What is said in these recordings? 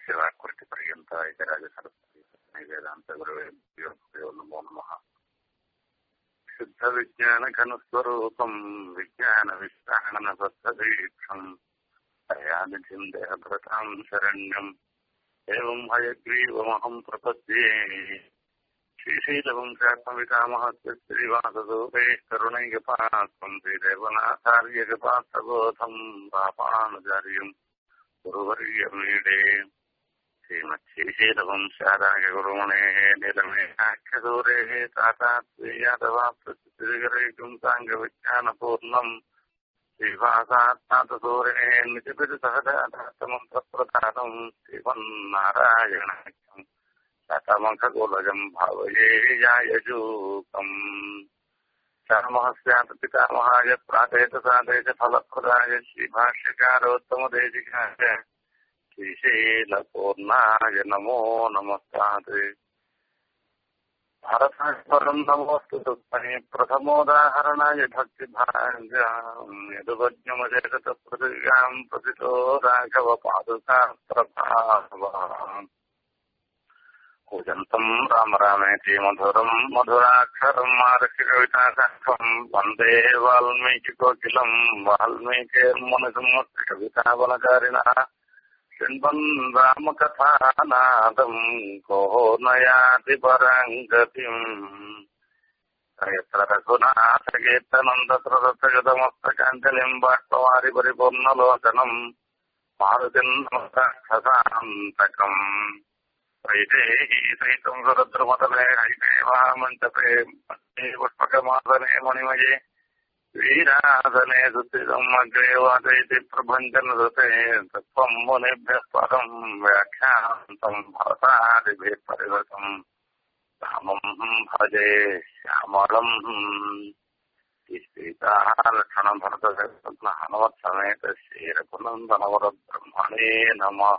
यस्यवाक्कृतिपर्यन्ता इतराजसरस्वती वेदान्तगुरवेभ्यो नमो नमः शुद्धविज्ञानघनस्वरूपम् विज्ञानविश्राणनबद्धदीक्षम् दयानिधिम् देहभृताम् शरण्यम् एवम् हयग्रीवमहम् प्रपद्ये श्रीशीलवंशात्मविकामहस्य श्रीवासदूते करुणैकपात्रम् श्रीदेवनाथार्यकपात्रबोधम् पापानुचार्यम् गुरुवर्यमीडे श्रीमच्छीशीलवंशारायगुरुमणेः निलमेहाख्यदूरेः तातात्वेयादवाप्रतिगरयितुम् साङ्गविज्ञानपूर्णम् श्रीवासात्मातसूरेः निजपितुसहजातमन्त्रप्रधानम् श्रीमन्नारायणम् शतमखगोलजम् भावये यायजूकम् शर्मः पितामहाय प्राचेतसादय च फलप्रदाय श्रीभाष्यकारोत्तमदेशिकाय श्रीशैलपूर्णाय नमो नमस्तात् भरतस्वरम् नमोऽस्तु तस्मै प्रथमोदाहरणाय भक्तिभाजाम् यदुपज्ञमचेतपृथिव्याम् प्रतितो राघवपादुका प्रभावाम् कूजन्तम् राम रामेति मधुरम् मधुराक्षरम् आरक्षकविताशाखम् वन्दे वाल्मीकिकोकिलम् वाल्मीकिर्मुनिसंवत्सकवितावनकारिणः शृण्वन् रामकथानादम् कोः नयाति पराम् गतिम् यत्र रघुनाथकीर्तनन्दत्रदत्तगतमस्तकाञ्जलिम् बाष्पवारि परिपूर्णलोचनम् मारुतिम् नमस्ताक्षसान्तकम् वैदेही सहितम् सुरद्रुमतले हैदेवामण्डपे पुष्पकमासने मणिमये वीरासने सुस्थितम् अग्रे वादयति प्रभञ्जनसते तत्त्वम् मुनिभ्यः परम् व्याख्यान्तम् भवतादिभिः परिवृतम् रामम् भजे श्यामलम् सीताः लक्षणभरतहनुमत्समेत श्रीरघुनन्दनवरब्रह्मणे नमः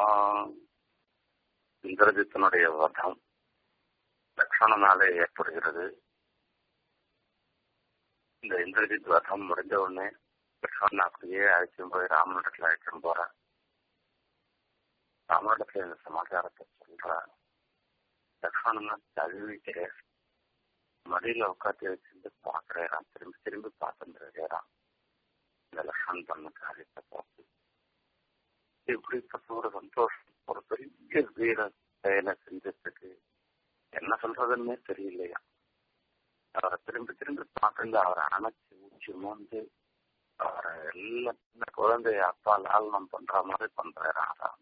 இந்திரஜித்தனுடைய வதம் லக்ஷ்மணனாலே ஏற்படுகிறது இந்த இந்திரஜித் வதம் முடிஞ்ச உடனே லக்ஷ்மணன் அப்படியே அழைச்சும் போய் ராமனிடத்துல அழைச்சும் போறான் ராமனிடத்துல இந்த சமாச்சாரத்தை சொல்றான் லக்ஷ்மணன் தழுவிட்டு மடியில உட்காந்து வச்சிருந்து பாக்குறேன் திரும்பி திரும்பி பார்த்துட்டு இருக்கிறான் இந்த லக்ஷ்மணன் பண்ண காரியத்தை பார்த்து இப்படிப்பட்ட ஒரு சந்தோஷம் ஒரு பெரிய வீர செயலை செஞ்சதுக்கு என்ன சொல்றதுன்னே தெரியலையா அவரை திரும்பி திரும்பி பார்க்கல அவரை அணைச்சு ஊச்சி மோந்து அவரை எல்லா சின்ன குழந்தைய அப்பா லாலனம் பண்ற மாதிரி பண்றாரு ஆறாம்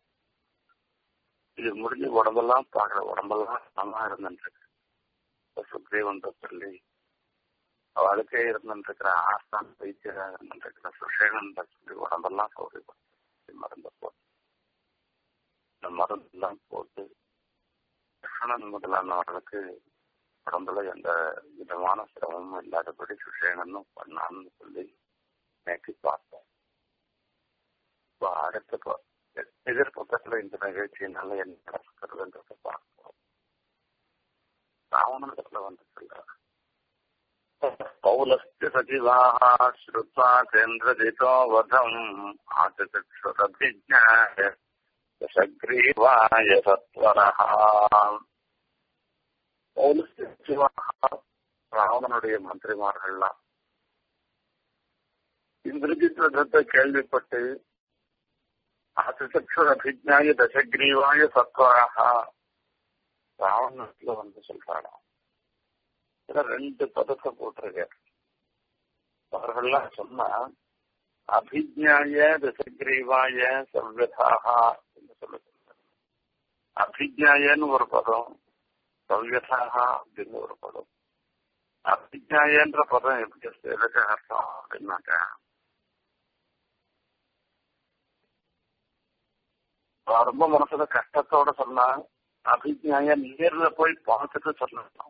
இது முடிஞ்சு உடம்பெல்லாம் பாக்குற உடம்பெல்லாம் சமமா இருந்துருக்கு சுக்ரீவன் சொல்லி அவளுக்கே இருந்துருக்கிற ஆஸ்தான் வைத்தியராக இருந்துருக்கிற சுஷேகன் சொல்லி உடம்பெல்லாம் சௌகரியப்பட்டு மருந்த போட்டு இந்த மருந்தெல்லாம் போட்டு கிருஷ்ணன் முதலானவர்களுக்கு உடம்புல எந்த விதமான சிரமமும் இல்லாதபடி சுஷேகனும் பண்ணான்னு சொல்லி நேற்று பார்த்தோம் இப்போ அடுத்த எதிர்பக்கத்துல இந்த நிகழ்ச்சியினால என்ன நடக்கிறதுன்றத பார்ப்போம் ராவணத்துல வந்து சொல்றாரு पौलस्य सचिवाः श्रुत्वा चन्द्रजितो वधम् आचचक्षुरभिज्ञाय दशग्रीवाय सत्वरः பௌலஸ்ய சச்சிவாக ராவணனுடைய மந்திரிமார்கள்லாம் இந்திரஜித் வதத்தை கேள்விப்பட்டு ஆசசக்ஷுர அபிஜாய தசகிரீவாய சத்வராக ராவணத்துல வந்து சொல்றாராம் ரெண்டு பதத்தை போட்டிருக்கார் அவர்கள்லாம் சொன்னா அபிஜாய தசகிரீவாய சவ்யதாக என்று சொல்ல அபிஜாயன்னு ஒரு பதம் சவ்யதாக அப்படின்னு ஒரு பதம் அபிஜாயன்ற பதம் எப்படி எதுக்கு அர்த்தம் அப்படின்னாக்கா ரொம்ப மனசுல கஷ்டத்தோட சொன்னா அபிஜாய நேர்ல போய் பார்த்துட்டு சொல்லணும்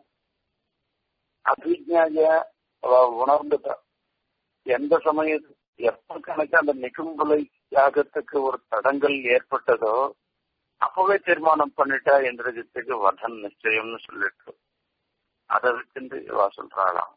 அபிஜாய உணர்ந்துட்டா எந்த சமயத்து எப்ப கணக்கு அந்த நிகும்பலை யாகத்துக்கு ஒரு தடங்கள் ஏற்பட்டதோ அப்பவே தீர்மானம் பண்ணிட்டா இந்திரஜித்துக்கு வதன் நிச்சயம்னு சொல்லிட்டு அதை வச்சுட்டு இவா சொல்றாளாம்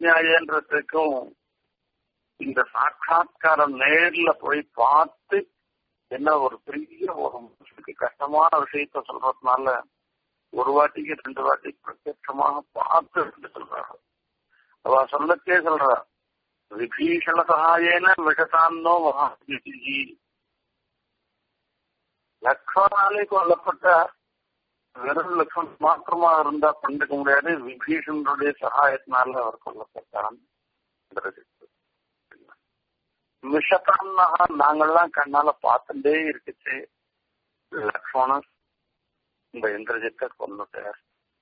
அபிஜாயன்றதுக்கும் இந்த சாட்சா்காரம் நேர்ல போய் பார்த்து என்ன ஒரு பெரிய ஒரு மனுஷனுக்கு கஷ்டமான விஷயத்த சொல்றதுனால ஒரு வாட்டிக்கு ரெண்டு வாட்டிக்கு பிரத்யட்சமாக பார்த்து எடுத்து சொல்றாரு அவ சொல்லத்தே சொல்றா விபீஷண சகாயேன விஷசான்னோ மகாஜி லக்ஷ்மணாலே கொல்லப்பட்ட வெறும் லக்ஷ்மண் மாத்திரமா இருந்தா பண்ணிக்க முடியாது விபீஷணனுடைய சகாயத்தினால அவர் கொல்லப்பட்டான் விஷத்தான்னா நாங்கள்லாம் கண்ணால பார்த்துட்டே இருக்குச்சு லக்ஷ்மணன் இந்த இந்திரஜித்தை கொண்டுட்டார்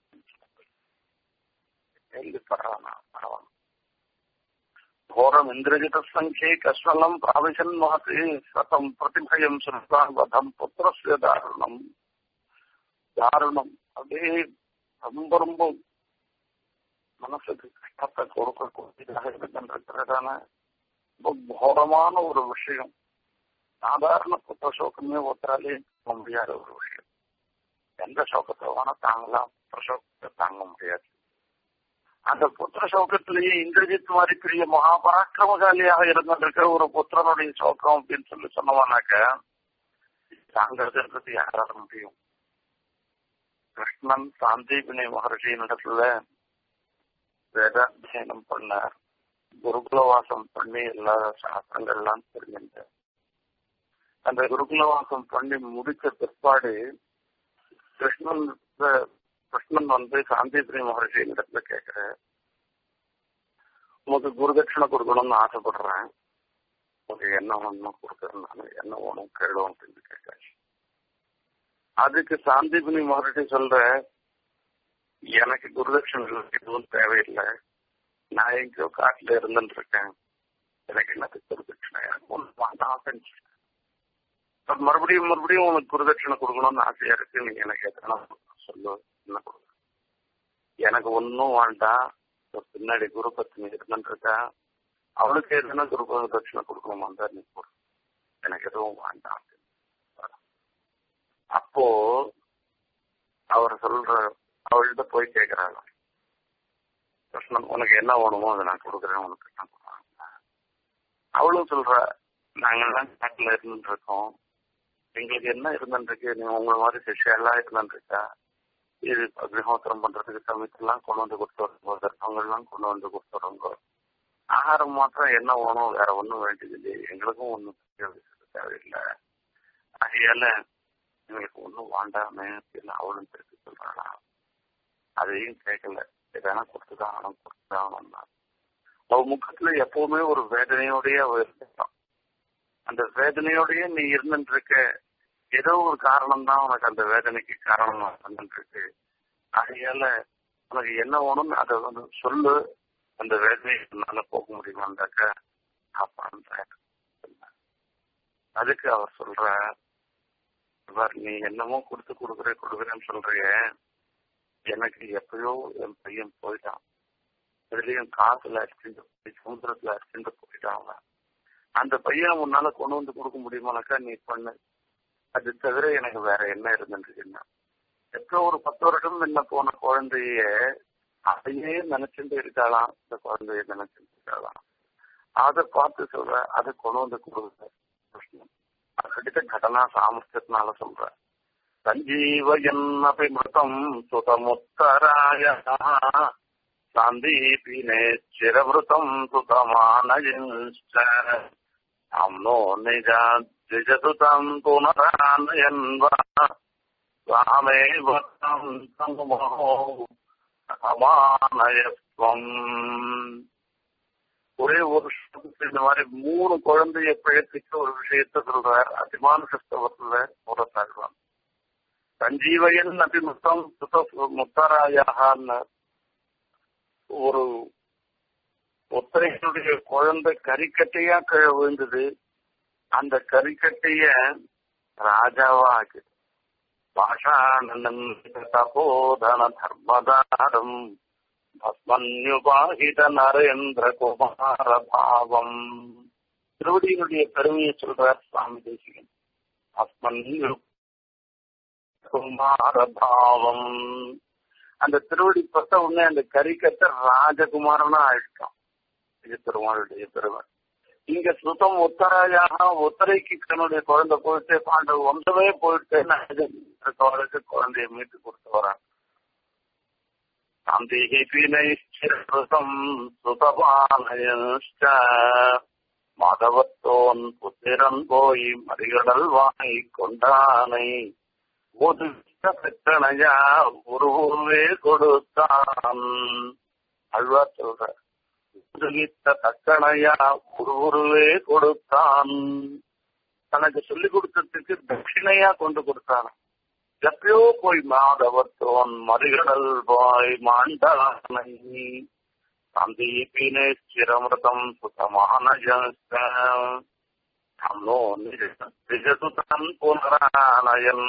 கேள்விப்படுறானா பரவாயில்ல घोरम इंद्रजित संख्ये कस्वलम प्राविशन महति शतम प्रतिभयम सुल्तान वधम पुत्र से दारुणम தாருணம் அப்படியே ரொம்ப ரொம்ப மனசுக்கு கஷ்டத்தை கொடுக்கக்கூடியதாக இருக்கின்றதான ரொம்ப கோரமான ஒரு விஷயம் சாதாரண புத்த சோகமே ஒருத்தராலே தாங்க முடியாத ஒரு விஷயம் எந்த சோகத்தை வேணா தாங்கலாம் புத்த சோகத்தை தாங்க முடியாது அந்த புத்திர சோகத்திலேயே இந்திரஜித் மாதிரி பெரிய மகாபராக்கிரமசாலியாக இருந்திருக்கிற ஒரு புத்திரனுடைய சோகம் அப்படின்னு சொல்லி சொன்னவானாக்க தாங்கிறதுன்றது யாரால முடியும் கிருஷ்ணன் சாந்தீபினி மகர்ஷியினிடத்துல வேதாத்தியனம் பண்ணார் குருகுலவாசம் பண்ணி எல்லா சாஸ்திரங்கள்லாம் தெரிஞ்சிருந்தார் அந்த குருகுலவாசம் பண்ணி முடிச்ச பிற்பாடு கிருஷ்ணன் கிருஷ்ணன் வந்து சாந்திபிரி மகர்ஷி இடத்துல கேட்கிற உனக்கு குருதட்சிணை கொடுக்கணும்னு ஆசைப்படுறேன் உனக்கு என்ன வேணும் கொடுக்குறேன் நான் என்ன வேணும் கேளும் அப்படின்னு கேட்கிறேன் அதுக்கு சாந்திபினி மகர்ஷி சொல்ற எனக்கு குருதட்சிணை எதுவும் தேவையில்லை நான் எங்கேயோ காட்டுல இருந்துட்டு இருக்கேன் எனக்கு என்னத்துக்கு குருதட்சிணை எனக்கு ஒன்று வேண்டாம் மறுபடியும் மறுபடியும் உனக்கு குருதட்சிணை கொடுக்கணும்னு ஆசையா இருக்கு நீங்க எனக்கு எத்தனை சொல்லு என்ன கொடுக்க எனக்கு ஒன்னும் வேண்டாம் பின்னாடி குரு பத்னி இருந்துருக்கா அவளுக்கு எதுனா குரு தட்சிணை கொடுக்கணுமா தான் நீ கொடு எனக்கு எதுவும் வேண்டாம் அப்போ அவர் சொல்ற அவள்கிட்ட போய் கேட்கிறாங்க கிருஷ்ணன் உனக்கு என்ன வேணுமோ அதை நான் கொடுக்குறேன் உனக்கு அவளும் சொல்ற நாங்கெல்லாம் காட்டுல இருந்துட்டு இருக்கோம் எங்களுக்கு என்ன இருந்துருக்கு நீங்க உங்களை மாதிரி சிஷியெல்லாம் இருந்துருக்கா இது அக்னிஹோத்திரம் பண்றதுக்கு சமயத்தெல்லாம் கொண்டு வந்து கொடுத்துருங்க தர்ப்பங்கள்லாம் கொண்டு வந்து கொடுத்துருங்க ஆகாரம் மாத்திரம் என்ன வேணும் வேற ஒன்றும் வேண்டியதில்லை எங்களுக்கும் ஒன்றும் தேவையில்லை ஆகையால எங்களுக்கு ஒன்றும் வேண்டாமே அப்படின்னு அவளும் திருப்பி சொல்றாளா அதையும் கேட்கல எதனா கொடுத்துதான் ஆகணும் கொடுத்துதான் ஆகணும்னா அவ முகத்துல எப்பவுமே ஒரு வேதனையோடய அவ இருக்கான் அந்த வேதனையோடய நீ இருந்துட்டு இருக்க ஏதோ ஒரு காரணம் தான் உனக்கு அந்த வேதனைக்கு காரணம் வந்துட்டு இருக்கு ஆகையால உனக்கு என்ன வேணும்னு அதை வந்து சொல்லு அந்த வேதனை என்னால போக முடியுமாண்டாக்க அப்பான்ற அதுக்கு அவர் சொல்ற இவர் நீ என்னமோ கொடுத்து கொடுக்குற கொடுக்குறேன்னு சொல்றிய எனக்கு எப்பயோ என் பையன் போயிட்டான் இதுலயும் காசுல அடிச்சுட்டு போய் சமுத்திரத்துல அடிச்சுட்டு போயிட்டான் அந்த பையன் உன்னால கொண்டு வந்து கொடுக்க முடியுமானாக்கா நீ பண்ணு அது தவிர எனக்கு வேற என்ன இருந்துருக்குன்னா எப்போ ஒரு பத்து வருஷம் முன்ன போன குழந்தைய அதையே நினைச்சுட்டு இருக்காளாம் இந்த குழந்தைய நினைச்சுட்டு இருக்காளாம் அதை பார்த்து சொல்ற அதை கொண்டு வந்து கொடுங்க கிருஷ்ணன் அதுக்கிட்ட கடனா சாமர்த்தியத்தினால சொல்ற சஞ்சீவயன்னபி மிருதம் சுதமுத்தராய சாந்தீபினே சிரவிருத்தம் சுதமானயஞ்ச அம்னோ நிஜா द्विजसुताम् पुनरानयन्वा स्वामेव तङ्गमहो அமானயத்வம் ஒரே ஒரு இந்த மாதிரி மூணு குழந்தைய பிழைத்துக்கு ஒரு விஷயத்த சொல்றார் அதிமானுஷத்துவத்துல முறத்தாழ்வான் சஞ்சீவயன் அபிமுத்தம் சுத முத்தராயான்னு ஒரு ஒத்தரைகளுடைய குழந்தை கறிக்கட்டையா கீழே விழுந்தது அந்த கறிக்கட்டைய ராஜாவா ஆக்கி பாஷாணன் தபோதன தர்மதாரம் பஸ்மன்யுபாகித நரேந்திர குமார பாவம் திருவடியினுடைய பெருமையை சொல்றார் சுவாமி தேசிகன் பஸ்மன்யு குமார பாவம் அந்த திருவடி பத்த உடனே அந்த கறிக்கட்டை ராஜகுமாரனா ஆயிட்டான் இது பெருமாளுடைய பெருமை இங்க சுத்தம் உத்தரையாக உத்தரைக்கு தன்னுடைய குழந்தை போயிட்டு பாண்டவ வம்சமே போயிட்டு அவருக்கு குழந்தைய மீட்டு கொடுத்து வராங்க சந்தேகிபினைச்சிரம் சுதபானயஷ்ட மாதவத்தோன் புத்திரன் போய் மறிகடல் வாங்கி கொண்டானை ஒதுக்க பெற்றனையா உருவே கொடுத்தான் அழ்வா சொல்ற உருகித்த தக்கனையா உருவே கொடுத்தான் தனக்கு சொல்லிக் கொடுத்ததுக்கு தட்சிணையா கொண்டு கொடுத்தான் எப்பயோ போய் மாதவத்தோன் மறிகடல் போய் மாண்டானை சந்தீபினே சிரமிருதம் சுத்தமான தன்னோ நிஜசுதன் புனரானயன்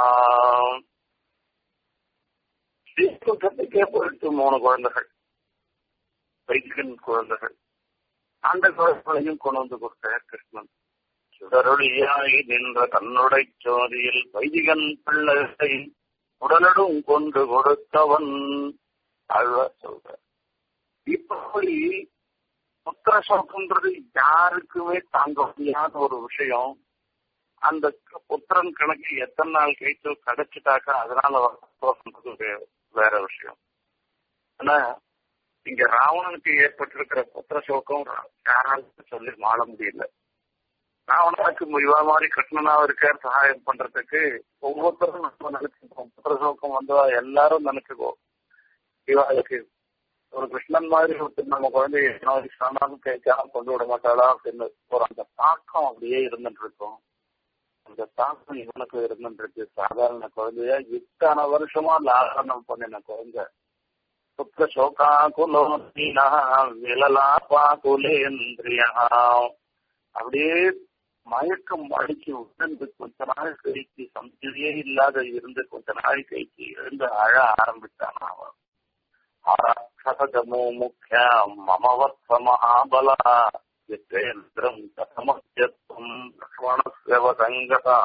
ஸ்ரீகுண்டத்துக்கே போயிட்டு மூணு குழந்தைகள் வைத்தியன் குழந்தைகள் அந்த குழந்தைகளையும் கொண்டு வந்து கொடுத்த கிருஷ்ணன் சுடரொளியாய் நின்ற தன்னுடைய ஜோதியில் வைதிகன் பிள்ளைகளை உடனடும் கொண்டு கொடுத்தவன் அழ்வ சொல்ற இப்படி புத்திர சோகம்ன்றது யாருக்குமே தாங்க முடியாத ஒரு விஷயம் அந்த புத்திரன் கணக்கு எத்தனை நாள் கழிச்சு கிடைச்சிட்டாக்கா அதனால சோகம்ன்றது வேற விஷயம் ஆனா இங்க ராவணனுக்கு ஏற்பட்டிருக்கிற புத்திர சோகம் யாராலும் சொல்லி மாற முடியல ராவணனுக்கு இவா மாதிரி கிருஷ்ணனாக இருக்கார் சகாயம் பண்றதுக்கு ஒவ்வொருத்தரும் நம்ம நினைச்சுக்கோம் புத்திர சோகம் வந்தா எல்லாரும் நினைச்சுக்கோம் இவாளுக்கு ஒரு கிருஷ்ணன் மாதிரி ஒருத்தர் நம்ம குழந்தைய சொன்னாலும் கேட்காம கொண்டு விட மாட்டாளா அப்படின்னு ஒரு அந்த தாக்கம் அப்படியே இருந்துட்டு இருக்கும் அந்த தாக்கம் இவனுக்கு இருந்துட்டு இருக்கு சாதாரண குழந்தைய இத்தனை வருஷமா லாரணம் பண்ணின குழந்தை புத்திர சோகா குலோனா விலலா பாகுலேந்திரியா அப்படியே மயக்கம் அடிச்சு உணர்ந்து கொஞ்ச நாள் கழிச்சு சம்தியே இல்லாத இருந்து கொஞ்ச நாள் கழிச்சு எழுந்து அழ ஆரம்பிச்சான் அவன் ஆராட்சசமோ முக்கிய மமவத்வ மகாபல யத்தேந்திரம் கதமத்தியத்துவம் லக்ஷ்மணஸ்யவ சங்கதா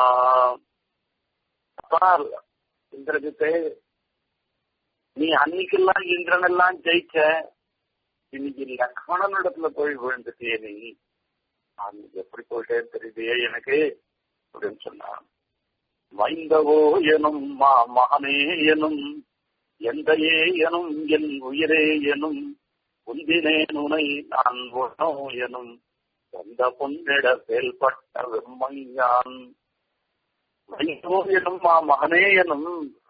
அப்பா இந்திரஜித்தே நீ அன்னைக்கெல்லாம் இந்திரனெல்லாம் ஜெயிச்ச இன்னைக்கு லக்ஷ்மணனிடத்துல போய் விழுந்துட்டியே நீ அன்னைக்கு எப்படி போயிட்டே தெரியுதே எனக்கு அப்படின்னு சொன்னான் மைந்தவோ எனும் மா மகனே எனும் எந்தையே எனும் என் உயிரே எனும் உந்தினே நுனை நான் உணோ எனும் எந்த பொன்னிட செயல்பட்ட வெம்மையான் மைந்தவோ எனும் மா மகனே எனும்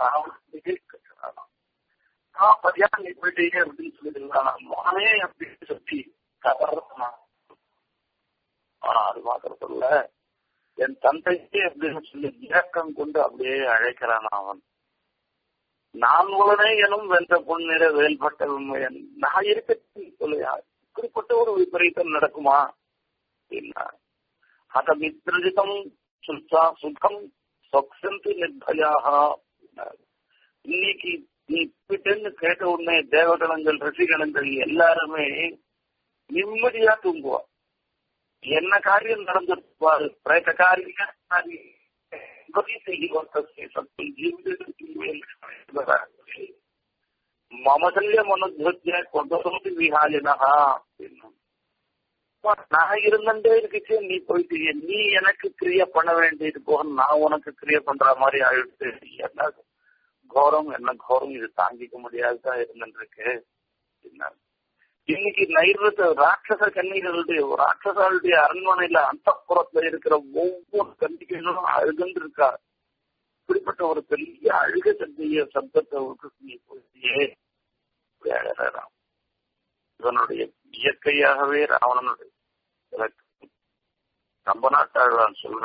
பதியா நீ போயிட்டே அப்படின்னு சொல்லிட்டு மகனே அப்படின்னு சொல்லி கதறான் ஆனா அது மாத்திரத்துல என் தந்தைக்கு அப்படின்னு சொல்லி இயக்கம் கொண்டு அப்படியே அழைக்கிறான் அவன் நான் உடனே எனும் வென்ற பொன்னிட வேல்பட்ட உண்மையன் நான் இருக்க சொல்லையா இப்படிப்பட்ட ஒரு விபரீதம் நடக்குமா அப்படின்னா அத மித்ரஜிதம் சுல்சா சுகம் சொக்சந்தி நிர்பயாக இன்னைக்கு நீ இப்படின்னு கேட்ட உடனே தேவகணங்கள் ரிஷிகணங்கள் எல்லாருமே நிம்மதியா தூங்குவா என்ன காரியம் நடந்திருப்பாரு பிரேத காரியம் மமசல்ய மனுத்ய கொண்டோடு விஹாலினா நான் இருந்தே இருக்குச்சு நீ போயிட்டு நீ எனக்கு கிரிய பண்ண வேண்டியது போக நான் உனக்கு கிரிய பண்ற மாதிரி ஆயிடுச்சு என்ன கோரம் என்ன கோரம் இது தாங்கிக்க முடியாதுதான் இருந்துருக்கு இன்னைக்கு நைர்வத்த ராட்சச கன்னிகளுடைய ராட்சசாளுடைய அரண்மனையில அந்த புறத்துல இருக்கிற ஒவ்வொரு கன்னிகளும் அழுதுன்னு இருக்கா இப்படிப்பட்ட ஒரு பெரிய அழுக சந்தைய சப்தத்தை நீ போயியே அழகாம் இவனுடைய இயற்கையாகவே ராவணனுடைய நம்ம நாட்டாழ்வான் சொல்ற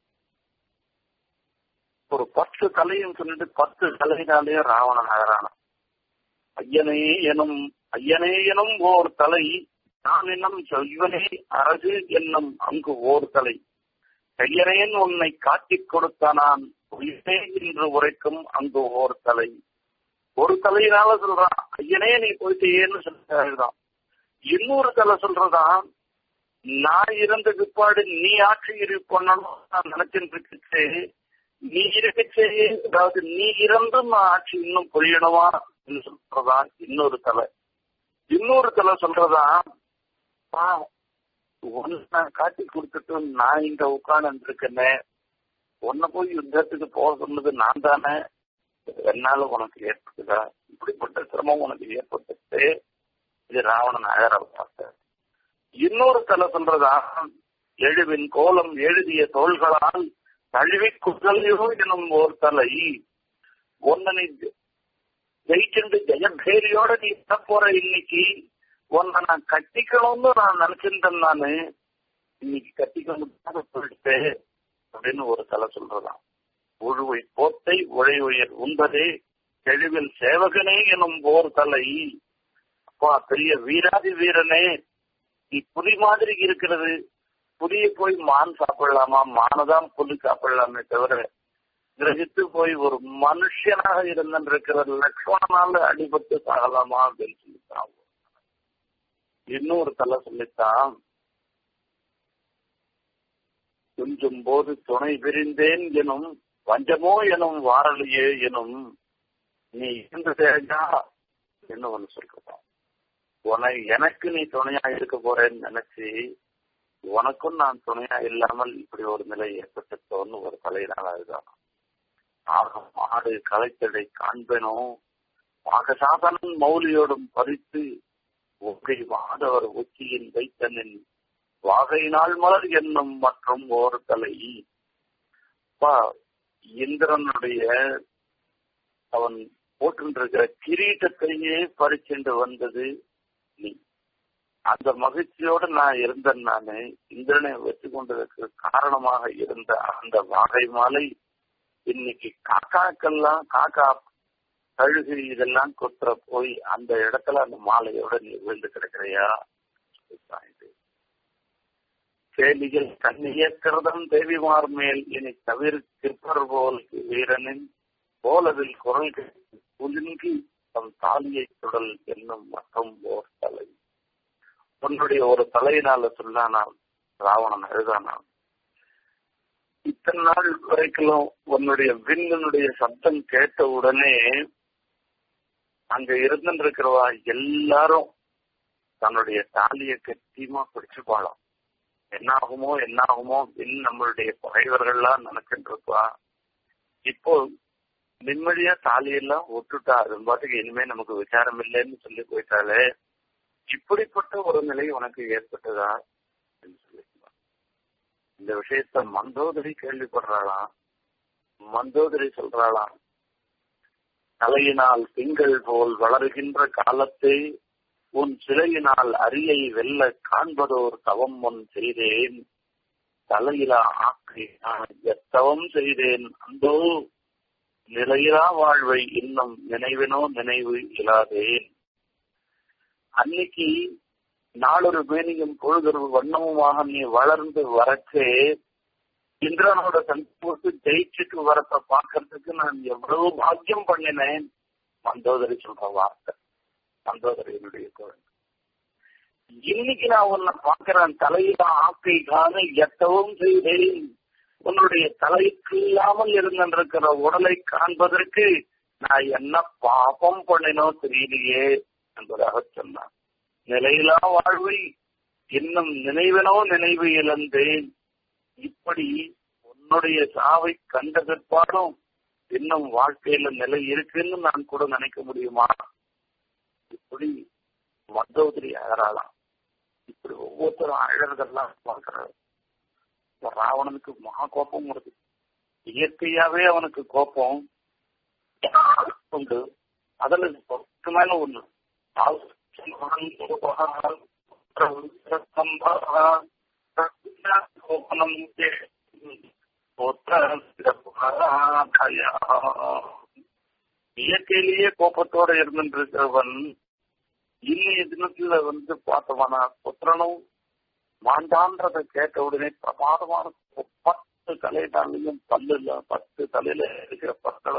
ஒரு பத்து தலையும் சொல்லிட்டு பத்து தலையினாலேயும் ராவணன் அழறான ஐயனே எனும் ஐயனே எனும் ஓர் தலை நான் என்னும் இவனே அரசு என்னும் அங்கு ஓர் தலை கையனேன் உன்னை காட்டிக் கொடுத்த நான் உயிரே என்று உரைக்கும் அங்கு ஓர் தலை ஒரு தலையினால சொல்றான் ஐயனே நீ போயிட்டு ஏன்னு சொல்றான் இன்னொரு தலை சொல்றதான் நான் இருந்த பிற்பாடு நீ ஆட்சி இரு பண்ணணும் நான் நினைச்சிட்டு இருக்கு நீ இருக்கச்சே அதாவது நீ இறந்தும் நான் ஆட்சி இன்னும் புரியணுமா சொல்றதா இன்னொரு தலை இன்னொரு தலை சொல்றதா உன்னை நான் காட்டி கொடுத்துட்டு நான் இங்க உட்கார்ந்து இருக்கேனே உன்னை போய் யுத்தத்துக்கு போக சொன்னது நான் தானே என்னால உனக்கு ஏற்பட்டுதா இப்படிப்பட்ட சிரமம் உனக்கு ஏற்பட்டுட்டு இது ராவணன் அழற பார்த்த இன்னொரு தலை சொல்றதா எழுவின் கோலம் எழுதிய தோள்களால் தழுவி குதலையோ எனும் ஒரு தலை ஒன்னனை ஜெயிச்சுண்டு ஜெயபேரியோட நீ போற இன்னைக்கு உன்னை நான் கட்டிக்கணும்னு நான் நினைச்சிருந்தேன் நானு இன்னைக்கு கட்டிக்கணும் போயிட்டு அப்படின்னு ஒரு தலை சொல்றதாம் உழுவை போத்தை உழை உயர் உண்பதே தெளிவில் சேவகனே எனும் போர் தலை அப்பா பெரிய வீராதி வீரனே நீ புலி மாதிரி இருக்கிறது புலிய போய் மான் சாப்பிடலாமா மானதான் புலி சாப்பிடலாமே தவிர கிரகித்து போய் ஒரு மனுஷனாக இருந்திருக்கிற லக்ஷ்மணனால அடிபட்டு சாகலாமா அப்படின்னு சொல்லித்தான் இன்னொரு தலை சொல்லித்தான் துஞ்சும் போது துணை விரிந்தேன் எனும் வஞ்சமோ எனும் வாரலியே எனும் நீ இருந்து தேஜா என்ன ஒண்ணு சொல்றோம் உன எனக்கு நீ துணையா இருக்க போறேன்னு நினைச்சு உனக்கும் நான் துணையா இல்லாமல் இப்படி ஒரு நிலை ஏற்பட்டுட்டோன்னு ஒரு தலையினால் அதுதான் ஆக மாடு கலைத்தடை காண்பனும் பாகசாதனன் மௌலியோடும் பறித்து ஒகை வாதவர் உச்சியின் வைத்தனின் வாகையினால் மலர் என்னும் மற்றும் ஒரு தலை இந்திரனுடைய அவன் போட்டிருக்கிற கிரீட்டத்தையே பறிச்சென்று வந்தது நீ அந்த மகிழ்ச்சியோடு நான் இருந்தேன் நானு இந்திரனை வச்சு கொண்டதற்கு காரணமாக இருந்த அந்த வாகை மாலை இன்னைக்கு காக்காக்கெல்லாம் காக்கா கழுகு இதெல்லாம் கொத்துற போய் அந்த இடத்துல அந்த மாலையோட நீ விழுந்து கிடக்கிறையா இது கேலிகள் கண்ணியக்கிறதம் தேவிமார் மேல் இனி தவிர கிருப்பர் போல் வீரனின் போலவில் குரல் குலுங்கி தம் தாலியை சுடல் என்னும் மற்றும் ஓர் தலை உன்னுடைய ஒரு தலையினால சொல்லானால் ராவணன் அழுதானான் இத்தனை நாள் வரைக்கும் உன்னுடைய விண்ணினுடைய சப்தம் கேட்ட உடனே அங்க இருந்துருக்கிறவா எல்லாரும் தன்னுடைய தாலியை கட்டியமா பிடிச்சுப்பாளாம் என்ன ஆகுமோ என்ன ஆகுமோ விண் நம்மளுடைய பகைவர்கள்லாம் நினைச்சுட்டு இருப்பா இப்போ நிம்மதியா தாலியெல்லாம் ஒட்டுட்டா அது பாட்டுக்கு இனிமே நமக்கு விசாரம் இல்லைன்னு சொல்லி போயிட்டாலே இப்படிப்பட்ட ஒரு நிலை உனக்கு ஏற்பட்டதா என்று சொல்லிக்கலாம் இந்த விஷயத்த மந்தோதரி கேள்விப்படுறாளாம் மந்தோதரி சொல்றாளாம் தலையினால் திங்கள் போல் வளருகின்ற காலத்தை உன் சிலையினால் அரியை வெல்ல காண்பதோர் தவம் முன் செய்தேன் தலையிலா ஆக்கை நான் எத்தவம் செய்தேன் அந்தோ நிலையிலா வாழ்வை இன்னும் நினைவினோ நினைவு இல்லாதேன் அன்னைக்கு நாளொரு மேனியும் பொழுதொரு வண்ணமுமாக நீ வளர்ந்து வரச்சே இந்திரனோட சந்தோஷத்து ஜெயிச்சுட்டு வரத்த பாக்குறதுக்கு நான் எவ்வளவு பாக்கியம் பண்ணினேன் மந்தோதரி சொல்ற வார்த்தை மந்தோதரியினுடைய குழந்தை இன்னைக்கு நான் உன்னை பாக்குறேன் தலையில ஆக்கை காண எத்தவும் செய்தேன் உன்னுடைய தலைக்கு இல்லாமல் இருந்திருக்கிற உடலை காண்பதற்கு நான் என்ன பாபம் பண்ணினோ தெரியலையே என்பதாக சொன்னான் நிலையிலா வாழ்வை இன்னும் நினைவனோ நினைவு இழந்தேன் இப்படி உன்னுடைய சாவை கண்ட பிற்பாடும் இன்னும் வாழ்க்கையில நிலை இருக்குன்னு நான் கூட நினைக்க முடியுமா இப்படி மந்தோதரி அழறாளாம் இப்படி ஒவ்வொருத்தரும் அழறதெல்லாம் பார்க்கிறார் ராவணனுக்கு மகா கோபம் வருது இயற்கையாவே அவனுக்கு கோபம் உண்டு அதுல மேல ஒண்ணு இயற்கையிலேயே கோபத்தோட இருந்துருக்கிறவன் இன்னைய தினத்துல வந்து பார்த்தோம்னா புத்திரனும் மாண்டான்றத கேட்ட உடனே பிரமாதமான பத்து தலையிட்டாலையும் பல்லு இல்ல பத்து தலையில இருக்கிற பற்களை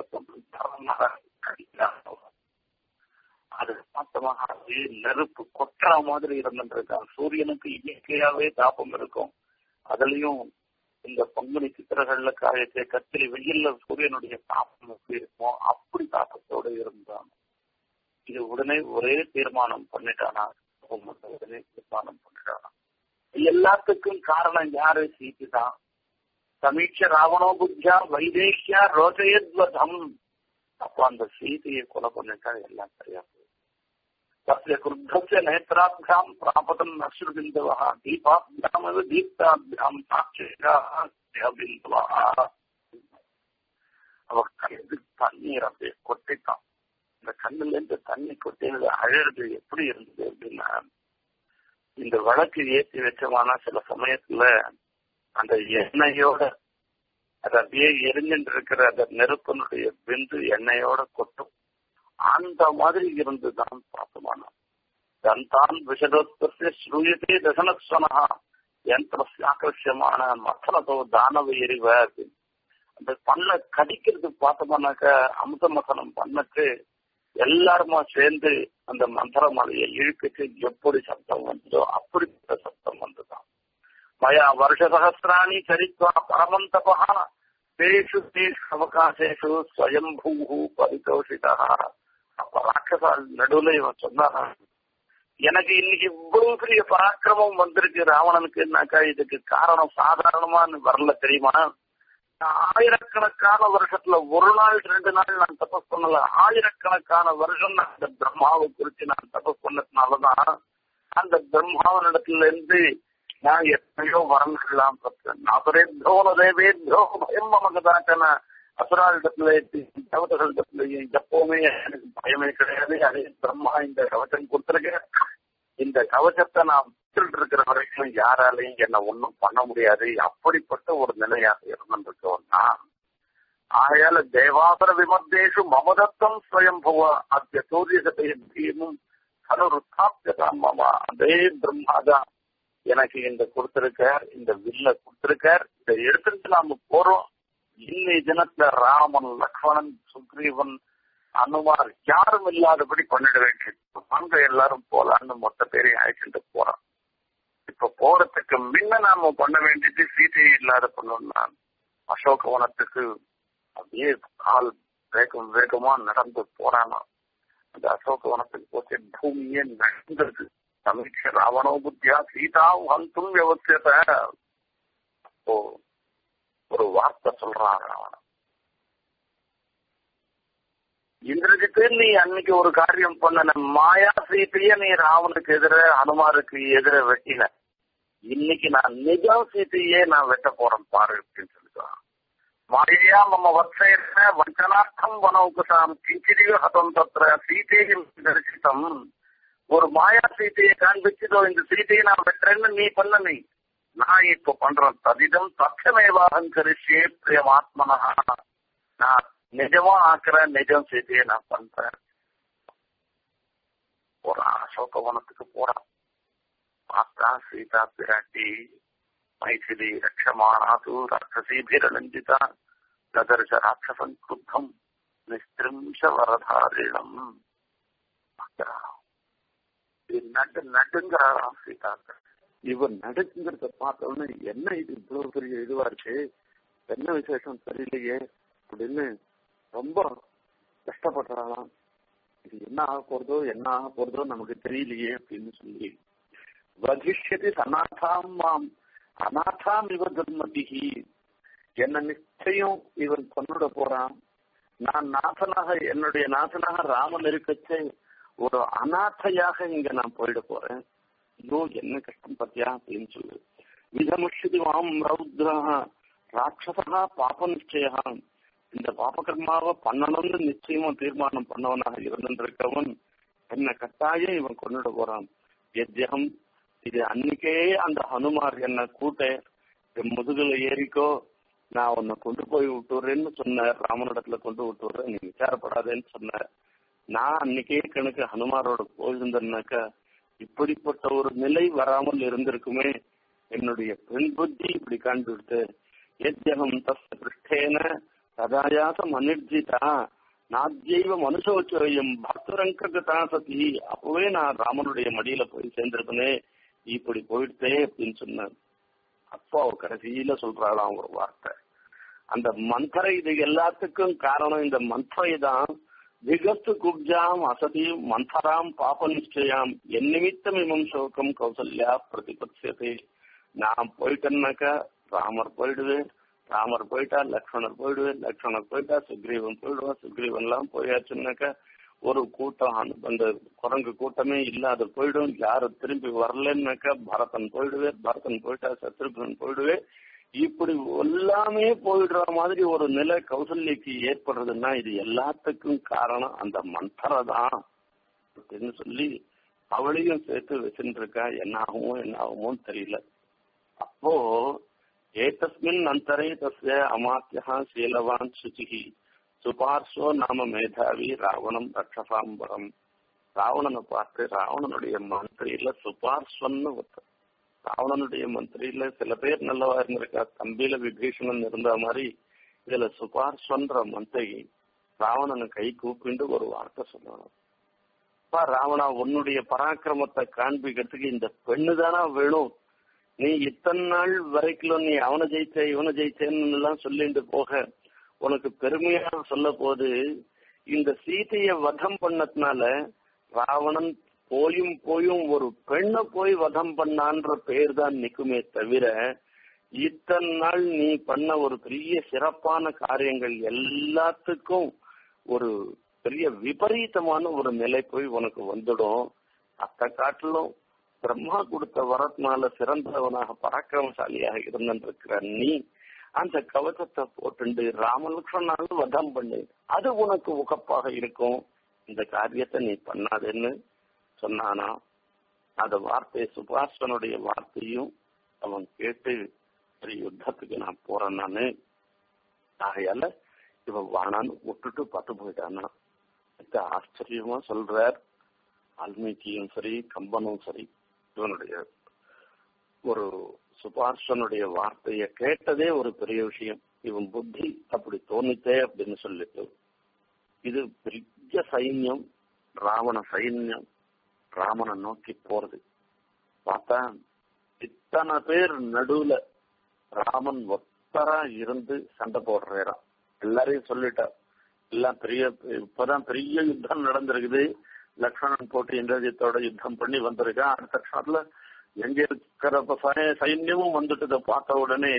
அது பார்த்தமாக அப்படியே நெருப்பு கொட்டுற மாதிரி இருந்துருக்கான் சூரியனுக்கு இயற்கையாவே தாபம் இருக்கும் அதுலயும் இந்த பங்குனி சித்திரங்கள்ல காயத்தை கத்திரி வெயில்ல சூரியனுடைய தாபம் எப்படி இருக்குமோ அப்படி தாக்கத்தோட இருந்தான் இது உடனே ஒரே தீர்மானம் பண்ணிட்டானா உடனே தீர்மானம் பண்ணிட்டானா எல்லாத்துக்கும் காரணம் யாரு சீட்டு தான் சமீட்ச ராவணோ புத்தியா வைதேஷ்யா ரோஜயத்வதம் அப்ப அந்த சீதையை கொலை பண்ணிட்டா எல்லாம் சரியா போகும் तस्य क्रुद्धस्य नेत्राभ्याम् प्रापतम् अश्रुबिन्दवः दीपाभ्यामेव दीप्ताभ्याम् साक्षिकाः बिन्दवः அவ கண்ணு தண்ணீர் அப்படியே கொட்டிட்டான் இந்த கண்ணுல இருந்து தண்ணி கொட்டினது அழகு எப்படி இருந்தது அப்படின்னா இந்த வழக்கு ஏற்றி வச்சோம்னா சில சமயத்துல அந்த எண்ணெயோட அது அப்படியே எரிஞ்சுட்டு இருக்கிற அந்த நெருப்பனுடைய பிந்து எண்ணெயோட கொட்டும் அந்த மாதிரி இருந்துதான் பார்த்தோமானா தந்தான் விஷதோத்பத்திய ஸ்ரூயத்தே தசனஸ்வனா யந்திரஸ்யாக்கிரசியமான மசனதோ தானவ எரிவ அப்படின்னு அந்த பண்ணை கடிக்கிறது பார்த்தோம்னாக்க அமுத மசனம் பண்ணக்கு எல்லாருமா சேர்ந்து அந்த மந்திர மலையை இழுக்கிட்டு எப்படி சப்தம் வந்ததோ அப்படிப்பட்ட சப்தம் வந்துதான் மயா வருஷ சகசிராணி சரித்வா பரமம் தபா தேஷு தேஷு அவகாசேஷு ஸ்வயம்பூ பரிதோஷிதா அப்ப ராட்சசால் நடுவுல இவன் சொன்னான் எனக்கு இன்னைக்கு இவ்வளவு பெரிய பராக்கிரமம் வந்திருக்கு ராவணனுக்குனாக்கா இதுக்கு காரணம் சாதாரணமான வரல தெரியுமா ஆயிரக்கணக்கான வருஷத்துல ஒரு நாள் ரெண்டு நாள் நான் தபஸ் பண்ணல ஆயிரக்கணக்கான வருஷம் நான் அந்த பிரம்மாவை குறித்து நான் தபஸ் பண்ணதுனாலதான் அந்த பிரம்மாவனிடத்துல இருந்து நான் எத்தனையோ வரன்கள்லாம் பெற்றேன் அபரேத்தோ தேவேத்யோ பயம் மமகதாக்கன அசுராளிடத்துல தேவதைகளிடத்துலயும் எப்பவுமே எனக்கு பயமே கிடையாது அதே பிரம்மா இந்த கவச்சம் கொடுத்துருக்கேன் இந்த கவச்சத்தை நான் விட்டுட்டு இருக்கிற வரைக்கும் யாராலையும் என்ன ஒன்றும் பண்ண முடியாது அப்படிப்பட்ட ஒரு நிலையாக இருந்திருக்கோம் நான் ஆகையால தேவாசர விமர்தேஷு மமதத்தம் ஸ்வயம் பவ அத்திய சூரியகத்தையும் அனுருத்தாப்ததான் மாமா அதே பிரம்மாதான் எனக்கு இந்த கொடுத்திருக்கார் இந்த வில்ல கொடுத்திருக்கார் இதை எடுத்துட்டு நாம போறோம் இன்னைய தினத்துல ராமன் லக்ஷ்மணன் சுக்ரீவன் அனுமார் யாரும் இல்லாதபடி பண்ணிட வேண்டியது அங்க எல்லாரும் போலான்னு மொத்த பேரையும் அழைச்சிட்டு போறான் இப்ப போறதுக்கு முன்ன நாம பண்ண வேண்டியது சீதையை இல்லாத பண்ணணும்னா அசோகவனத்துக்கு அப்படியே கால் வேகம் வேகமா நடந்து போறானா அந்த அசோகவனத்துக்கு போச்சு பூமியே நடந்தது சமீட்ச ராவணோ புத்தியா சீதா ஹந்தும் வியவசியத அப்போ ஒரு வார்த்தை சொல்றான் ராவணன் இந்திரஜித்து நீ அன்னைக்கு ஒரு காரியம் பண்ணன மாயா சீத்தைய நீ ராவனுக்கு எதிர அனுமாருக்கு எதிர வெட்டின இன்னைக்கு நான் நிஜம் சீத்தையே நான் வெட்ட போறேன் பாரு அப்படின்னு சொல்லிட்டான் மாயா மம வத்சேன வஞ்சனார்த்தம் வனௌகுசாம் கிஞ்சிரிவ ஹதம் தத்திர சீதையும் தரிசித்தம் ஒரு மாயா சீத்தையை காண்பிச்சுதோ இந்த சீத்தையை நான் வெட்டுறேன்னு நீ பண்ண நீ நான் இப்ப பண்றேன் ததிதம் தட்சமேவாகம் கரிசியே பிரியமாத்மனா நான் நிஜமா ஆக்குறேன் நிஜம் சீதையை நான் பண்றேன் போறான் அசோகவனத்துக்கு போறான் பார்த்தா சீதா பிராட்டி மைथिली ரட்சமானாது ராட்சசீபிரலஞ்சிதா ததர்ஷ ராட்சசன் குத்தம் நிஸ்திரிம்ச வரதாரிணம் நடு நடுங்கிறாராம் சீதா இவர் நடுங்கிறத பார்த்த உடனே என்ன இது இவ்வளவு பெரிய இதுவா இருக்கு என்ன விசேஷம் தெரியலையே அப்படின்னு ரொம்ப கஷ்டப்படுறாளாம் இது என்ன ஆக போறதோ என்ன ஆக போறதோ நமக்கு தெரியலையே அப்படின்னு சொல்லி வகிஷ்யதி அநாதாம் மாம் அநாதாம் இவ துர்மதிகி என்ன நிச்சயம் இவன் கொண்டுட போறான் நான் நாசனாக என்னுடைய நாசனாக ராமன் இருக்கச்சே ஒரு அநாதையாக இங்க நான் போயிட போறேன் ஐயோ என்ன கஷ்டம் பத்தியா அப்படின்னு சொல்லு விதமுஷதி மாம் ரௌத்ரா ராட்சசா பாப நிச்சயா இந்த பாபகர்மாவை பண்ணணும்னு நிச்சயமா தீர்மானம் பண்ணவனாக இருந்திருக்கவன் என்ன கட்டாயம் இவன் கொண்டுட போறான் எத்யகம் இது அன்னைக்கே அந்த ஹனுமார் என்ன கூட்ட என் முதுகுல ஏறிக்கோ நான் உன்னை கொண்டு போய் விட்டுறேன்னு சொன்னார் ராமனிடத்துல கொண்டு விட்டுறேன் நீ விசாரப்படாதேன்னு சொன்னார் நான் அன்னைக்கே கணக்கு ஹனுமாரோட போயிருந்தேன்னாக்கா இப்படிப்பட்ட ஒரு நிலை வராமல் இருந்திருக்குமே என்னுடைய பெண் புத்தி இப்படி காண்பிடுத்து எத்யகம் தஸ்ய பிருஷ்டேன சதாயாசம் அனிர்ஜிதா நாத்தியைவ மனுஷோச்சோயம் பக்தரங்கதா சதி அப்பவே நான் ராமனுடைய மடியில போய் சேர்ந்திருப்பனே இப்படி போயிட்டே அப்படின்னு சொன்னார் அப்போ அவ கடைசியில சொல்றாளாம் ஒரு வார்த்தை அந்த மந்திர இது எல்லாத்துக்கும் காரணம் இந்த மந்திரை தான் விகஸ்து குப்ஜாம் அசதி மந்தராம் பாப நிச்சயாம் என் நிமித்தம் இமம் சோகம் கௌசல்யா பிரதிபட்சத்தை நான் போயிட்டேன்னாக்கா ராமர் போயிடுவேன் ராமர் போயிட்டா லக்ஷ்மணர் போயிடுவேன் லக்ஷ்மணர் போயிட்டா சுக்ரீவன் போயிடுவான் சுக்ரீவன் எல்லாம் போயாச்சுன்னாக்கா ஒரு கூட்டம் அந்த குரங்கு கூட்டமே இல்லாத போயிடும் யாரு திரும்பி வரலன்னாக்கா பரதன் போயிடுவேன் பரதன் போயிட்டா சத்ருகன் போயிடுவேன் இப்படி எல்லாமே போயிடுற மாதிரி ஒரு நிலை கௌசல்யக்கு ஏற்படுறதுன்னா இது எல்லாத்துக்கும் காரணம் அந்த மந்திர தான் அப்படின்னு சொல்லி அவளையும் சேர்த்து வச்சுட்டு இருக்கா என்ன ஆகுமோ என்ன ஆகுமோ தெரியல அப்போ ஏதஸ்மின் அந்தரே தஸ்ய அமாத்தியா சீலவான் சுச்சிகி சுபார்ஸ்வோ நாம மேதாவி ராவணம் ரட்சசாம்பரம் ராவணனை பார்த்து ராவணனுடைய மந்திரியில சுபார்ஸ்வன்னு ஒருத்தர் ராவணனுடைய மந்திரியில சில பேர் நல்லவா இருந்திருக்கா தம்பியில விபீஷணன் இருந்த மாதிரி இதுல சுபார்ஸ்வன்ற மந்திரி ராவணனை கை கூப்பிண்டு ஒரு வார்த்தை சொல்லணும் அப்பா ராவணா உன்னுடைய பராக்கிரமத்தை காண்பிக்கிறதுக்கு இந்த பெண்ணு தானா வேணும் நீ இத்தனை நாள் வரைக்கும் நீ அவனை ஜெயிச்ச இவனை ஜெயிச்சேன்னு எல்லாம் சொல்லிட்டு போக உனக்கு பெருமையா சொல்ல போது இந்த சீதைய வதம் பண்ணதுனால ராவணன் போயும் போயும் ஒரு பெண்ணை போய் வதம் பண்ணான்ற பேர் தான் நிக்குமே தவிர இத்தனை நாள் நீ பண்ண ஒரு பெரிய சிறப்பான காரியங்கள் எல்லாத்துக்கும் ஒரு பெரிய விபரீதமான ஒரு நிலை போய் உனக்கு வந்துடும் அத்த காட்டிலும் பிரம்மா கொடுத்த வரத்னால சிறந்தவனாக பராக்கிரமசாலியாக இருந்திருக்கிற நீ அந்த கவசத்தை போட்டுண்டு ராமலட்சுமணாலும் வதம் பண்ணு அது உனக்கு உகப்பாக இருக்கும் இந்த காரியத்தை நீ பண்ணாதேன்னு சொன்னானா அந்த வார்த்தை சுபாஷனுடைய வார்த்தையும் அவன் கேட்டு சரி யுத்தத்துக்கு நான் போறேன் நானு ஆகையால இவன் வானான்னு விட்டுட்டு பத்து போயிட்டானா இது ஆச்சரியமா சொல்றார் வால்மீகியும் சரி கம்பனும் சரி இவனுடைய ஒரு சுபாஷனுடைய வார்த்தைய கேட்டதே ஒரு பெரிய விஷயம் இவன் புத்தி அப்படி தோணித்தே அப்படின்னு சொல்லிட்டு இது பெரிய சைன்யம் ராவண சைன்யம் ராமனை நோக்கி போறது பார்த்தா இத்தனை பேர் நடுவுல ராமன் ஒத்தரா இருந்து சண்டை போடுறாராம் எல்லாரையும் சொல்லிட்டார் எல்லாம் பெரிய இப்பதான் பெரிய யுத்தம் நடந்திருக்குது லக்ஷ்மணன் போட்டு இந்திரஜித்தோட யுத்தம் பண்ணி வந்திருக்கான் அடுத்த க்ஷணத்துல எங்க இருக்கிற சைன்யமும் வந்துட்டு பார்த்த உடனே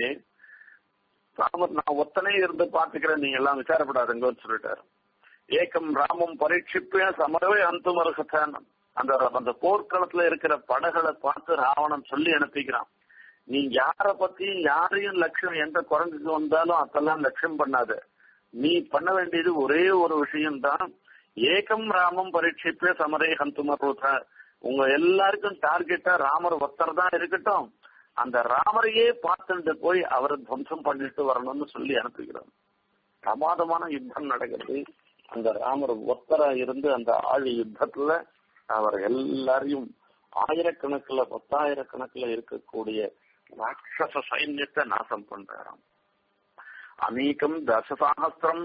ராமர் நான் ஒத்தனே இருந்து பாத்துக்கிறேன் நீங்க எல்லாம் விசாரப்படாதுங்கன்னு சொல்லிட்டாரு ஏக்கம் ராமம் பரீட்சிப்பே சமரவே அந்துமருகத்தான் அந்த அந்த போர்க்களத்துல இருக்கிற படகளை பார்த்து ராவணன் சொல்லி அனுப்பிக்கிறான் நீ யார பத்தி யாரையும் லட்சியம் எந்த குரங்குக்கு வந்தாலும் அதெல்லாம் லட்சியம் பண்ணாத நீ பண்ண வேண்டியது ஒரே ஒரு விஷயம்தான் ஏகம் ராமம் பரீட்சிப்பே சமரே ஹந்துமருத உங்க எல்லாருக்கும் டார்கெட்டா ராமர் ஒத்தர் தான் இருக்கட்டும் அந்த ராமரையே பார்த்துட்டு போய் அவரை துவம்சம் பண்ணிட்டு வரணும்னு சொல்லி அனுப்புகிறோம் பிரமாதமான யுத்தம் நடக்கிறது அந்த ராமர் ஒத்தரா இருந்து அந்த ஆழி யுத்தத்துல அவர் எல்லாரையும் ஆயிரக்கணக்குல பத்தாயிரக்கணக்குல இருக்கக்கூடிய ராட்சச சைன்யத்தை நாசம் பண்றாராம் அநேகம் தசசாகசிரம்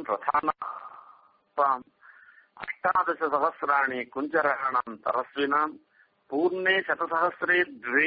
ரதானாம் அஷ்டாதச சகசிராணி குஞ்சராணாம் தரஸ்வினாம் பூர்ணே சதசகசிரே த்வே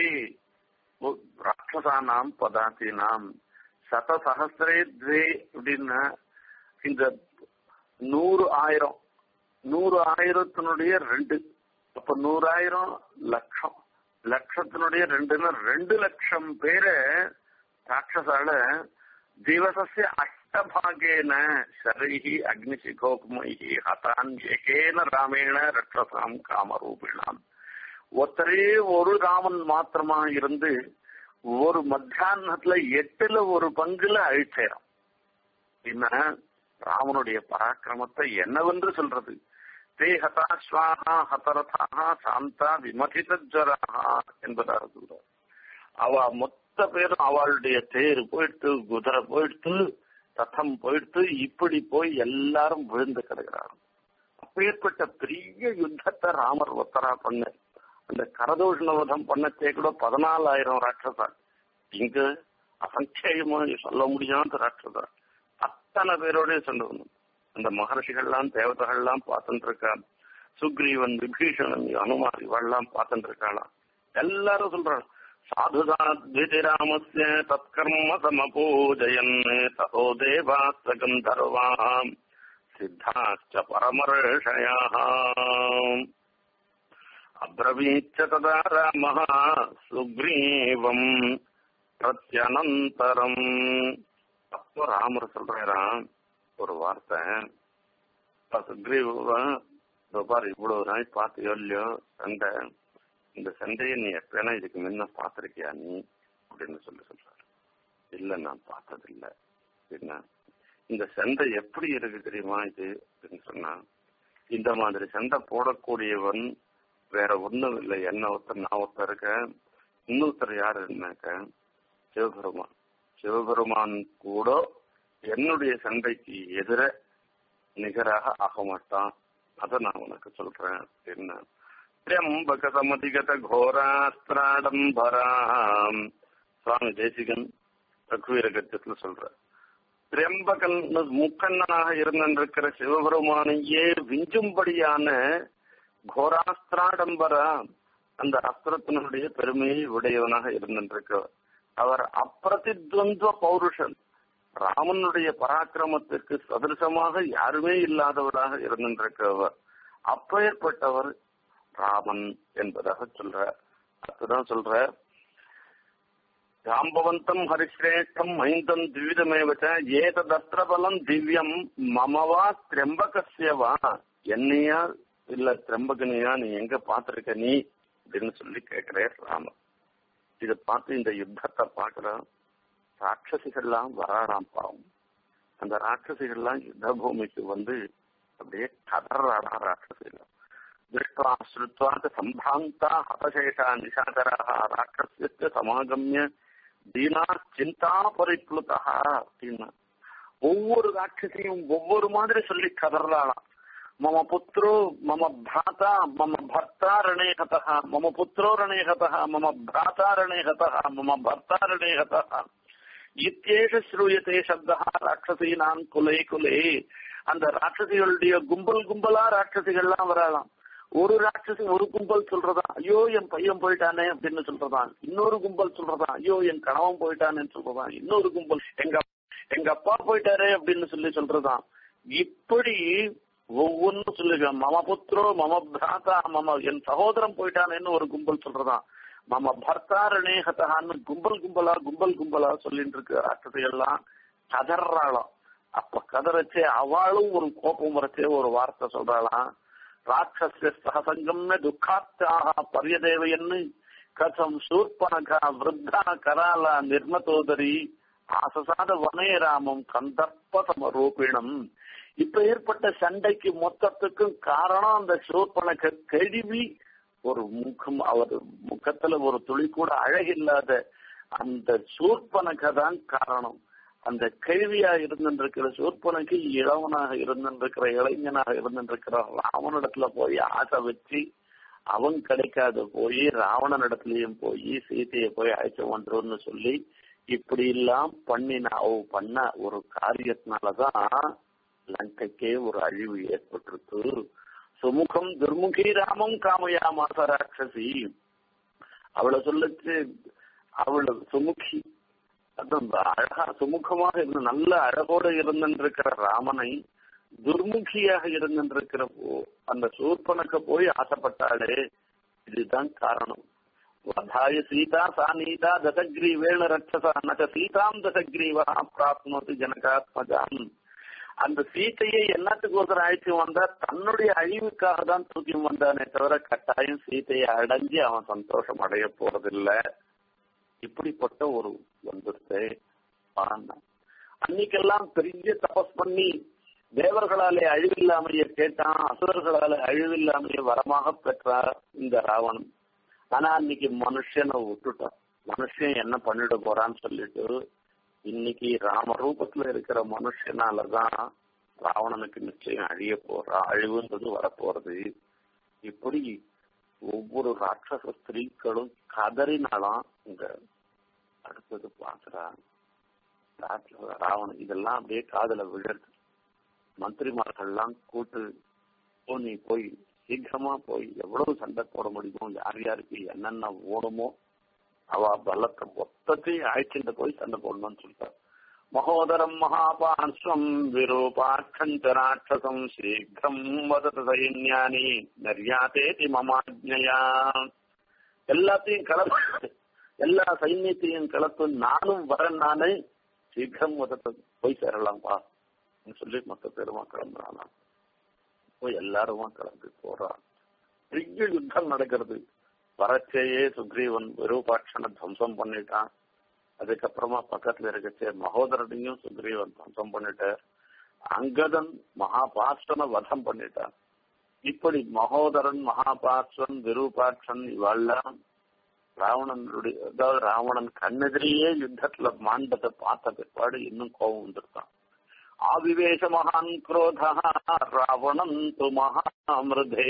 ராட்சசானாம் பதாத்தினாம் சதசகசிரே த்வே அப்படின்னா இந்த நூறு ஆயிரம் நூறு ஆயிரத்தினுடைய ரெண்டு அப்ப நூறாயிரம் லட்சம் லட்சத்தினுடைய ரெண்டுன்னா ரெண்டு லட்சம் பேரை ராட்சசால திவசஸ்ய அஷ்டபாகேன ஷரைஹி அக்னிசிகோபமைஹி ஹதான் ஏகேன ராமேண ரட்சசாம் காமரூபிணாம் ஒத்தரே ஒரு ராமன் மாத்திரமா இருந்து ஒரு மத்தியானத்துல எட்டுல ஒரு பங்குல அழிச்சேரம் என்ன ராமனுடைய பராக்கிரமத்தை என்னவென்று சொல்றது தே ஹதாஸ்வாகா ஹதரதாக சாந்தா விமதிதஜராகா என்பதாக சொல்றார் அவ மொத்த பேரும் அவளுடைய தேர் போயிடுத்து குதிரை போயிடுத்து ரத்தம் போயிடுத்து இப்படி போய் எல்லாரும் விழுந்து கிடக்கிறார் அப்பேற்பட்ட பெரிய யுத்தத்தை ராமர் ஒத்தரா பண்ண அந்த கரதோஷணவதம் பண்ணச்சே கூட பதினாலாயிரம் ராட்சசா இங்க அசங்கேயமா சொல்ல முடியாத ராட்சசா அத்தனை பேரோடய சொல்லணும் அந்த மகர்ஷிகள்லாம் தேவதைகள்லாம் பார்த்துட்டு இருக்கா சுக்ரீவன் விபீஷணன் அனுமார் இவெல்லாம் பார்த்துட்டு இருக்காளாம் எல்லாரும் சொல்றாங்க சாதுதாத்விதிராமஸ்ய தத்கர்ம சமபூஜயன் ததோ தேவாஸ்த கந்தர்வாம் சித்தாச்ச பரமர்ஷயாः அப்ரவீச்ச ததா ராமः சுக்ரீவம் பிரத்யனந்தரம் அப்போ ராமர் சொல்றாராம் ஒரு வார்த்தை சுக்ரீவன் பாரு இவ்வளவு நாள் பார்த்தியோ இல்லையோ சண்டை இந்த சண்டையை நீ எப்பனா இதுக்கு முன்ன பார்த்திருக்கியா நீ அப்படின்னு சொல்லி சொல்றாரு இல்ல நான் பார்த்ததில்லை என்ன இந்த சண்டை எப்படி இருக்கு தெரியுமா இது அப்படின்னு சொன்னா இந்த மாதிரி சண்டை போடக்கூடியவன் வேற ஒண்ணும் இல்லை என்ன ஒருத்தர் நான் ஒருத்தர் இருக்கேன் இன்னொருத்தர் யாரு இருந்தாக்க சிவபெருமான் சிவபெருமான் கூட என்னுடைய சண்டைக்கு எதிர நிகராக ஆக மாட்டான் அதை நான் உனக்கு சொல்றேன் என்ன திரியம்பக சமதிகத கோராஸ்திராடம்பராம் சுவாமி தேசிகன் ரகுவீர கத்தியத்துல சொல்ற திரியம்பகன் முக்கண்ணனாக இருந்திருக்கிற சிவபெருமானையே விஞ்சும்படியான கோராஸ்திராடம்பரா அந்த அஸ்திரத்தினுடைய பெருமையை உடையவனாக இருந்திருக்கிறவர் அவர் அப்பிரதித்வந்த பௌருஷன் ராமனுடைய பராக்கிரமத்திற்கு சதிருஷமாக யாருமே இல்லாதவராக இருந்திருக்கிறவர் அப்பேற்பட்டவர் ராமன் என்பதாக சொல்ற அதுதான் சொல்ற ஜாம்பவந்தம் ஹரிஸ்ரேஷ்டம் மைந்தம் திவ்விதமேவச்ச ஏததஸ்திரபலம் திவ்யம் மமவா திரம்பகசியவா என்னையா இல்ல திரம்பகனியா நீ எங்க பாத்திருக்க நீ அப்படின்னு சொல்லி கேட்கிறே ராமன் இத பார்த்து இந்த யுத்தத்தை பாக்குற ராட்சசிகள்லாம் வராறாம் பாவம் அந்த ராட்சசிகள்லாம் யுத்த பூமிக்கு வந்து அப்படியே கதறாடா ராட்சசிகள் திருஷ்டுவா ஸ்ருத்வாத சம்பாந்தா ஹதசேஷா நிஷாகராக ராட்சசிய சமாகமிய தீனா சிந்தா பரிப்ளுதா அப்படின்னா ஒவ்வொரு ராட்சசியும் ஒவ்வொரு மாதிரி சொல்லி கதறாளாம் மம புத்திரோ மம பிராதா மம பர்த்தா ரணே ஹதः மம புத்திரோ ரணே ஹதः மம பிராதா ரணே ஹதः மம பர்த்தா ரணே ஹதः இத்தேஷ ஸ்ரூயத்தே சப்தா ராட்சசீனான் குலே குலே அந்த ராட்சசிகளுடைய கும்பல் கும்பலா ராட்சசிகள்லாம் வரலாம் ஒரு ராட்சசி ஒரு கும்பல் சொல்றதா ஐயோ என் பையன் போயிட்டானே அப்படின்னு சொல்றதான் இன்னொரு கும்பல் சொல்றதா ஐயோ என் கணவன் போயிட்டானேன்னு சொல்றதான் இன்னொரு கும்பல் எங்க எங்க அப்பா போயிட்டாரே அப்படின்னு சொல்லி சொல்றதான் இப்படி ஒவ்வொன்றும் சொல்லுங்க மம புத்திரோ மம பிராதா மம என் சகோதரன் போயிட்டானேன்னு ஒரு கும்பல் சொல்றதான் மம பர்த்தாரணே ஹதகான்னு கும்பல் கும்பலா கும்பல் கும்பலா சொல்லிட்டு இருக்கு ராட்சதையெல்லாம் கதறாளாம் அப்ப கதறச்சே அவளும் ஒரு கோபம் வரச்சே ஒரு வார்த்தை சொல்றாளாம் ராட்சசிய சகசங்கம்னு துக்காத்தாக பரியதேவையன்னு கதம் சூர்பனகா விருத்தா கராலா நிர்மதோதரி ஆசசாத வனே ராமம் கந்தர்ப்ப சமரூபிணம் இப்ப ஏற்பட்ட சண்டைக்கு மொத்தத்துக்கும் காரணம் அந்த சூர்பனக கழுவி ஒரு முகம் அவர் முகத்துல ஒரு துளி கூட அழகில்லாத அந்த சூர்பனக தான் காரணம் அந்த கேள்வியா இருந்திருக்கிற சூர்பனுக்கு இளவனாக இருந்திருக்கிற இளைஞனாக இருந்திருக்கிற ராவனிடத்துல போய் ஆசை வச்சு அவன் கிடைக்காத போய் ராவணனிடத்துலயும் போய் சீதையை போய் அழைச்சு வந்துருன்னு சொல்லி இப்படி எல்லாம் பண்ணின அவ பண்ண ஒரு காரியத்தினாலதான் லங்கைக்கே ஒரு அழிவு ஏற்பட்டிருக்கு சுமுகம் துர்முகி ராமம் காமையா மாச ராட்சசி அவளை சொல்லுச்சு அவள் சுமுகி அதான் அழகா சுமுகமாக இருந்த நல்ல அழகோடு இருந்திருக்கிற ராமனை துர்முகியாக இருந்திருக்கிற அந்த சூர்பனுக்கு போய் ஆசைப்பட்டாளே இதுதான் காரணம் வதாய சீதா சா நீதா தசகிரீவேண ரட்சசா நக சீதாம் தசகிரீவா பிராப்னோதி ஜனகாத்மஜாம் அந்த சீத்தையை என்னத்துக்கு ஒருத்தர் அழைச்சு வந்தா தன்னுடைய அழிவுக்காக தான் தூக்கி வந்தானே தவிர கட்டாயம் சீத்தையை அடைஞ்சு அவன் சந்தோஷம் அடைய போறதில்லை இப்படிப்பட்ட ஒரு வந்துருச்சு அன்னைக்கெல்லாம் பெரிய தபஸ் பண்ணி தேவர்களாலே அழிவில்லாமைய கேட்டான் அசுரர்களால அழிவில்லாமைய வரமாக பெற்றார் இந்த ராவணன் ஆனா அன்னைக்கு மனுஷனை விட்டுட்டான் மனுஷன் என்ன பண்ணிட போறான்னு சொல்லிட்டு இன்னைக்கு ராம ரூபத்துல இருக்கிற மனுஷனாலதான் ராவணனுக்கு நிச்சயம் அழிய போறா அழிவுன்றது வரப்போறது இப்படி ஒவ்வொரு ராட்சச ஸ்திரீக்களும் கதறினாலாம் இந்த அடுத்தது பாக்குறா ராவணன் இதெல்லாம் அப்படியே காதல விழுது மந்திரிமார்கள்லாம் கூட்டு ஓ நீ போய் சீக்கிரமா போய் எவ்வளவு சண்டை போட முடியுமோ யார் யாருக்கு என்னென்ன ஓடுமோ அவ பலத்தை மொத்தத்தையும் அழைச்சிட்டு போய் சண்டை போடணும்னு சொல்லிட்டார் மகோதரம் மகாபாஸ்வம் விரூபாட்சஞ்ச ராட்சசம் சீக்கிரம் வதத சைன்யானி நர்யாதேதி மமாஜ்ஞயா எல்லாத்தையும் கலந்து எல்லா சைன்யத்தையும் கலப்பு நானும் வரேன் நானே சீக்கிரம் முதல்ல போய் சேரலாம்பா சொல்லி மொத்த பேருமா கிளம்புறானா போய் எல்லாருமா கிளம்பி போறான் பெரிய யுத்தம் நடக்கிறது வரச்சேயே சுக்ரீவன் விரூபாட்சனை துவம்சம் பண்ணிட்டான் அதுக்கப்புறமா பக்கத்துல இருக்கச்சே மகோதரனையும் சுக்ரீவன் துவம்சம் பண்ணிட்டார் அங்கதன் மகாபாஸ்வனை வதம் பண்ணிட்டான் இப்படி மகோதரன் மகாபாஸ்வன் விரூபாட்சன் இவெல்லாம் ராவணனுடைய அதாவது ராவணன் கண்ணெதிரியே யுத்தத்துல மாண்டதை பார்த்த பிற்பாடு இன்னும் கோபம் வந்திருக்கான் ஆவிவேஷ மகான் குரோதா ராவணன் து மகாமிருதே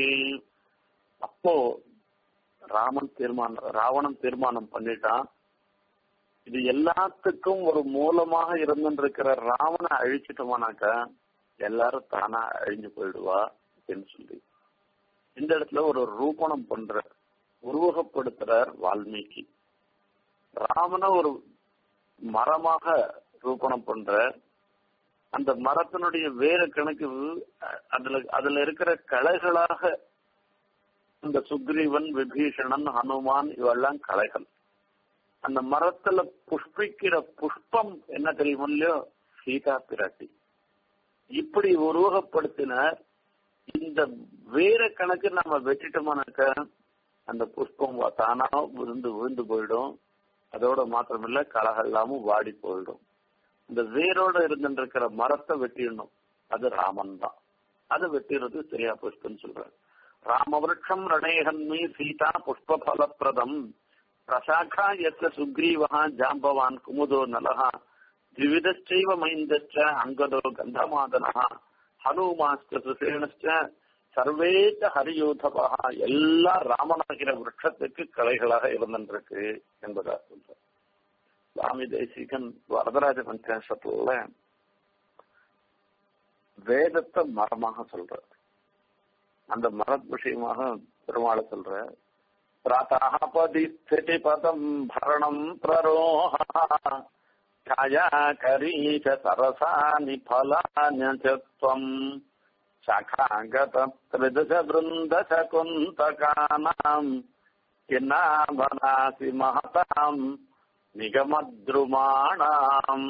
அப்போ ராமன் தீர்மானம் ராவணன் தீர்மானம் பண்ணிட்டான் இது எல்லாத்துக்கும் ஒரு மூலமாக இருந்துருக்கிற ராவனை அழிச்சிட்டோமானாக்கா எல்லாரும் தானா அழிஞ்சு போயிடுவா அப்படின்னு சொல்லி இந்த இடத்துல ஒரு ரூபணம் பண்ற உருவகப்படுத்துறார் வால்மீகி ராமனை ஒரு மரமாக ரூபணம் பண்ற அந்த மரத்தினுடைய வேறு கணக்கு அதுல அதுல இருக்கிற கலைகளாக இந்த சுக்ரீவன் விபீஷணன் ஹனுமான் இவெல்லாம் கலைகள் அந்த மரத்துல புஷ்பிக்கிற புஷ்பம் என்ன தெரியுமோ இல்லையோ சீதா பிராட்டி இப்படி உருவகப்படுத்தினார் இந்த வேற கணக்கு நம்ம வெட்டிட்டோம்னாக்க அந்த புஷ்பம் தானா விழுந்து விழுந்து போயிடும் அதோட மாத்திரமில்ல கலகல்லாமும் வாடி போயிடும் இந்த வேரோட இருந்துருக்கிற மரத்தை வெட்டிடணும் அது ராமன் தான் அதை வெட்டிடுறது சரியா புஷ்பன்னு சொல்றாரு ராமவிருட்சம் ரணேகன்மி சீதா புஷ்ப பலப்பிரதம் பிரசாக்கா எத்த சுக்ரீவா ஜாம்பவான் குமுதோ நலஹா திவிதச்சைவ மைந்தச்ச அங்கதோ கந்தமாதனஹா ஹனுமாஸ்த சுசேனச்ச சர்வேச்ச ஹரியோதபா எல்லாம் ராமனாகிற விருட்சத்துக்கு கலைகளாக இருந்திருக்கு என்பதா சொல்ற சுவாமி தேசிகன் வரதராஜ பஞ்சாசத்துல வேதத்தை மரமாக சொல்ற அந்த மர விஷயமாக பெருமாளை சொல்ற பிராத்தாபதி ஸ்திதி பதம் பரணம் பிரரோஹ छायाकरीच सरसानि फलान्यचत्वम् शाखागतत्रिदश वृन्दश कुन्तकानाम् किन्नाभनासि महताम् நிகமத்ருமாணாம்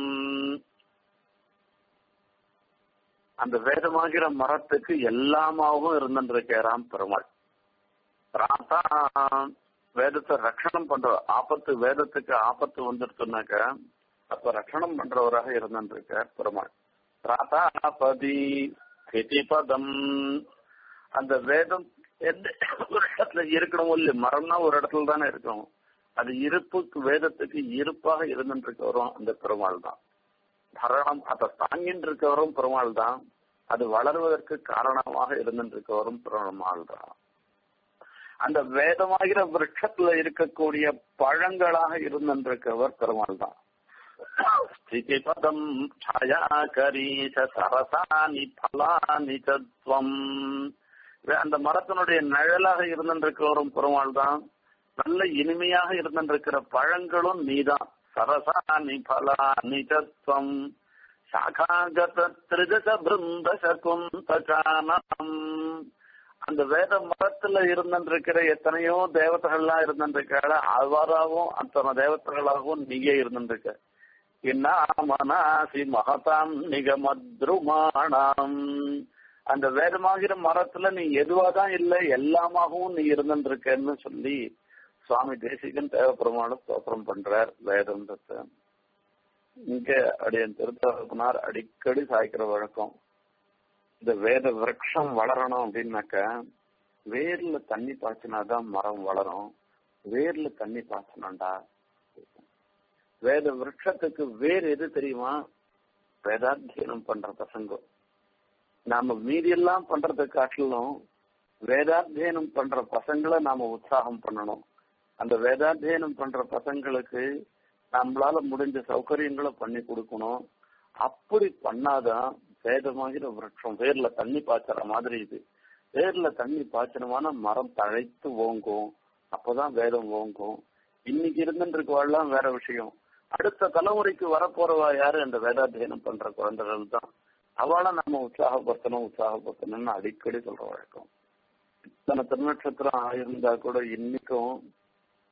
அந்த வேதமாகிற மரத்துக்கு எல்லாமாவும் இருந்துருக்கிறான் பெருமாள் ராத்தா வேதத்தை ரட்சணம் பண்ற ஆபத்து வேதத்துக்கு ஆபத்து வந்துருச்சுனாக்க அப்ப ரட்சணம் பண்றவராக இருந்திருக்கார் பெருமாள் ராதாபதி பதம் அந்த வேதம் எந்த ஒரு இடத்துல இருக்கணும் இல்ல மரம்னா ஒரு இடத்துல தானே இருக்கும் அது இருப்புக்கு வேதத்துக்கு இருப்பாக இருந்துருக்கவரும் அந்த பெருமாள் தான் பரணம் அதை தாங்கின்னு இருக்கவரும் பெருமாள் தான் அது வளர்வதற்கு காரணமாக இருந்துருக்கவரும் பெருமாள் தான் அந்த வேதமாகிற விருட்சத்துல இருக்கக்கூடிய பழங்களாக இருந்திருக்கிறவர் பெருமாள் தான் ஸ்திதிபதம் ಛಾಯಾಕರೀಶ சரசானி பலானி தத்துவம் அந்த மரத்தினுடைய நிழலாக இருந்திருக்கிறவரும் பெருமாள் தான் நல்ல இனிமையாக இருந்திருக்கிற பழங்களும் நீதான் சரசானி பலானி தத்துவம் சாகாகத திரிதச பிருந்த சகுந்தகானம் அந்த வேத மரத்துல இருந்திருக்கிற எத்தனையோ தேவதைகள்லாம் இருந்திருக்காಳ அவ்வாறாகவும் அத்தனை தேவதைகளாகவும் நீயே இருந்திருக்க இன்னாமனாசி மகதாம் நிகமத்ருமாணாம் அந்த வேதமாகிற மரத்துல நீ எதுவாதான் இல்லை எல்லாமாகவும் நீ இருந்திருக்கன்னு சொல்லி சுவாமி தேசிகன் தேவப்பெருமான ஸ்தோத்திரம் பண்றார் வேதந்தத்தை இங்க அடியன் திருத்தகப்பனார் அடிக்கடி சாய்க்கிற வழக்கம் இந்த வேத விரக்ஷம் வளரணும் அப்படின்னாக்க வேர்ல தண்ணி பாய்ச்சினாதான் மரம் வளரும் வேர்ல தண்ணி பாய்ச்சணும்டா வேத விரக்ஷத்துக்கு வேர் எது தெரியுமா வேதாத்தியனம் பண்ற பசங்க நாம மீதி எல்லாம் பண்றதை காட்டிலும் வேதாத்தியனம் பண்ற பசங்களை நாம உற்சாகம் பண்ணணும் அந்த வேதாத்தியனம் பண்ற பசங்களுக்கு நம்மளால முடிஞ்ச சௌகரியங்களை பண்ணி கொடுக்கணும் அப்படி பண்ணாதான் வேதமாகிற விரட்சம் வேர்ல தண்ணி பாய்ச்சற மாதிரி இது வேர்ல தண்ணி பாய்ச்சனமான மரம் தழைத்து ஓங்கும் அப்பதான் வேதம் ஓங்கும் இன்னைக்கு இருந்துருக்கவாள்லாம் வேற விஷயம் அடுத்த தலைமுறைக்கு வரப்போறவா யாரு அந்த வேதாத்தியனம் பண்ற குழந்தைகள் தான் அவளை நம்ம உற்சாகப்படுத்தணும் உற்சாகப்படுத்தணும்னு அடிக்கடி சொல்ற வழக்கம் இத்தனை திருநட்சத்திரம் ஆயிருந்தா கூட இன்னைக்கும்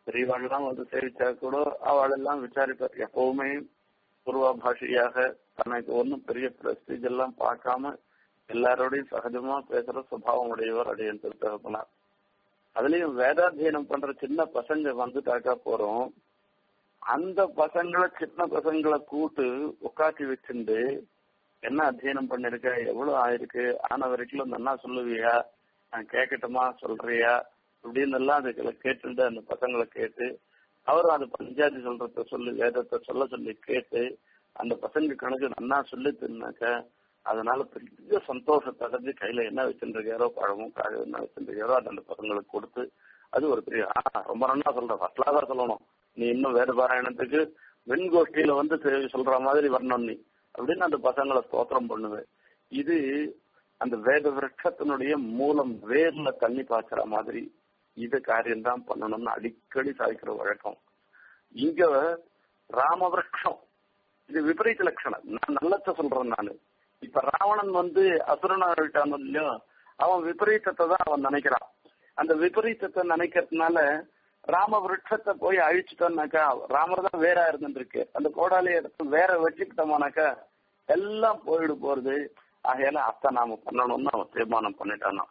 பெரியவாள்லாம் வந்து சேவிச்சா கூட அவள் எல்லாம் விசாரிப்பார் எப்பவுமே பூர்வாபாஷியாக தனக்கு ஒன்றும் பெரிய பிரஸ்டீஜ் எல்லாம் பார்க்காம எல்லாரோடையும் சகஜமா பேசுற சுபாவம் உடையவர் அடையன் திருத்தகப்பனார் அதுலயும் வேதாத்தியனம் பண்ற சின்ன பசங்க வந்துட்டாக்கா போறோம் அந்த பசங்களை சின்ன பசங்களை கூட்டு உட்காத்தி வச்சுண்டு என்ன அத்தியனம் பண்ணிருக்க எவ்வளவு ஆயிருக்கு ஆன வரைக்கும் நன்னா சொல்லுவியா நான் கேட்கட்டுமா சொல்றியா இப்படின்னு எல்லாம் அதுகளை கேட்டுட்டு அந்த பசங்களை கேட்டு அவரும் அது பஞ்சாயத்து சொல்றத சொல்லி வேதத்தை சொல்ல சொல்லி கேட்டு அந்த பசங்க கணக்கு நன்னா சொல்லித்துனாக்க அதனால பெரிய சந்தோஷத்தை அடைஞ்சு கையில என்ன வச்சுருக்காரோ பழமும் காய் என்ன வச்சுருக்காரோ அது அந்த பசங்களுக்கு கொடுத்து அது ஒரு பெரிய ஆ, ரொம்ப நன்னா சொல்ற ஃபர்ஸ்ட் கிளாஸா சொல்லணும் நீ இன்னும் வேத பாராயணத்துக்கு வெண்கோஷ்டியில வந்து தெ- சொல்ற மாதிரி வரணும் நீ அப்படின்னு அந்த பசங்களை ஸ்தோத்திரம் பண்ணுவேன் இது அந்த வேத விருட்சத்தினுடைய மூலம் வேர்ல தண்ணி பாய்ச்சுற மாதிரி இது காரியம்தான் பண்ணணும்னு அடிக்கடி சாய்க்கிற வழக்கம் இங்க ராமவிருட்சம் இது விபரீத லட்சணம் நான் நல்லத சொல்றேன் நானு இப்ப ராவணன் வந்து அசுரனா ஆயிட்டான் இல்லையோ அவன் விபரீதத்தை தான் அவன் நினைக்கிறான் அந்த விபரீதத்தை நினைக்கிறதுனால ராம விருட்சத்தை போய் அழிச்சுட்டோம்னாக்கா ராமர் தான் வேற இருந்துருக்கு அந்த கோடாலி எடுத்து வேற வச்சுக்கிட்டோம்னாக்கா எல்லாம் போயிடு போறது ஆகையால அத்தை நாம பண்ணணும்னு அவன் தீர்மானம் பண்ணிட்டானா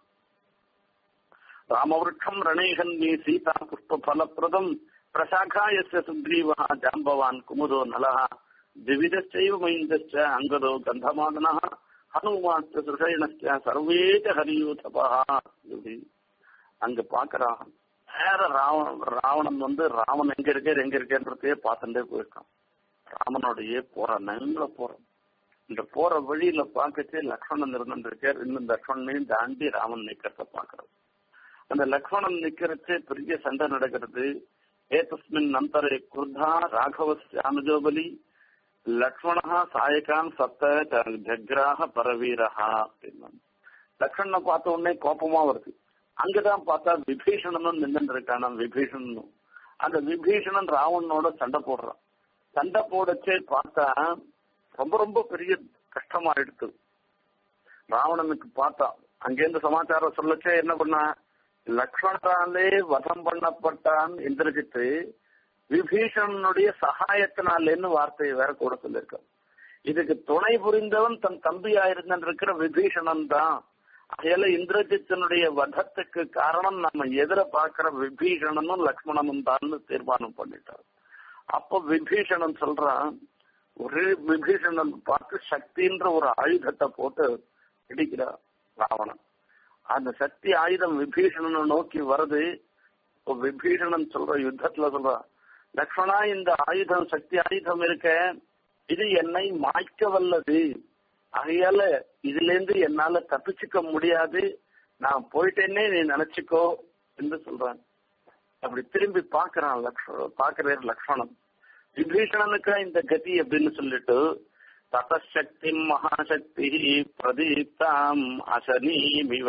ராமவிருட்சம் ரணேகன்யே சீதா புஷ்ப பலப்பிரதம் பிரசாகாயஸ்ய சுக்ரீவா ஜாம்பவான் குமுதோ நலஹ திவிதச்சைவ மைந்தச்ச அங்கதோ கந்தமாதனः ஹனுமாஸ்த சுஷயணஸ்ய சர்வேஜ ஹரியூதபா இப்படி அங்க பாக்குறான் வேற ராவணன் ராவணன் வந்து ராமன் எங்க இருக்கார் எங்க இருக்கேன்றதையே பார்த்துட்டே போயிருக்கான் ராமனோடயே போற நல்ல போறான் இந்த போற வழியில பார்க்கச்சே லக்ஷ்மணன் இருந்திருக்கார் இன்னும் லக்ஷ்மணனையும் தாண்டி ராமன் நிக்கிறத பாக்குறோம் அந்த லக்ஷ்மணன் நிக்கிறச்சே பெரிய சண்டை நடக்கிறது ஏதஸ்மின் அந்தரே குர்தா ராகவஸ்ய அனுஜோபலி லக்ஷ்மணா சாயகான் சத்த ஜக்ராக பரவீரஹா அப்படின்னா லக்ஷ்மணனை பார்த்த உடனே கோபமா வருது அங்கதான் பார்த்தா விபீஷணனும் நின்று இருக்கான விபீஷணனும் அந்த விபீஷணன் ராவணனோட சண்டை போடுறான் சண்டை போடச்சே பார்த்தா ரொம்ப ரொம்ப பெரிய கஷ்டமாயிடுத்து ராவணனுக்கு பார்த்தா அங்கேருந்து சமாச்சாரம் சொல்லச்சே என்ன பண்ணா லக்ஷ்மணராலே வதம் பண்ணப்பட்டான் இந்திரஜித்து விபீஷணனுடைய சகாயத்தினாலேன்னு வார்த்தையை வேற கூட சொல்லியிருக்கான் இதுக்கு துணை புரிந்தவன் தன் தம்பியா இருந்திருக்கிற விபீஷணன் தான் அதையில இந்திரஜித்தனுடைய வதத்துக்கு காரணம் நம்ம எதிர பாக்குற விபீஷணனும் லக்ஷ்மணனும் தான் தீர்மானம் பண்ணிட்டார் அப்ப விபீஷணன் சொல்றான் ஒரே விபீஷணன் பார்த்து சக்தின்ற ஒரு ஆயுதத்தை போட்டு பிடிக்கிறார் ராவணன் அந்த சக்தி ஆயுதம் விபீஷணனை நோக்கி வருது இப்போ விபீஷணன் சொல்ற யுத்தத்துல சொல்றான் லக்ஷ்மணா இந்த ஆயுதம் சக்தி ஆயுதம் இருக்க இது என்னை மாய்க்க வல்லது ஆகையால இதுல இருந்து என்னால தப்பிச்சுக்க முடியாது நான் போயிட்டேன்னே நீ நினைச்சுக்கோ என்று சொல்றான் அப்படி திரும்பி பாக்குறான் லக்ஷ்மண பாக்குறாரு லக்ஷ்மணன் விபீஷணனுக்கு இந்த கதி அப்படின்னு சொல்லிட்டு ததசக்தி மகாசக்தி பிரதீப்தாம் அசனீமிவ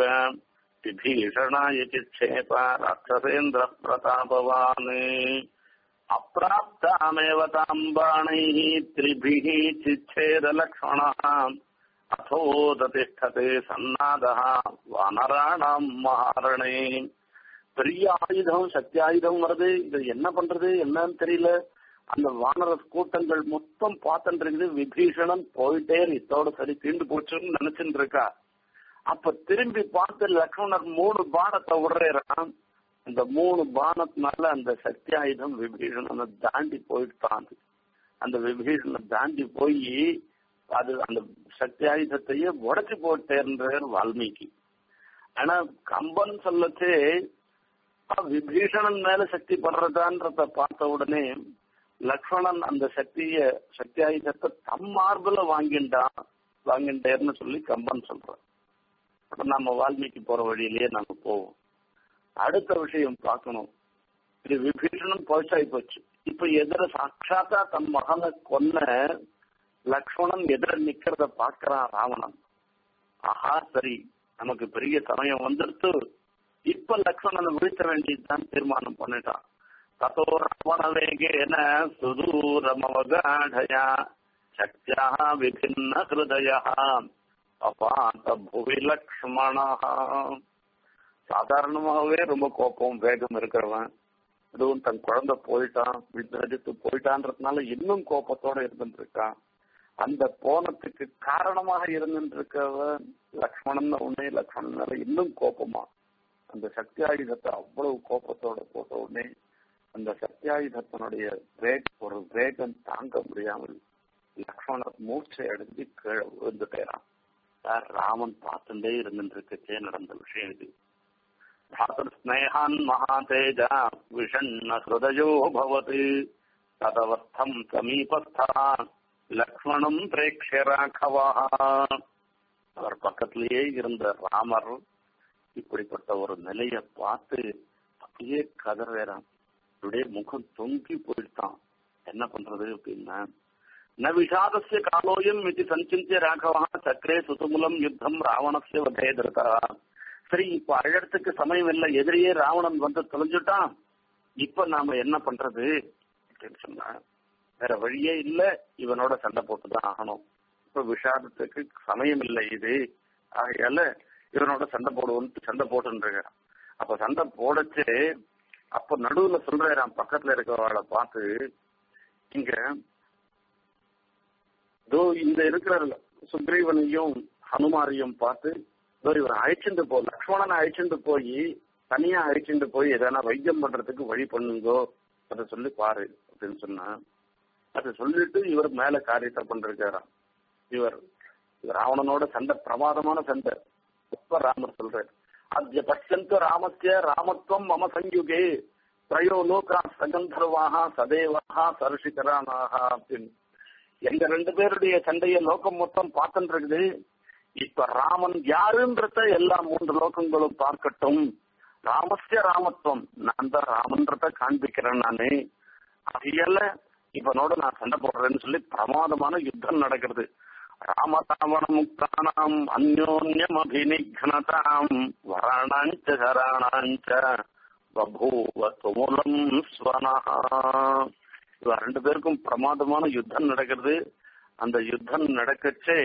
விபீஷணாய சிக்ஷேப ராட்சசேந்திர பிரதாபவான் அப்பிராப்தாமேவ தாம் பாணைः त्रिभिः चिच्छेदलक्ष्मणः अथोदतिष्ठते सन्नादः வானராணாம் மகாரணே பெரிய ஆயுதம் சக்தி ஆயுதம் வருது இது என்ன பண்றது என்னன்னு தெரியல அந்த வானர கூட்டங்கள் மொத்தம் பார்த்துட்டு இருக்குது விபீஷணன் போயிட்டே இத்தோட சரி தீண்டு போச்சுன்னு நினைச்சுட்டு இருக்கா அப்ப திரும்பி பார்த்து லக்ஷ்மணர் மூணு பானத்தை விடுறான் இந்த மூணு பானத்தினால அந்த சக்தி ஆயுதம் விபீஷணனை தாண்டி போயிட்டான் அந்த விபீஷணனை தாண்டி போய் அது அந்த சக்தி ஆயுதத்தையே உடச்சி போட்டேன்றார் வால்மீகி ஆனா கம்பன் சொல்லச்சே விபீஷணன் மேல சக்தி படுறதான்றத பார்த்த உடனே லக்ஷ்மணன் அந்த சக்திய சக்தி ஆயுதத்தை தம் மார்புல வாங்கிண்டான் வாங்கிட்டேர்னு சொல்லி கம்பன் சொல்றான் அப்ப நம்ம வால்மீகி போற வழியிலேயே நம்ம போவோம் அடுத்த விஷயம் பார்க்கணும் இது விபீஷணன் போச்சாய் போச்சு இப்ப எதிர சாட்சாத்தா தன் மகனை கொன்ன லக்ஷ்மணன் எதிர நிக்கிறத பாக்குறான் ராவணன் ஆஹா சரி நமக்கு பெரிய சமயம் வந்துடுத்து இப்ப லக்ஷ்மணனை வீழ்த்த வேண்டியதுதான் தீர்மானம் பண்ணிட்டான் ததோ ராவண வேகேன சுதூரமவகாடயா சக்தியா விபின்ன ஹிருதய அபாத புவி லக்ஷ்மணா சாதாரணமாகவே ரொம்ப கோபம் வேகம் இருக்கிறவன் அதுவும் தன் குழந்தை போயிட்டான் விழுந்து போயிட்டான்றதுனால இன்னும் கோபத்தோட இருந்துட்டு இருக்கான் அந்த போனத்துக்கு காரணமாக இருந்துட்டு இருக்கவன் லக்ஷ்மணன் உடனே லக்ஷ்மணன் மேல இன்னும் கோபமா அந்த சக்தி ஆயுதத்தை அவ்வளவு கோபத்தோட போட்ட உடனே அந்த சத்தியாயுதத்தினுடைய வேக் ஒரு வேகம் தாங்க முடியாமல் லக்ஷ்மணர் மூர்ச்சை அடைஞ்சு கீழே விழுந்துட்டேரான் சார் ராமன் பார்த்துட்டே இருந்துருக்கே நடந்த விஷயம் இது ஸ்னேகான் மகாதேஜா விஷண்ண ஹிருதயோ பவதி ததவர்த்தம் சமீபஸ்தா லக்ஷ்மணம் பிரேக்ஷ ராகவா அவர் பக்கத்திலேயே இருந்த ராமர் இப்படிப்பட்ட ஒரு நிலையை பார்த்து அப்படியே கதறேறான் அப்படியே முகம் தொங்கி போயிட்டான் என்ன பண்றது அப்படின்னா ந விஷாதஸ்ய காலோயம் இது சஞ்சிந்திய ராகவா சக்கரே சுதுமுலம் யுத்தம் ராவணஸ்ய வதே திருதா சரி இப்ப அழறதுக்கு சமயம் இல்லை எதிரியே ராவணன் வந்து தொலைஞ்சுட்டான் இப்ப நாம என்ன பண்றது அப்படின்னு சொன்னா வேற வழியே இல்ல இவனோட சண்டை போட்டுதான் ஆகணும் இப்ப விஷாதத்துக்கு சமயம் இல்லை இது ஆகையால இவனோட சண்டை போடுவோம்னு சண்டை போட்டுருக்க அப்ப சண்டை போடச்சு அப்ப நடுவுல சொல்றாராம் பக்கத்துல இருக்கிறவளை பார்த்து இங்க இதோ இந்த இருக்கிற சுக்ரீவனையும் ஹனுமாரையும் பார்த்து இதோ இவரை அழைச்சிட்டு போ லக்ஷ்மணனை அழைச்சிட்டு போய் தனியா அழைச்சிட்டு போய் எதனா வைத்தியம் பண்றதுக்கு வழி பண்ணுங்கோ அதை சொல்லி பாரு அப்படின்னு சொன்னா அதை சொல்லிட்டு இவர் மேல காரியத்தை பண்றாராம் இவர் ராவணனோட சண்டை பிரமாதமான சண்டை இப்ப ராமர் சொல்றாரு அத்திய பஷ்யந்த ராமஸ்ய ராமத்துவம் மம சங்கியுகே திரையோ லோகா சகந்தர்வாக சதேவாக சருஷிகரானாக அப்படின்னு எங்க ரெண்டு பேருடைய சண்டைய லோகம் மொத்தம் பார்த்துட்டு இருக்குது இப்ப ராமன் யாருன்றத எல்லா மூன்று லோகங்களும் பார்க்கட்டும் ராமஸ்ய ராமத்துவம் நான் தான் ராமன்றத காண்பிக்கிறேன் நானு அதையல்ல இவனோட நான் சண்டை போடுறேன்னு சொல்லி பிரமாதமான யுத்தம் நடக்கிறது ராமராவண முக்தானாம் அந்யோன்யம் அபிநிக்னதாம் வராணாஞ்ச சராணாஞ்ச பபூவ துமுலம் ஸ்வனஹா இவ ரெண்டு பேருக்கும் பிரமாதமான யுத்தம் நடக்கிறது அந்த யுத்தம் நடக்கச்சே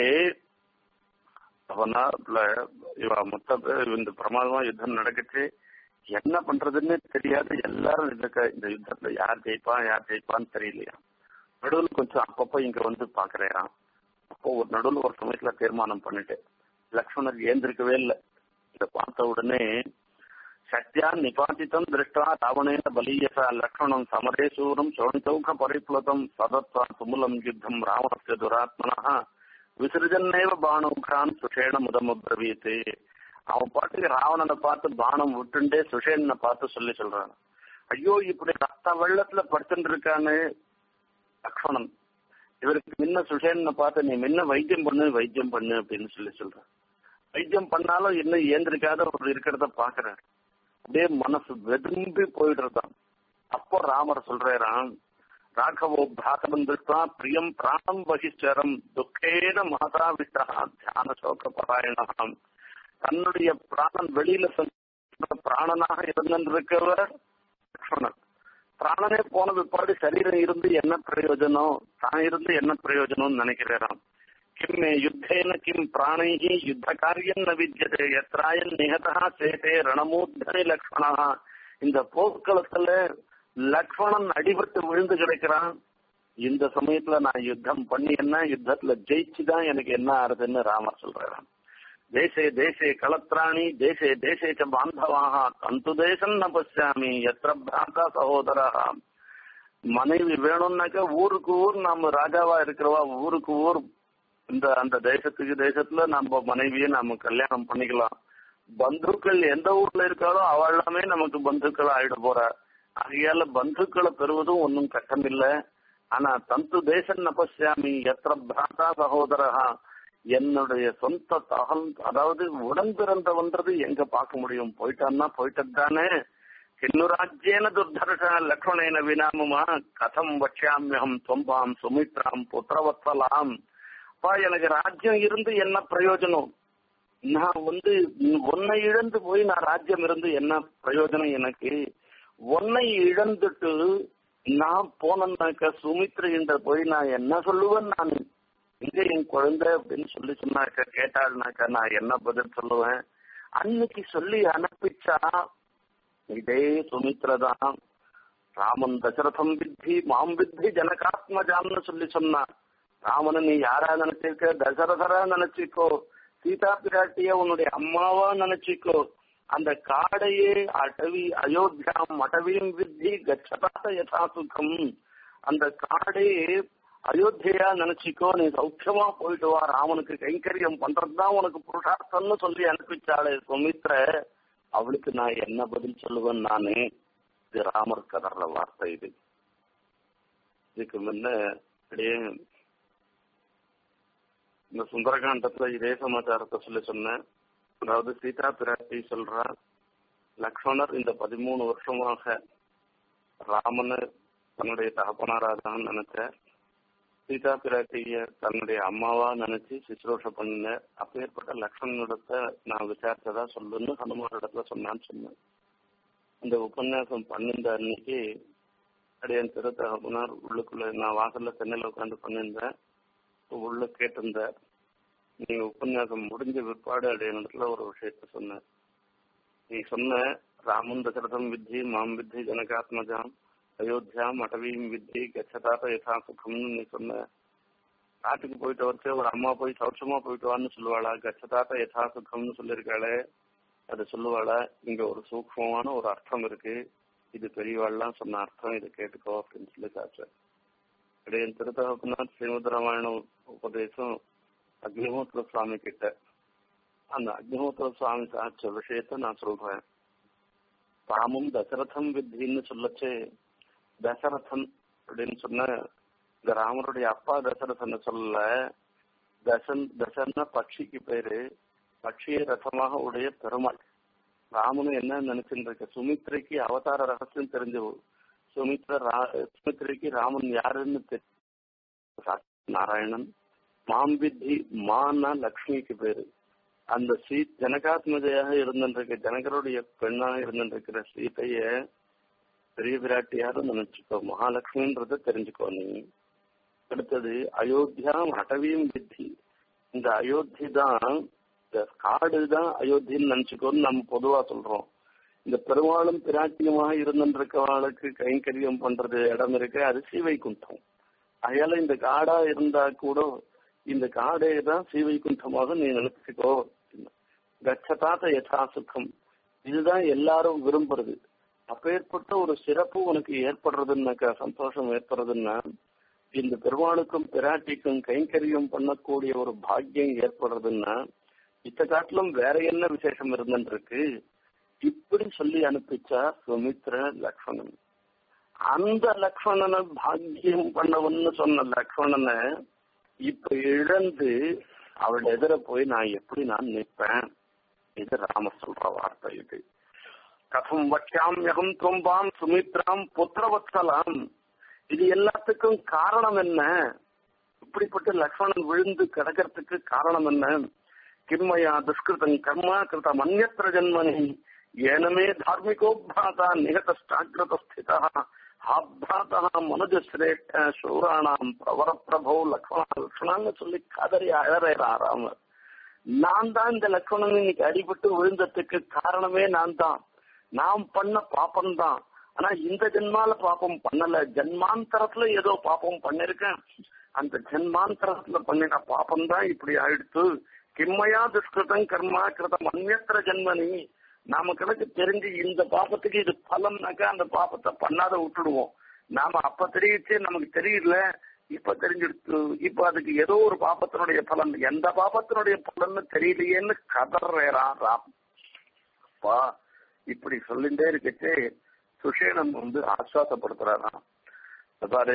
அவனா இவ மொத்த பேர் இந்த பிரமாதமா யுத்தம் நடக்கச்சு என்ன பண்றதுன்னு தெரியாது எல்லாரும் இதுக்கு இந்த யுத்தத்துல யார் ஜெயிப்பான் யார் ஜெயிப்பான்னு தெரியலையா நடுவில் கொஞ்சம் அப்பப்போ இங்க வந்து பாக்குறேன் அப்போ ஒரு நடுவில் ஒரு சமயத்துல தீர்மானம் பண்ணிட்டு லக்ஷ்மணர் ஏந்திருக்கவே இல்லை இத பார்த்த உடனே சத்யா நிபாதித்தம் திருஷ்டா ராவணேன பலீயசா லக்ஷ்மணம் சமரே சூரம் சோழிச்சௌக பரிப்ளதம் சதத்வா துமுலம் யுத்தம் ராவணஸ்ய துராத்மனா விசிருஜன்னேவ பானமுகான் சுஷேண முதமுப்ரவீத்து அவன் பாட்டுக்கு ராவணனை பார்த்து பானம் விட்டுண்டே சுஷேனை பார்த்து சொல்லி சொல்றான் ஐயோ இப்படி ரத்த வெள்ளத்துல படுத்துட்டு இருக்கான்னு லக்ஷ்மணன் இவருக்கு முன்ன சுஷேனை பார்த்து நீ முன்ன வைத்தியம் பண்ணு வைத்தியம் பண்ணு அப்படின்னு சொல்லி சொல்றான் வைத்தியம் பண்ணாலும் இன்னும் ஏந்திருக்காத ஒரு இருக்கிறத பாக்குறாரு அப்படியே மனசு வெதும்பி போயிடுறதான் அப்போ ராமர் சொல்றாராம் ராഘவோ பிராதம் திருஷ்டா பிரியம் பிராணம் வகிச்சரம் துக்கேன மாதாவிட்டா தியான சோக பராயணம் தன்னுடைய பிராணன் வெளியில சென்ற பிராணனாக இருந்திருக்கவர் லக்ஷ்மணன் பிராணனே போன பிற்பாடு சரீரம் இருந்து என்ன பிரயோஜனம் தான் இருந்து என்ன பிரயோஜனம் நினைக்கிறாராம் கிம் யுத்தேன கிம் பிராணைஹி யுத்த காரியம் ந வித்தியதே எத்ராயன் நிகதா சேதே ரணமூர்தனி லக்ஷ்மணா இந்த போர்க்களத்துல லக்ஷ்மணன் அடிபட்டு விழுந்து கிடைக்கிறான் இந்த சமயத்துல நான் யுத்தம் பண்ணி என்ன யுத்தத்துல ஜெயிச்சுதான் எனக்கு என்ன ஆறுதுன்னு ராமர் சொல்றாராம் தேசே தேசே களத்ராணி தேசே தேசே ச பாந்தவாக தந்து தேசம் ந பசியாமி எத்திர பிராந்தா சகோதரா மனைவி வேணும்னாக்க ஊருக்கு ஊர் நம்ம ராஜாவா இருக்கிறவா ஊருக்கு ஊர் இந்த அந்த தேசத்துக்கு தேசத்துல நம்ம மனைவியை நாம கல்யாணம் பண்ணிக்கலாம் பந்துக்கள் எந்த ஊர்ல இருக்காளோ அவள் எல்லாமே நமக்கு பந்துக்கள் ஆயிட போறா ஆகையால பந்துக்களை பெறுவதும் ஒன்றும் கஷ்டம் இல்ல ஆனா தந்து தேசம் நபசியாமி எத்திர பிராந்தா சகோதரா என்னுடைய சொந்த தகல் அதாவது உடன் பிறந்தவன்றது எங்க பார்க்க முடியும் போயிட்டான்னா போயிட்டது தானே கிண்ணுராஜ்யேன துர்தர்ஷ லக்ஷ்மணேன வினாமுமா கதம் வட்சாமியம் தொம்பாம் சுமித்ராம் புத்திரவத்சலாம் அப்பா எனக்கு ராஜ்யம் இருந்து என்ன பிரயோஜனம் நான் வந்து உன்னை இழந்து போய் நான் ராஜ்யம் இருந்து என்ன பிரயோஜனம் எனக்கு உன்னை இழந்துட்டு நான் போனேன்னாக்க சுமித்ரின்ற போய் நான் என்ன சொல்லுவேன் நான் இங்க என் குழந்தை அப்படின்னு சொல்லி சொன்னாக்க கேட்டாள்னாக்கா நான் என்ன பதில் சொல்லுவேன் அன்னைக்கு சொல்லி அனுப்பிச்சா இதே சுமித்ரா தான் ராமன் தசரதம் வித்தி மாம் வித்தி ஜனகாத்மஜான்னு சொல்லி சொன்னான் ராமனை நீ யாரா நினைச்சிருக்க தசரதரா நினைச்சிக்கோ சீதா பிராட்டிய உன்னுடைய அம்மாவா நினைச்சிக்கோ அந்த காடையே அடவி அயோத்தியாம் அடவியும் வித்தி கச்சதாத யதா சுகம் அந்த காடே அயோத்தியா நினைச்சிக்கோ நீ சௌக்கியமா போயிட்டு வா ராமனுக்கு கைங்கரியம் பண்றதுதான் உனக்கு புருஷார்த்தம்னு சொல்லி அனுப்பிச்சாளே சுமித்ர அவளுக்கு நான் என்ன பதில் சொல்லுவேன் நானு இது ராமர் கதற வார்த்தை இது இதுக்கு முன்ன அப்படியே இந்த சுந்தரகாண்டத்துல இதே சமாச்சாரத்தை சொல்லி சொன்னேன் அதாவது சீதா பிராட்டி சொல்றா லக்ஷ்மணர் இந்த பதிமூணு வருஷமாக ராமனை தன்னுடைய தகப்பனாராதான் நினைச்ச சீதா பிராட்டிய தன்னுடைய அம்மாவா நினைச்சு சுசுரூஷ பண்ண அப்பேற்பட்ட லக்ஷ்மணனிடத்தை நான் விசாரிச்சதா சொல்லுன்னு ஹனுமான் இடத்துல சொன்னான்னு சொன்னேன் இந்த உபன்யாசம் பண்ணிருந்த அன்னைக்கு அடியன் திரு தகப்பனார் உள்ளுக்குள்ள நான் வாசல்ல சென்னையில உட்காந்து பண்ணியிருந்தேன் உள்ள கேட்டிருந்தார் நீ உபன்யாசம் முடிஞ்ச பிற்பாடு அடையனத்துல ஒரு விஷயத்த சொன்ன நீ சொன்ன ராமன் தசரதம் வித்தி மாம் வித்தி ஜனகாத்மஜாம் அயோத்தியாம் அடவியும் வித்தி கச்சதாத யதா சுகம்னு நீ சொன்ன காட்டுக்கு போயிட்டு வரைச்சு ஒரு அம்மா போய் சௌட்சமா போயிட்டு வான்னு சொல்லுவாளா கச்சதாத்த யதா சுகம்னு சொல்லியிருக்காளே அது சொல்லுவாளா இங்க ஒரு சூக்மமான ஒரு அர்த்தம் இருக்கு இது பெரியவாள்லாம் சொன்ன அர்த்தம் இதை கேட்டுக்கோ அப்படின்னு சொல்லி காட்டுறேன் இடையன் திருத்தகப்பனார் ஸ்ரீமத் ராமாயணம் உபதேசம் அக்னிஹோத்திர சுவாமி கிட்ட அந்த அக்னிஹோத்திர சுவாமி சாச்ச விஷயத்த நான் சொல்றேன் ராமும் தசரதம் வித்தின்னு சொல்லச்சே தசரதன் அப்படின்னு சொன்ன இந்த ராமருடைய அப்பா தசரதன் சொல்லல தசன் தசன்னா பட்சிக்கு பேரு பட்சியை ரசமாக உடைய பெருமாள் ராமனு என்ன நினைச்சுட்டு இருக்க சுமித்ரைக்கு அவதார ரகசியம் தெரிஞ்சு சுமித்ர சுமித்ரைக்கு ராமன் யாருன்னு தெரியும் நாராயணன் மாம்பித்தி மான்னா லக்ஷ்மிக்கு பேரு அந்த ஸ்ரீ ஜனகாத்மதையாக இருந்திருக்க ஜனகருடைய பெண்ணாக இருந்திருக்கிற சீதைய பெரிய பிராட்டியாரும் நினைச்சுக்கோ மகாலட்சுமின்றத தெரிஞ்சுக்கோ நீ அடுத்தது அயோத்தியாம் அடவியும் வித்தி இந்த அயோத்தி தான் இந்த காடு தான் அயோத்தின்னு நினைச்சுக்கோன்னு நம்ம பொதுவா சொல்றோம் இந்த பெருமாளும் பிராட்டியமாக இருந்திருக்கவாளுக்கு கைங்கரியம் பண்றது இடம் இருக்கு அது சீவைகுண்டம் அயால இந்த காடா இருந்தா கூட இந்த காடே தான் சீவைகுண்டமாக நீ நினைச்சுக்கோ கச்சதாத யதா சுகம் இதுதான் எல்லாரும் விரும்புறது அப்பேற்பட்ட ஒரு சிறப்பு உனக்கு ஏற்படுறதுன்னாக்கா சந்தோஷம் ஏற்படுறதுன்னா இந்த பெருமாளுக்கும் பிராட்டிக்கும் கைங்கரியம் பண்ணக்கூடிய ஒரு பாக்கியம் ஏற்படுறதுன்னா இத்த காட்டிலும் வேற என்ன விசேஷம் இருந்துருக்கு இப்படி சொல்லி அனுப்பிச்சா சுமித்ர லக்ஷ்மணன் அந்த லக்ஷ்மணனை பாக்கியம் பண்ணவன்னு சொன்ன லக்ஷ்மணனை இப்ப இழந்து அவள் எதிர போய் நான் எப்படி நான் நிற்பேன் இது ராம சொல்ற வார்த்தை இது கதம் வட்சாமியகம் தும்பாம் சுமித்ராம் புத்திரவத்சலாம் இது எல்லாத்துக்கும் காரணம் என்ன இப்படிப்பட்ட லக்ஷ்மணன் விழுந்து கிடக்கிறதுக்கு காரணம் என்ன கிம்மயா துஷ்கிருதம் கர்மா கிருதம் அந்நத்திர ஜன்மனி ஏனமே தார்மிகோபாதா நிகதஷ்டாகிருத ஸ்திதா ஆப்ராதா மனுஜ சிரேஷ்ட சூராணாம் பிரவர பிரபோ லக்ஷ்மண லக்ஷ்மணான்னு சொல்லி கதறி அழறா ராமர் நான் தான் இந்த லக்ஷ்மணன் இன்னைக்கு அடிபட்டு விழுந்ததுக்கு காரணமே நான் தான் நாம் பண்ண பாப்பம் தான் ஆனா இந்த ஜென்மால பாப்பம் பண்ணல ஜென்மாந்தரத்துல ஏதோ பாப்பம் பண்ணிருக்கேன் அந்த ஜென்மாந்தரத்துல பண்ணின பாப்பம் தான் இப்படி ஆயிடுத்து கிம்மையா துஷ்கிருதம் கர்மா கிருதம் அந்நத்திர ஜென்மனி நாம கணக்கு தெரிஞ்சு இந்த பாப்பத்துக்கு இது பலம்னாக்கா அந்த பாப்பத்தை பண்ணாத விட்டுடுவோம் நாம அப்ப தெரிவிச்சு நமக்கு தெரியல இப்ப தெரிஞ்சிடுத்து இப்ப அதுக்கு ஏதோ ஒரு பாப்பத்தினுடைய பலன் எந்த பாப்பத்தினுடைய பலன்னு தெரியலையேன்னு கதறான் ராம் அப்பா இப்படி சொல்லிட்டே இருக்கச்சே சுஷேனம் வந்து ஆஸ்வாசப்படுத்துறாராம் பாரு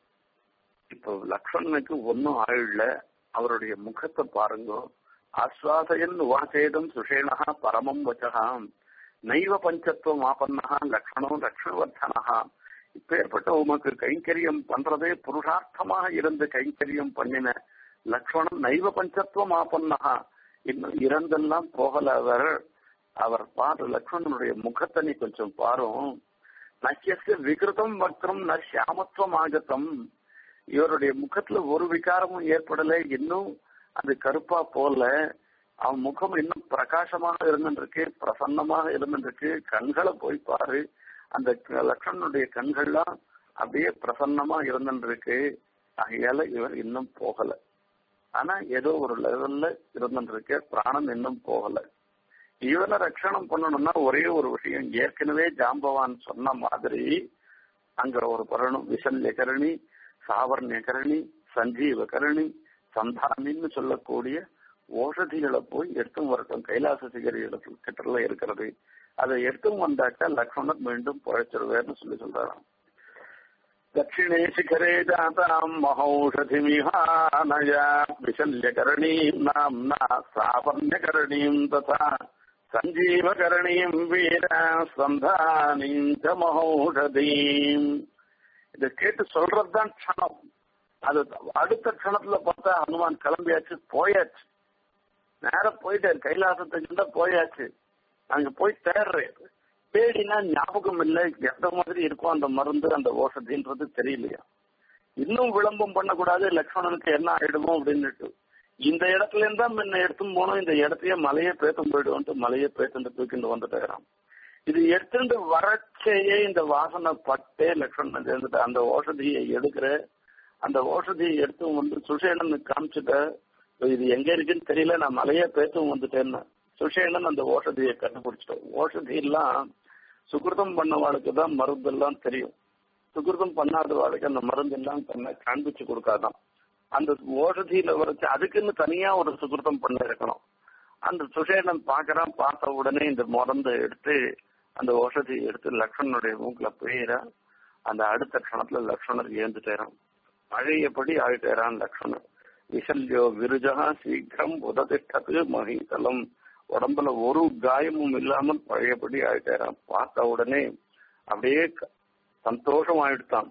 இப்போ லக்ஷ்மணனுக்கு ஒன்னும் ஆயுள்ள அவருடைய முகத்தை பாருங்க ஆஸ்வாசையன் உவாசேதம் சுஷேணா பரமம் வச்சகாம் நைவ பஞ்சத்துவம் ஆபன்னா லக்ஷணம் லக்ஷணவர்த்தனஹா இப்பேற்பட்ட உமக்கு கைங்கரியம் பண்றதே புருஷார்த்தமாக இருந்து கைங்கரியம் பண்ணின லக்ஷ்மணன் நைவ பஞ்சத்துவம் ஆபன்னஹா இன்னும் இறந்தெல்லாம் போகல அவர் அவர் பாரு லக்ஷ்மணனுடைய முகத்தை நீ கொஞ்சம் பாரும் நக்கியஸ்ய விகிருதம் வக்ரம் ந சியாமத்துவம் ஆகத்தம் இவருடைய முகத்துல ஒரு விகாரமும் ஏற்படல இன்னும் அது கருப்பா போல அவன் முகம் இன்னும் பிரகாசமாக இருந்துருக்கு பிரசன்னமாக இருந்துருக்கு கண்களை போய் பாரு அந்த லக்ஷ்மணனுடைய கண்கள்லாம் அப்படியே பிரசன்னமா இருந்துருக்கு ஆகையால இவர் இன்னும் போகல ஆனா ஏதோ ஒரு லெவல்ல இருந்துருக்கு பிராணம் இன்னும் போகல இவனை ரட்சணம் பண்ணணும்னா ஒரே ஒரு விஷயம் ஏற்கனவே ஜாம்பவான் சொன்ன மாதிரி அங்க ஒரு பரணம் விசல்யகரணி சாவர்ணியகரணி சஞ்சீவகரணி சந்தானின்னு சொல்லக்கூடிய ஓஷதிகளை போய் எடுத்தும் வரட்டும் கைலாச சிகரி கிட்ட இருக்கிறது அதை எடுத்தும் வந்தாக்கா லக்ஷ்மணர் மீண்டும் பழைச்சிருவேர்னு சொல்லி சொல்றாராம் दक्षिणे शिखरे जाताम् महौषधिमिहानया विशल्यकरणीम् नाम्ना सावर्ण्यकरणीम् तथा சஞ்சீவகரணியும் வீர சந்தானியும் ச மகௌஷதீம் இதை கேட்டு சொல்றதுதான் க்ஷணம் அது அடுத்த க்ஷணத்துல பார்த்தா ஹனுமான் கிளம்பியாச்சு போயாச்சு நேரம் போயிட்டாரு கைலாசத்துக்கு தான் போயாச்சு அங்க போய் தேடுறேன் தேடினா ஞாபகம் இல்லை எந்த மாதிரி இருக்கும் அந்த மருந்து அந்த ஓஷதின்றது தெரியலையா இன்னும் விளம்பரம் பண்ணக்கூடாது லக்ஷ்மணனுக்கு என்ன ஆயிடுமோ அப்படின்னுட்டு இந்த இடத்துல இருந்தா முன்ன எடுத்துன்னு போனோம் இந்த இடத்தையே மலையே பேத்தும் போயிடுவோம்ட்டு மலையே பேத்துட்டு தூக்கிட்டு வந்துட்டாராம் இது எடுத்துட்டு வரச்சேயே இந்த வாசனை பட்டே லக்ஷ்மணன் சேர்ந்துட்டு அந்த ஓஷதியை எடுக்கிற அந்த ஓஷதியை எடுத்து வந்து சுஷேனனுக்கு காமிச்சுட்ட இது எங்க இருக்குன்னு தெரியல நான் மலையே பேத்தும் வந்துட்டேன்னு சுஷேனன் அந்த ஓஷதியை கண்டுபிடிச்சிட்டோம் ஓஷதி எல்லாம் சுகிருதம் பண்ணவாளுக்கு தான் மருந்து எல்லாம் தெரியும் சுகிருதம் பண்ணாதவாளுக்கு அந்த மருந்து எல்லாம் தன்னை காண்பிச்சு கொடுக்காதான் அந்த ஓஷதியில வரைச்சு அதுக்குன்னு தனியா ஒரு சுகிருதம் பண்ண இருக்கணும் அந்த சுஷேனன் பாக்குறான் பார்த்த உடனே இந்த மருந்தை எடுத்து அந்த ஓஷதி எடுத்து லக்ஷ்மணனுடைய மூக்குல பெய்யறா அந்த அடுத்த க்ஷணத்துல லக்ஷ்மணர் ஏந்துட்டேறான் பழையபடி ஆயிட்டேறான் லக்ஷ்மணர் விசல்யோ விருஜா சீக்கிரம் உததிட்டது மகிதலம் உடம்புல ஒரு காயமும் இல்லாமல் பழையபடி ஆயிட்டாராம் பார்த்த உடனே அப்படியே சந்தோஷம் ஆயிடுத்தான்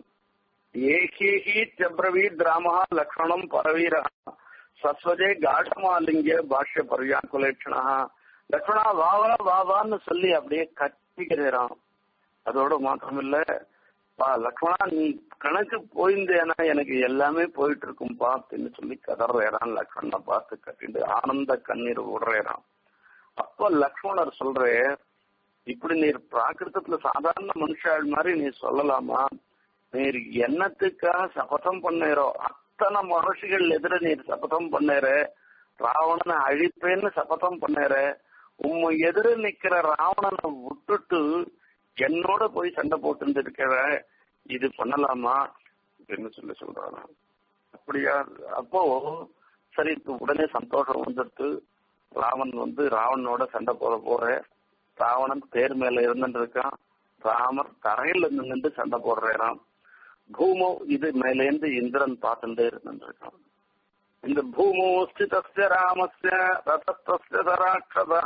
ஏகேஹி சப்ரவீத் ராமஹா லக்ஷ்மணம் பரவீர சஸ்வஜே காஷமாலிங்க பாஷ்ய பர்யாக்குலேஷனா லக்ஷ்மணா வா வா வா வான்னு சொல்லி அப்படியே கத்திக்கிறான் அதோட மாத்திரமில்ல பா லக்ஷ்மணா நீ கணக்கு போயிருந்தேனா எனக்கு எல்லாமே போயிட்டு இருக்கும்பா அப்படின்னு சொல்லி கதறான் லக்ஷ்மணனை பார்த்து கட்டிட்டு ஆனந்த கண்ணீர் விடுறான் அப்ப லக்ஷ்மணர் சொல்ற இப்படி நீர் பிராகிருத்தத்துல சாதாரண மனுஷாள் மாதிரி நீ சொல்லலாமா நீர் என்னத்துக்காக சபதம் பண்ணேரோ அத்தனை மனுஷிகள் எதிர நீர் சபதம் பண்ணேற ராவணனை அழிப்பேன்னு சபதம் பண்ணேற உம்மை எதிர நிக்கிற ராவணனை விட்டுட்டு என்னோட போய் சண்டை போட்டு இருக்கிற இது பண்ணலாமா அப்படின்னு சொல்லி சொல்றாங்க அப்படியா அப்போ சரி உடனே சந்தோஷம் வந்துட்டு ராவன் வந்து ராவணனோட சண்டை போட போற ராவணன் தேர் மேல இருந்துட்டு இருக்கான் ராமர் தரையில நின்று சண்டை போடுறாராம் பூமோ இது மேலேந்து இந்திரன் பார்த்துட்டே இருந்துருக்கான் இந்த பூமோ ஸ்திதஸ்ய ராமஸ்ய ரதஸ்ய சராட்சதா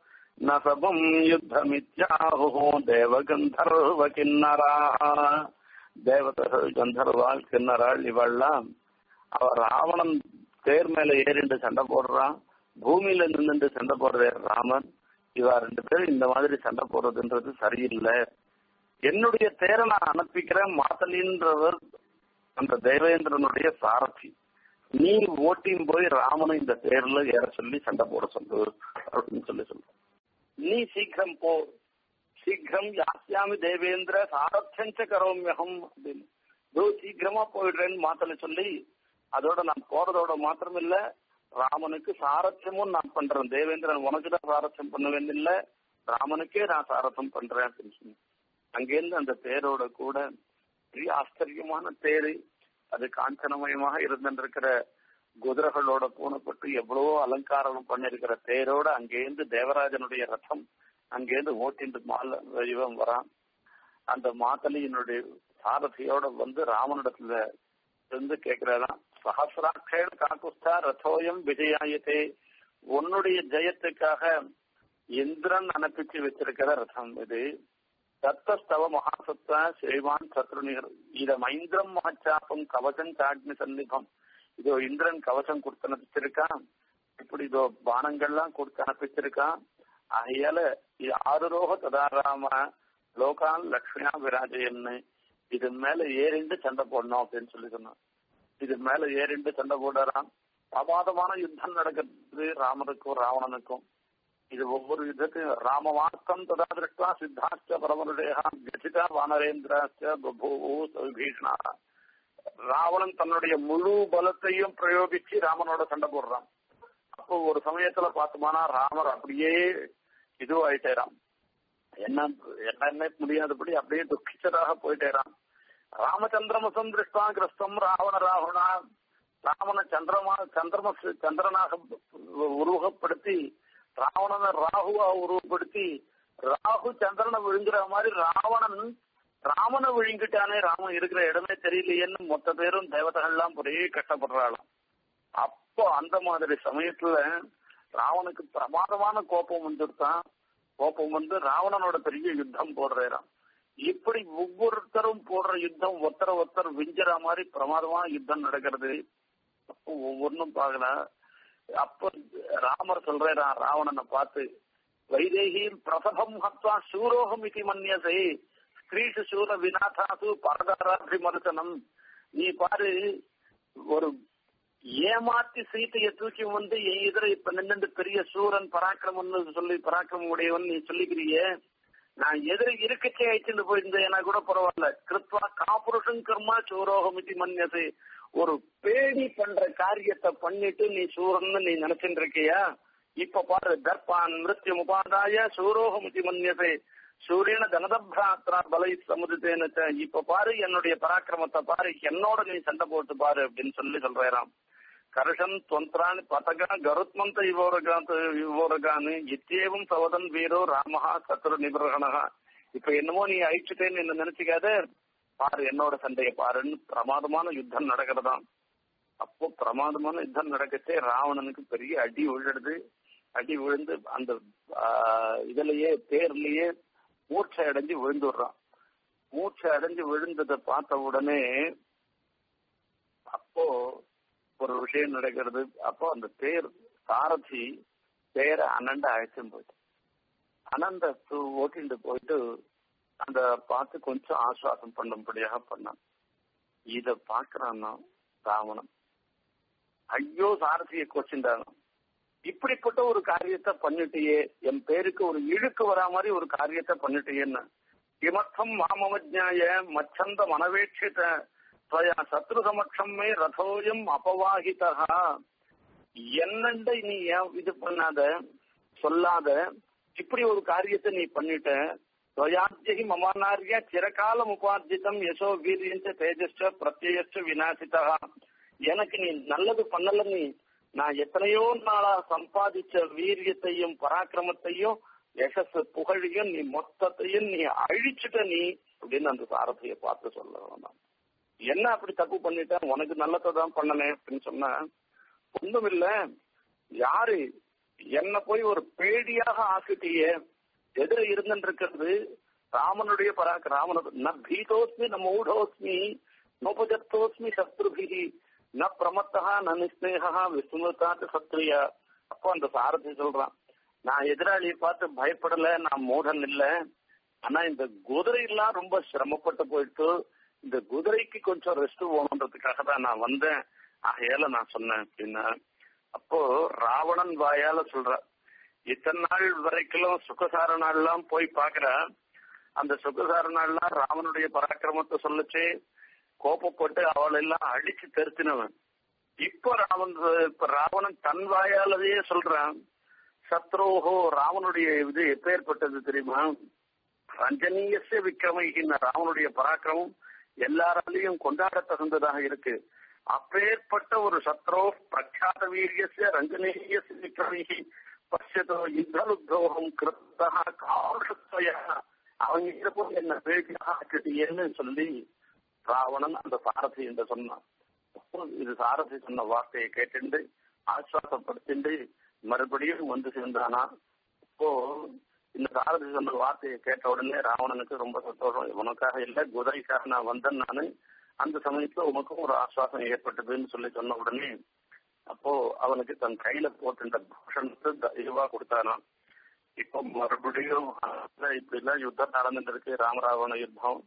நசபம் யுத்தமித்யாஹோ தேவகந்தர்வ கிண்ணரா தேவதர்கள் கந்தர்வாள் கிண்ணறாள் இவள்லாம் அவ ராவணன் தேர் மேல ஏறிண்டு சண்டை போடுறான் பூமியில நின்று சண்டை போடுற ராமன் இவா ரெண்டு பேரும் இந்த மாதிரி சண்டை போடுறதுன்றது சரியில்லை என்னுடைய தேரை நான் அனுப்பிக்கிறேன் மாத்தலின்றவர் அந்த தேவேந்திரனுடைய சாரதி நீ ஓட்டியும் போய் ராமனை இந்த தேர்ல ஏற சொல்லி சண்டை போட சொல்லு அப்படின்னு சொல்லி சொல்ற நீ சீக்கிரம் போ சீக்கிரம் யாசியாமி தேவேந்திர சாரத்தியஞ்ச கரோமியகம் அப்படின்னு இதோ சீக்கிரமா போயிடுறேன்னு மாத்தல சொல்லி அதோட நான் போறதோட மாத்திரம் இல்ல ராமனுக்கு சாரத்தியமும் நான் பண்றேன் தேவேந்திரன் உனக்கு தான் சாரத்தியம் பண்ணுவேன் இல்ல ராமனுக்கே நான் சாரத்தம் பண்றேன் அப்படின்னு சொல்லி அங்கேருந்து அந்த தேரோட கூட பெரிய ஆச்சரியமான தேரு அது காஞ்சனமயமாக இருந்திருக்கிற குதிரைகளோட பூணப்பட்டு எவ்வளவோ அலங்காரம் பண்ணிருக்கிற தேரோட அங்கேருந்து தேவராஜனுடைய ரதம் அங்கேருந்து ஓட்டிட்டு மால இவன் வரான் அந்த மாத்தலியினுடைய சாரதியோட வந்து ராமனிடத்துல இருந்து கேட்கிறாராம் சஹசிராட்சேன காக்குஸ்தா ரதோயம் விஜயாயத்தே உன்னுடைய ஜெயத்துக்காக இந்திரன் அனுப்பிச்சு வச்சிருக்கிற ரதம் இது தத்தஸ்தவ மகாசத்த ஸ்ரீமான் சத்ருநிகர் இத மைந்திரம் மகச்சாப்பம் கவசம் சாட்னி சன்னிபம் இதோ இந்திரன் கவசம் கொடுத்து அனுப்பிச்சிருக்கான் இப்படி இதோ பானங்கள்லாம் கொடுத்து அனுப்பிச்சிருக்கான் ஆகையால ஆறுரோக ததாராம லோகான் லக்ஷ்மியா விராஜயன்னு இது மேல ஏறிண்டு சண்டை போடணும் அப்படின்னு சொல்லி சொன்னான் இது மேல ஏறிண்டு சண்டை போடுறான் அபாதமான யுத்தம் நடக்கிறது ராமனுக்கும் ராவணனுக்கும் இது ஒவ்வொரு யுத்தத்தையும் ராமவாக்கம் ததா திருஷ்டா சித்தாச்ச பரமருடேகா கசிதா வானரேந்திராச்ச பபூவு விபீஷணா ராவணன் தன்னுடைய முழு பலத்தையும் பிரயோகிச்சு ராமனோட சண்டை போடுறான் அப்போ ஒரு சமயத்துல பார்த்தோம்னா ராமர் அப்படியே இதுவாயிட்டேராம் என்ன என்னன்னே முடியாதபடி அப்படியே துக்கிச்சதாக போயிட்டேராம் ராமச்சந்திரமசம் திருஷ்டா கிருஷ்ணம் ராவண ராவணா ராவண சந்திரமா சந்திரமஸ் சந்திரனாக உருவகப்படுத்தி ராவணனை ராகுவா உருவப்படுத்தி ராகு சந்திரனை விழுங்குற மாதிரி ராவணன் ராமனை விழுங்கிட்டானே ராமன் இருக்கிற இடமே தெரியலையேன்னு மொத்த பேரும் தேவதைகள்லாம் ஒரே கஷ்டப்படுறாளாம் அப்போ அந்த மாதிரி சமயத்துல ராவனுக்கு பிரமாதமான கோபம் வந்துருத்தான் கோபம் வந்து ராவணனோட பெரிய யுத்தம் போடுறாராம் இப்படி ஒவ்வொருத்தரும் போடுற யுத்தம் ஒருத்தர ஒருத்தர் விஞ்சுற மாதிரி பிரமாதமான யுத்தம் நடக்கிறது அப்போ ஒவ்வொன்றும் பார்க்கலாம் அப்ப ராமர் சொல்றாரா ராவணனை பார்த்து வைதேகியும் பிரசபம் ஹத்வா சூரோகம் இது மன்யசை ஸ்திரீஷு சூர விநாதாசு பரதாராபிமர்சனம் நீ பாரு ஒரு ஏமாத்தி சீத்தையை தூக்கி வந்து என் எதிர இப்ப நின்று பெரிய சூரன் பராக்கிரமம்னு சொல்லி பராக்கிரமம் உடையவன் நீ சொல்லிக்கிறியே நான் எதிர இருக்கச்சே அழைச்சிட்டு போயிருந்தேன்னா கூட பரவாயில்ல கிருத்வா காப்புருஷன் கர்மா சூரோகம் இது மன்யசை ஒரு பேடி பண்ற காரியத்தை பண்ணிட்டு நீ சூரன் நீ நினைச்சுட்டு இருக்கியா இப்ப பாரு தர்பான் மிருத்யு உபாதாய சூரோகம் இது மன்யசை சூரியன தனதபிராத்ரா பலை சமுதித்தேன்னு இப்ப பாரு என்னுடைய பராக்கிரமத்தை பாரு என்னோட நீ சண்டை போட்டு பாரு அப்படின்னு சொல்லி சொல்றாராம் கருஷன் தொந்திரான் பதகா கருத்மந்த இவோரகான் இவோரகான்னு இத்தியேவும் சவதன் வீரோ ராமஹா சத்ரு நிபர்கணகா இப்ப என்னமோ நீ அழிச்சுட்டேன்னு என்ன நினைச்சுக்காத பாரு என்னோட சண்டையை பாருன்னு பிரமாதமான யுத்தம் நடக்கிறதாம் அப்போ பிரமாதமான யுத்தம் நடக்கச்சே ராவணனுக்கு பெரிய அடி விழுறது அடி விழுந்து அந்த இதுலயே தேர்லயே மூர்ச்சை அடைஞ்சு விழுந்துடுறான் மூர்ச்சை அடைஞ்சு விழுந்ததை பார்த்த உடனே அப்போ ஒரு விஷயம் நடக்கிறது அப்போ அந்த தேர் சாரதி தேரை அனண்ட அழைச்சும் போயிட்டு அனந்த ஓட்டிட்டு போயிட்டு அந்த பார்த்து கொஞ்சம் ஆசுவாசம் பண்ணும்படியாக பண்ணான் இத பாக்குறான்னா ராவணன் ஐயோ சாரதியை கொச்சின்றாங்க இப்படிப்பட்ட ஒரு காரியத்தை பண்ணிட்டியே என் பேருக்கு ஒரு இழுக்கு வரா மாதிரி ஒரு காரியத்தை பண்ணிட்டியேன்னு கிமர்த்தம் மாமவஜாய மச்சந்த மனவேட்சித துவயா சத்ரு சமட்சம் மே ரதோயம் அபவாகிதா என்னண்ட நீ ஏன் இது பண்ணாத சொல்லாத இப்படி ஒரு காரியத்தை நீ பண்ணிட்ட துவயாத்தியகி மமானாரிய சிறகாலம் உபார்ஜிதம் யசோ வீரியஞ்ச தேஜஸ்ட பிரத்யச்ச விநாசிதா எனக்கு நீ நல்லது பண்ணல நீ நான் எத்தனையோ நாளா சம்பாதிச்ச வீரியத்தையும் பராக்கிரமத்தையும் யசஸ் புகழையும் நீ மொத்தத்தையும் நீ அழிச்சுட்ட நீ அப்படின்னு அந்த சாரதியை பார்த்து சொல்ல என்ன அப்படி தப்பு பண்ணிட்டேன் உனக்கு நல்லதை தான் பண்ணனே அப்படின்னு சொன்ன ஒண்ணும் இல்ல யாரு என்ன போய் ஒரு பேடியாக ஆக்கிட்டியே எதிர இருந்துட்டு இருக்கிறது ராமனுடைய பராக் ராமன ந பீதோஸ்மி ந மூடோஸ்மி நோபஜத்தோஸ்மி சத்ருபிகி ந பிரமத்தகா ந நிஸ்னேகா விஸ்மிருத்தாத்து சத்ரியா அப்போ அந்த சாரதி சொல்றான் நான் எதிராளியை பார்த்து பயப்படல நான் மூடன் இல்ல ஆனா இந்த குதிரை எல்லாம் ரொம்ப சிரமப்பட்டு போயிட்டு இந்த குதிரைக்கு கொஞ்சம் ரெஸ்ட் போகணுன்றதுக்காக தான் நான் வந்தேன் ஆகையால நான் சொன்னேன் அப்படின்னா அப்போ ராவணன் வாயால சொல்ற இத்தனை நாள் வரைக்கும் சுகசார நாள்லாம் போய் பாக்குற அந்த சுகசார நாள்லாம் ராவனுடைய பராக்கிரமத்தை சொல்லுச்சு கோபப்பட்டு அவளை எல்லாம் அடிச்சு தெருத்தினவன் இப்ப ராவன் இப்ப ராவணன் தன் வாயாலதையே சொல்றான் சத்ரோஹோ ராவனுடைய இது எப்பேற்பட்டது தெரியுமா ரஞ்சனீயச விக்ரமைகின் ராவனுடைய பராக்கிரமம் எல்லாராலையும் கொண்டாட தகுந்ததாக இருக்கு அப்பேற்பட்ட ஒரு சத்ரோ பிரக்யாத வீரியசிய ரஞ்சனீயச விக்ரமிகி பசியதோ யுத்தலுத்தோகம் கிருத்தா காவலத்துவய அவங்க போய் என்ன பேட்டியாக ஆக்கிட்டியேன்னு சொல்லி ராவணன் அந்த சாரதி என்று சொன்னான் இது சாரதி சொன்ன வார்த்தையை கேட்டு ஆஸ்வாசப்படுத்திண்டு மறுபடியும் வந்து சேர்ந்தானா இப்போ இந்த சாரதி சொன்ன வார்த்தையை கேட்ட உடனே ராவணனுக்கு ரொம்ப சந்தோஷம் உனக்காக இல்ல குதிரைக்காக நான் வந்தேன் நானு அந்த சமயத்துல உனக்கும் ஒரு ஆஸ்வாசம் ஏற்பட்டதுன்னு சொல்லி சொன்ன உடனே அப்போ அவனுக்கு தன் கையில போட்டுட்ட பூஷணத்தை இதுவா கொடுத்தானா இப்போ மறுபடியும் இப்படி எல்லாம் யுத்தம் நடந்துட்டு இருக்கு ராமராவண யுத்தம்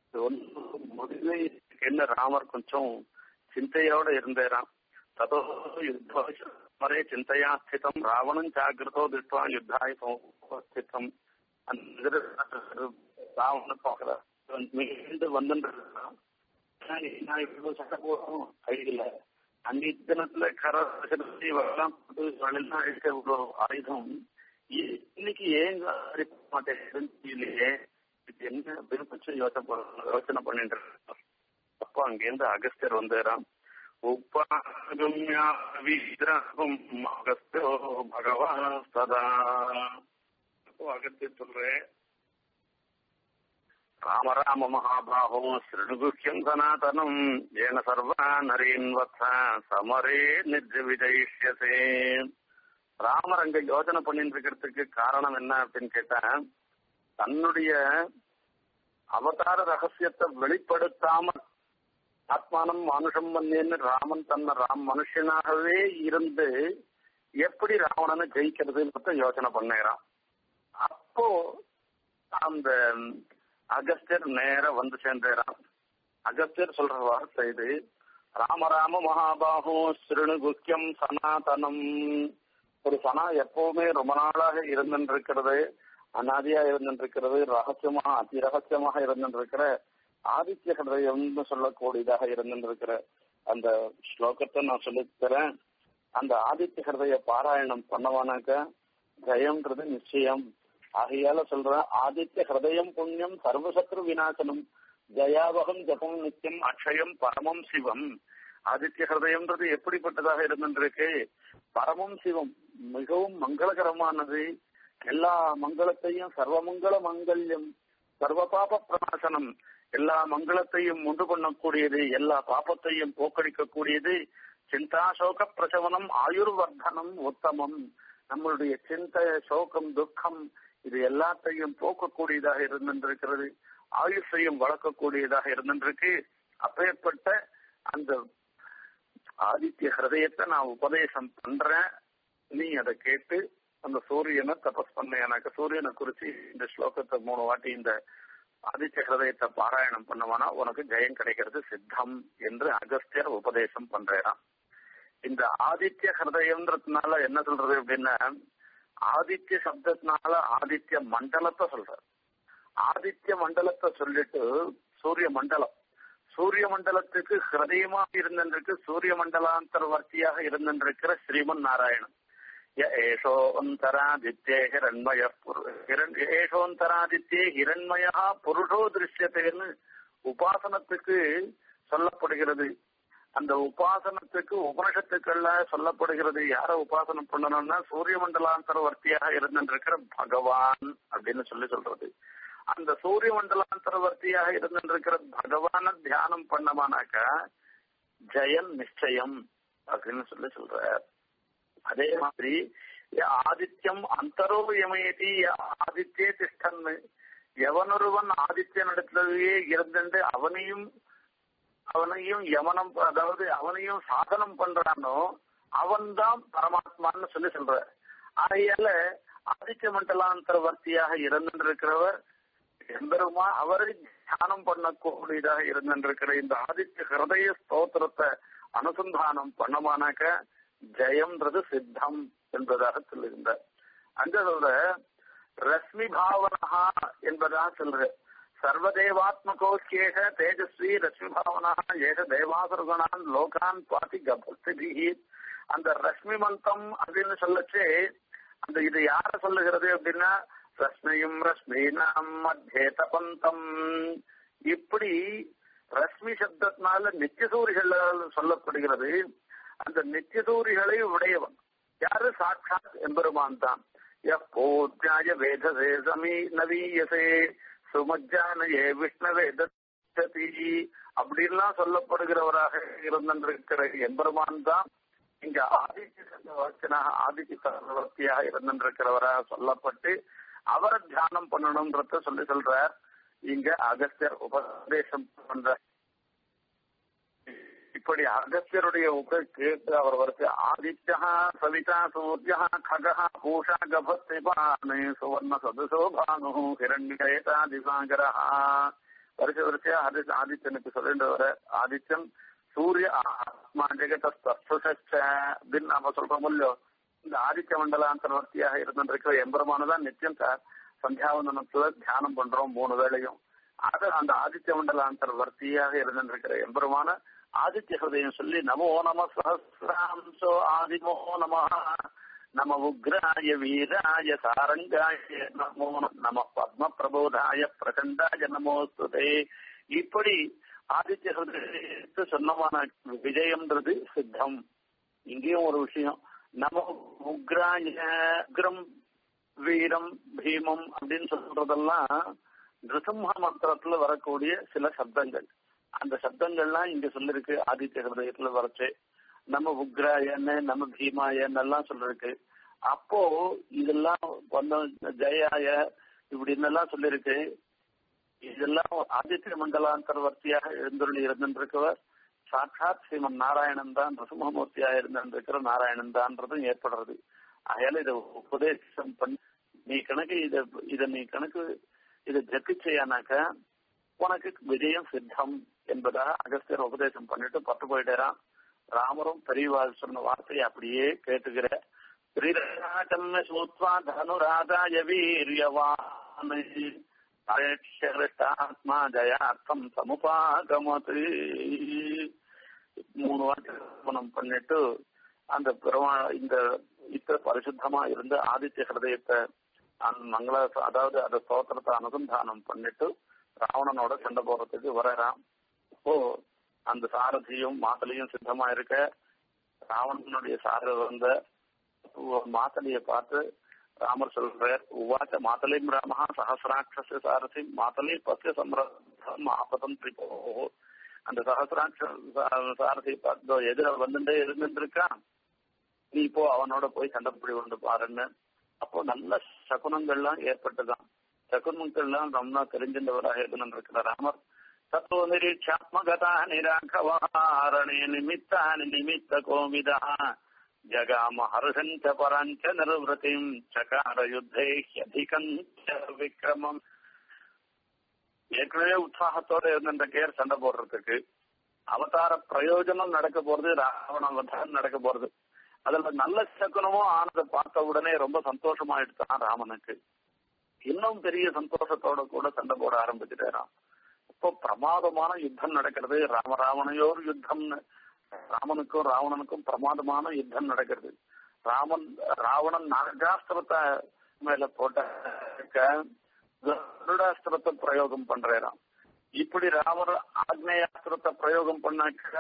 முடிவு என்ன ராமர் கொஞ்சம் சிந்தையோட இருந்தேராம் ததோ யுத்த மரே சிந்தையா ஸ்திதம் ராவணம் ஜாகிரதோ திருஷ்டுவா யுத்தாய ஸ்திதம் அந்த ராவணன் பார்க்கிற மீண்டு வந்துருக்கான் நான் இவ்வளவு சண்டை போடுறோம் கையில அன்னைக்கு தினத்துல கரசக்தி வரலாம் வெளிலாம் இருக்க இவ்வளவு ஆயுதம் இன்னைக்கு ஏன் மாட்டேன் இது என்ன அப்படின்னு கொஞ்சம் யோசனை யோசனை பண்ணிட்டு இருக்கான் அப்போ அங்கேருந்து அகஸ்தியர் வந்துறான் உப்பாகம்யா விக்கிரகம் அகஸ்தியோ பகவான் சதா அப்போ அகஸ்தியர் சொல்றேன் ராம ராம மகாபாகோ ஸ்ருணுகுக்கியம் சனாதனம் ஏன சர்வா நரீன் வத்ச சமரே நிஜ விஜயிஷ்யசே ராமர் அங்க யோஜனை பண்ணிட்டு இருக்கிறதுக்கு காரணம் என்ன அப்படின்னு கேட்டா தன்னுடைய அவதார ரகசியத்தை வெளிப்படுத்தாம ஆத்மானம் மனுஷம் வந்தேன்னு ராமன் தன்னை ராம் மனுஷனாகவே இருந்து எப்படி ராவணனை ஜெயிக்கிறதுன்னு யோசனை பண்ணுறான் அப்போ அந்த அகஸ்தியர் நேர வந்து சேர்ந்துறான் அகஸ்தியர் சொல்ற வார்த்தை இது ராமராம மகாபாகு சிறுணு குக்கியம் சனாதனம் ஒரு சனா எப்பவுமே ரொம்ப நாளாக இருந்துருக்கிறது அனாதியா இருந்துருக்கிறது ரகசியமாக அதி ரகசியமாக இருந்துருக்கிற ஆதித்ய ஹிருதயம்னு சொல்லக்கூடியதாக இருந்துருக்கிற அந்த ஸ்லோகத்தை நான் சொல்லித்தரேன் அந்த ஆதித்ய ஹிருதய பாராயணம் பண்ணவானாக்க ஜெயம்ன்றது நிச்சயம் ஆகையால சொல்றேன் ஆதித்ய ஹிருதயம் புண்ணியம் சர்வசத்ரு விநாசனம் ஜயாவகம் ஜபம் நித்தியம் அக்ஷயம் பரமம் சிவம் ஆதித்ய ஹிருதயம்ன்றது எப்படிப்பட்டதாக இருந்திருக்கு பரமம் சிவம் மிகவும் மங்களகரமானது எல்லா மங்களத்தையும் சர்வமங்கள மங்கல்யம் சர்வ பாப பிரணாசனம் எல்லா மங்களத்தையும் உண்டு பண்ணக்கூடியது எல்லா பாப்பத்தையும் போக்கடிக்கக்கூடியது சிந்தா சோக பிரசவனம் ஆயுர்வர்தனம் உத்தமம் நம்மளுடைய சிந்தை சோகம் துக்கம் இது எல்லாத்தையும் போக்கக்கூடியதாக இருந்திருக்கிறது ஆயுஷையும் வளர்க்கக்கூடியதாக இருந்திருக்கு அப்பேற்பட்ட அந்த ஆதித்ய ஹிருதயத்தை நான் உபதேசம் பண்றேன் நீ அதை கேட்டு அந்த சூரியனை தபஸ் பண்ண எனக்கு சூரியனை குறிச்சு இந்த ஸ்லோகத்தை மூணு வாட்டி இந்த ஆதித்ய ஹிருதயத்தை பாராயணம் பண்ணுவானா உனக்கு ஜெயம் கிடைக்கிறது சித்தம் என்று அகஸ்தியர் உபதேசம் பண்றேன் இந்த ஆதித்ய ஹிருதயம்ன்றதுனால என்ன சொல்றது அப்படின்னா ஆதித்ய சப்தத்தினால ஆதித்ய மண்டலத்தை சொல்ற ஆதித்ய மண்டலத்தை சொல்லிட்டு சூரிய மண்டலம் சூரிய மண்டலத்துக்கு ஹிருதயமா இருந்திருக்கு சூரிய மண்டலாந்தர்வர்த்தியாக இருந்திருக்கிற ஸ்ரீமன் நாராயணன் ஏஷோந்தராதித்யே ஹிரண்மய ஏஷோந்தராதித்யே ஹிரண்மயா புருஷோ திருஷ்யத்தேன்னு உபாசனத்துக்கு சொல்லப்படுகிறது அந்த உபாசனத்துக்கு உபனிஷத்துக்கள்ல சொல்லப்படுகிறது யார உபாசனம் பண்ணணும்னா சூரிய மண்டலாந்தரவர்த்தியாக இருந்திருக்கிற பகவான் அப்படின்னு சொல்லி சொல்றது அந்த சூரிய மண்டலாந்தரவர்த்தியாக இருந்திருக்கிற பகவான தியானம் பண்ணமானாக்கா ஜெயம் நிச்சயம் அப்படின்னு சொல்லி சொல்ற அதே மாதிரி ஆதித்யம் அந்தரோ யமயதி ஆதித்யே திஷ்டன்னு எவனொருவன் ஆதித்யனிடத்திலேயே இருந்துட்டு அவனையும் அவனையும் யமனம் அதாவது அவனையும் சாதனம் பண்றானோ அவன்தான் பரமாத்மான்னு சொல்லி சொல்ற ஆகையால ஆதித்ய மண்டலாந்தரவர்த்தியாக இருந்திருக்கிறவர் எம்பெருமா அவரை தியானம் பண்ணக்கூடியதாக இருந்திருக்கிற இந்த ஆதித்ய ஹிருதய ஸ்தோத்திரத்தை அனுசந்தானம் பண்ணமானாக்க ஜெயம்ன்றது சித்தம் என்பதாக சொல்லுகின்ற அந்த சொல்ற ரஸ்மி பாவனா என்பதாக சொல்ற சர்வதேவாத்மகோக்கியேக தேஜஸ்வி ரஷ்மி பாவனா ஏக தேவாசுரகுணான் லோகான் பாதி கபஸ்திபிஹி அந்த ரஷ்மி மந்தம் அப்படின்னு சொல்லச்சே அந்த இது யார சொல்லுகிறது அப்படின்னா ரஷ்மியும் ரஷ்மீனாம் மத்தியே தபந்தம் இப்படி ரஷ்மி சப்தத்தினால நித்தியசூரிகள் சொல்லப்படுகிறது அந்த நித்தியசூரிகளை உடையவன் யாரு சாட்சாத் எம்பெருமான் தான் எப்போத்யாய வேதசே சமீ நவீயசே சுமஜானயே விஷ்ணவே தத்தி அப்படின்லாம் சொல்லப்படுகிறவராக இருந்திருக்கிற எம்பெருமான் தான் இங்க ஆதித்ய சக்கரவர்த்தினாக ஆதித்ய சக்கரவர்த்தியாக இருந்திருக்கிறவராக சொல்லப்பட்டு அவரை தியானம் பண்ணணும்ன்றத சொல்லி சொல்றார் இங்க அகஸ்தியர் உபதேசம் பண்ற இப்படி அகஸ்தியருடைய உப கேட்டு அவர் வருது ஆதித்யா சவிதா சூர்யா ககா பூஷா கபஸ்திபானு சுவர்ண சதுசோ பானு ஹிரண்யேதா திசாகரா வருஷ வருஷம் ஆதி ஆதித்யனுக்கு சொல்லிட்டு வர ஆதித்யன் சூரிய ஆத்மா ஜெகதஸ்தஸ்துஷச்ச அப்படின்னு நாம சொல்றோம் இல்லையோ இந்த ஆதித்ய மண்டலாந்தர்வர்த்தியாக இருந்திருக்கிற எம்பெருமானதான் நித்தியம் ச- சந்தியாவந்தனத்துல தியானம் பண்றோம் மூணு வேளையும் அது அந்த ஆதித்ய மண்டலாந்தர்வர்த்தியாக இருந்திருக்கிற எம்பெருமான ஆதித்ய ஹிருதயம் சொல்லி நமோ நம சஹசிராம்சோ ஆதிமோ நம நம உக்ராய வீராய சாரங்காய நமோ நம பத்ம பிரபோதாய பிரகண்டாய நமோஸ்துதே இப்படி ஆதித்ய ஹிருதயத்தை சொன்னமான விஜயம்ன்றது சித்தம் இங்கேயும் ஒரு விஷயம் நம உக்ராய உக்ரம் வீரம் பீமம் அப்படின்னு சொல்றதெல்லாம் நிருசிம்ம மந்திரத்துல வரக்கூடிய சில சப்தங்கள் அந்த சப்தங்கள்லாம் இங்க சொல்லிருக்கு ஆதித்ய ஹிருதயத்துல வரச்சு நம்ம உக்ராயன்னு நம்ம பீமாயன்னு எல்லாம் சொல்லிருக்கு அப்போ இதெல்லாம் வந்து ஜெயாய இப்படின்னு எல்லாம் சொல்லிருக்கு இதெல்லாம் ஆதித்ய மண்டலாந்தர்வர்த்தியாக எழுந்தருளி இருந்திருக்கவர் சாட்சாத் ஸ்ரீமன் நாராயணன் தான் நரசிம்மமூர்த்தியாக இருந்திருக்கிற நாராயணன் தான்றதும் ஏற்படுறது ஆகையால இதை உபதேசம் பண்ணி நீ கணக்கு இத இத நீ கணக்கு இதை ஜப்பிச்சையானாக்க உனக்கு விஜயம் சித்தம் என்பதாக அகஸ்தியர் உபதேசம் பண்ணிட்டு பட்டு போயிட்டாராம் ராமரும் பெரியவாள் சொன்ன வார்த்தையை அப்படியே கேட்டுக்கிற ஸ்ரீராஜம் சூத்வா தனுராஜாய வீரியவான் ஆத்மா ஜயார்த்தம் சமுபாகமது மூணு வாட்டி திருமணம் பண்ணிட்டு அந்த பெருமா இந்த இப்ப பரிசுத்தமா இருந்த ஆதித்ய ஹிருதயத்தை அந்த மங்கள அதாவது அந்த ஸ்தோத்திரத்தை அனுசந்தானம் பண்ணிட்டு ராவணனோட சண்டை போறதுக்கு வரான் இப்போ அந்த சாரதியும் மாத்தலையும் சித்தமா இருக்க ராவணனுடைய சார வந்த மாத்தலைய பார்த்து ராமர் சொல்றார் உவாச்ச மாத்தலையும் ராமஹா சஹசிராட்சச சாரதி மாத்தலை பசிய சம்ரம் ஆபதம் திரிபோ அந்த சஹசிராட்ச சாரதி பார்த்து எதிர வந்துட்டே இருந்துட்டு இருக்கான் நீ இப்போ அவனோட போய் சண்டை பிடி கொண்டு பாருன்னு அப்போ நல்ல சகுனங்கள்லாம் ஏற்பட்டுதான் சகுனங்கள்லாம் ரொம்ப தெரிஞ்சின்றவராக இருந்திருக்கிற ராமர் தத்துவ நிரீட்சாத்மகதா நிராகவாரணே நிமித்தானி நிமித்த கோமிதா ஜகாம ஹர்ஷஞ்ச பராஞ்ச நிர்வൃതിம் சகார யுத்தே அதிகஞ்ச விக்ரமம் ஏற்கனவே உற்சாகத்தோட இருந்த கேர் சண்டை போடுறதுக்கு அவதார பிரயோஜனம் நடக்க போறது ராவண அவதாரம் நடக்க போறது அதுல நல்ல சகுனமும் ஆனதை பார்த்த உடனே ரொம்ப சந்தோஷமாயிடுச்சான் ராமனுக்கு இன்னும் பெரிய சந்தோஷத்தோட கூட சண்டை போட ஆரம்பிச்சுட்டாராம் இப்போ பிரமாதமான யுத்தம் நடக்கிறது ராமராவணையோர் யுத்தம்னு ராமனுக்கும் ராவணனுக்கும் பிரமாதமான யுத்தம் நடக்கிறது ராமன் ராவணன் நாகாஸ்திரத்தை மேல போட்ட கருடாஸ்திரத்தை பிரயோகம் பண்றாராம் இப்படி ராமர் ஆக்னேயாஸ்திரத்தை பிரயோகம் பண்ணாக்க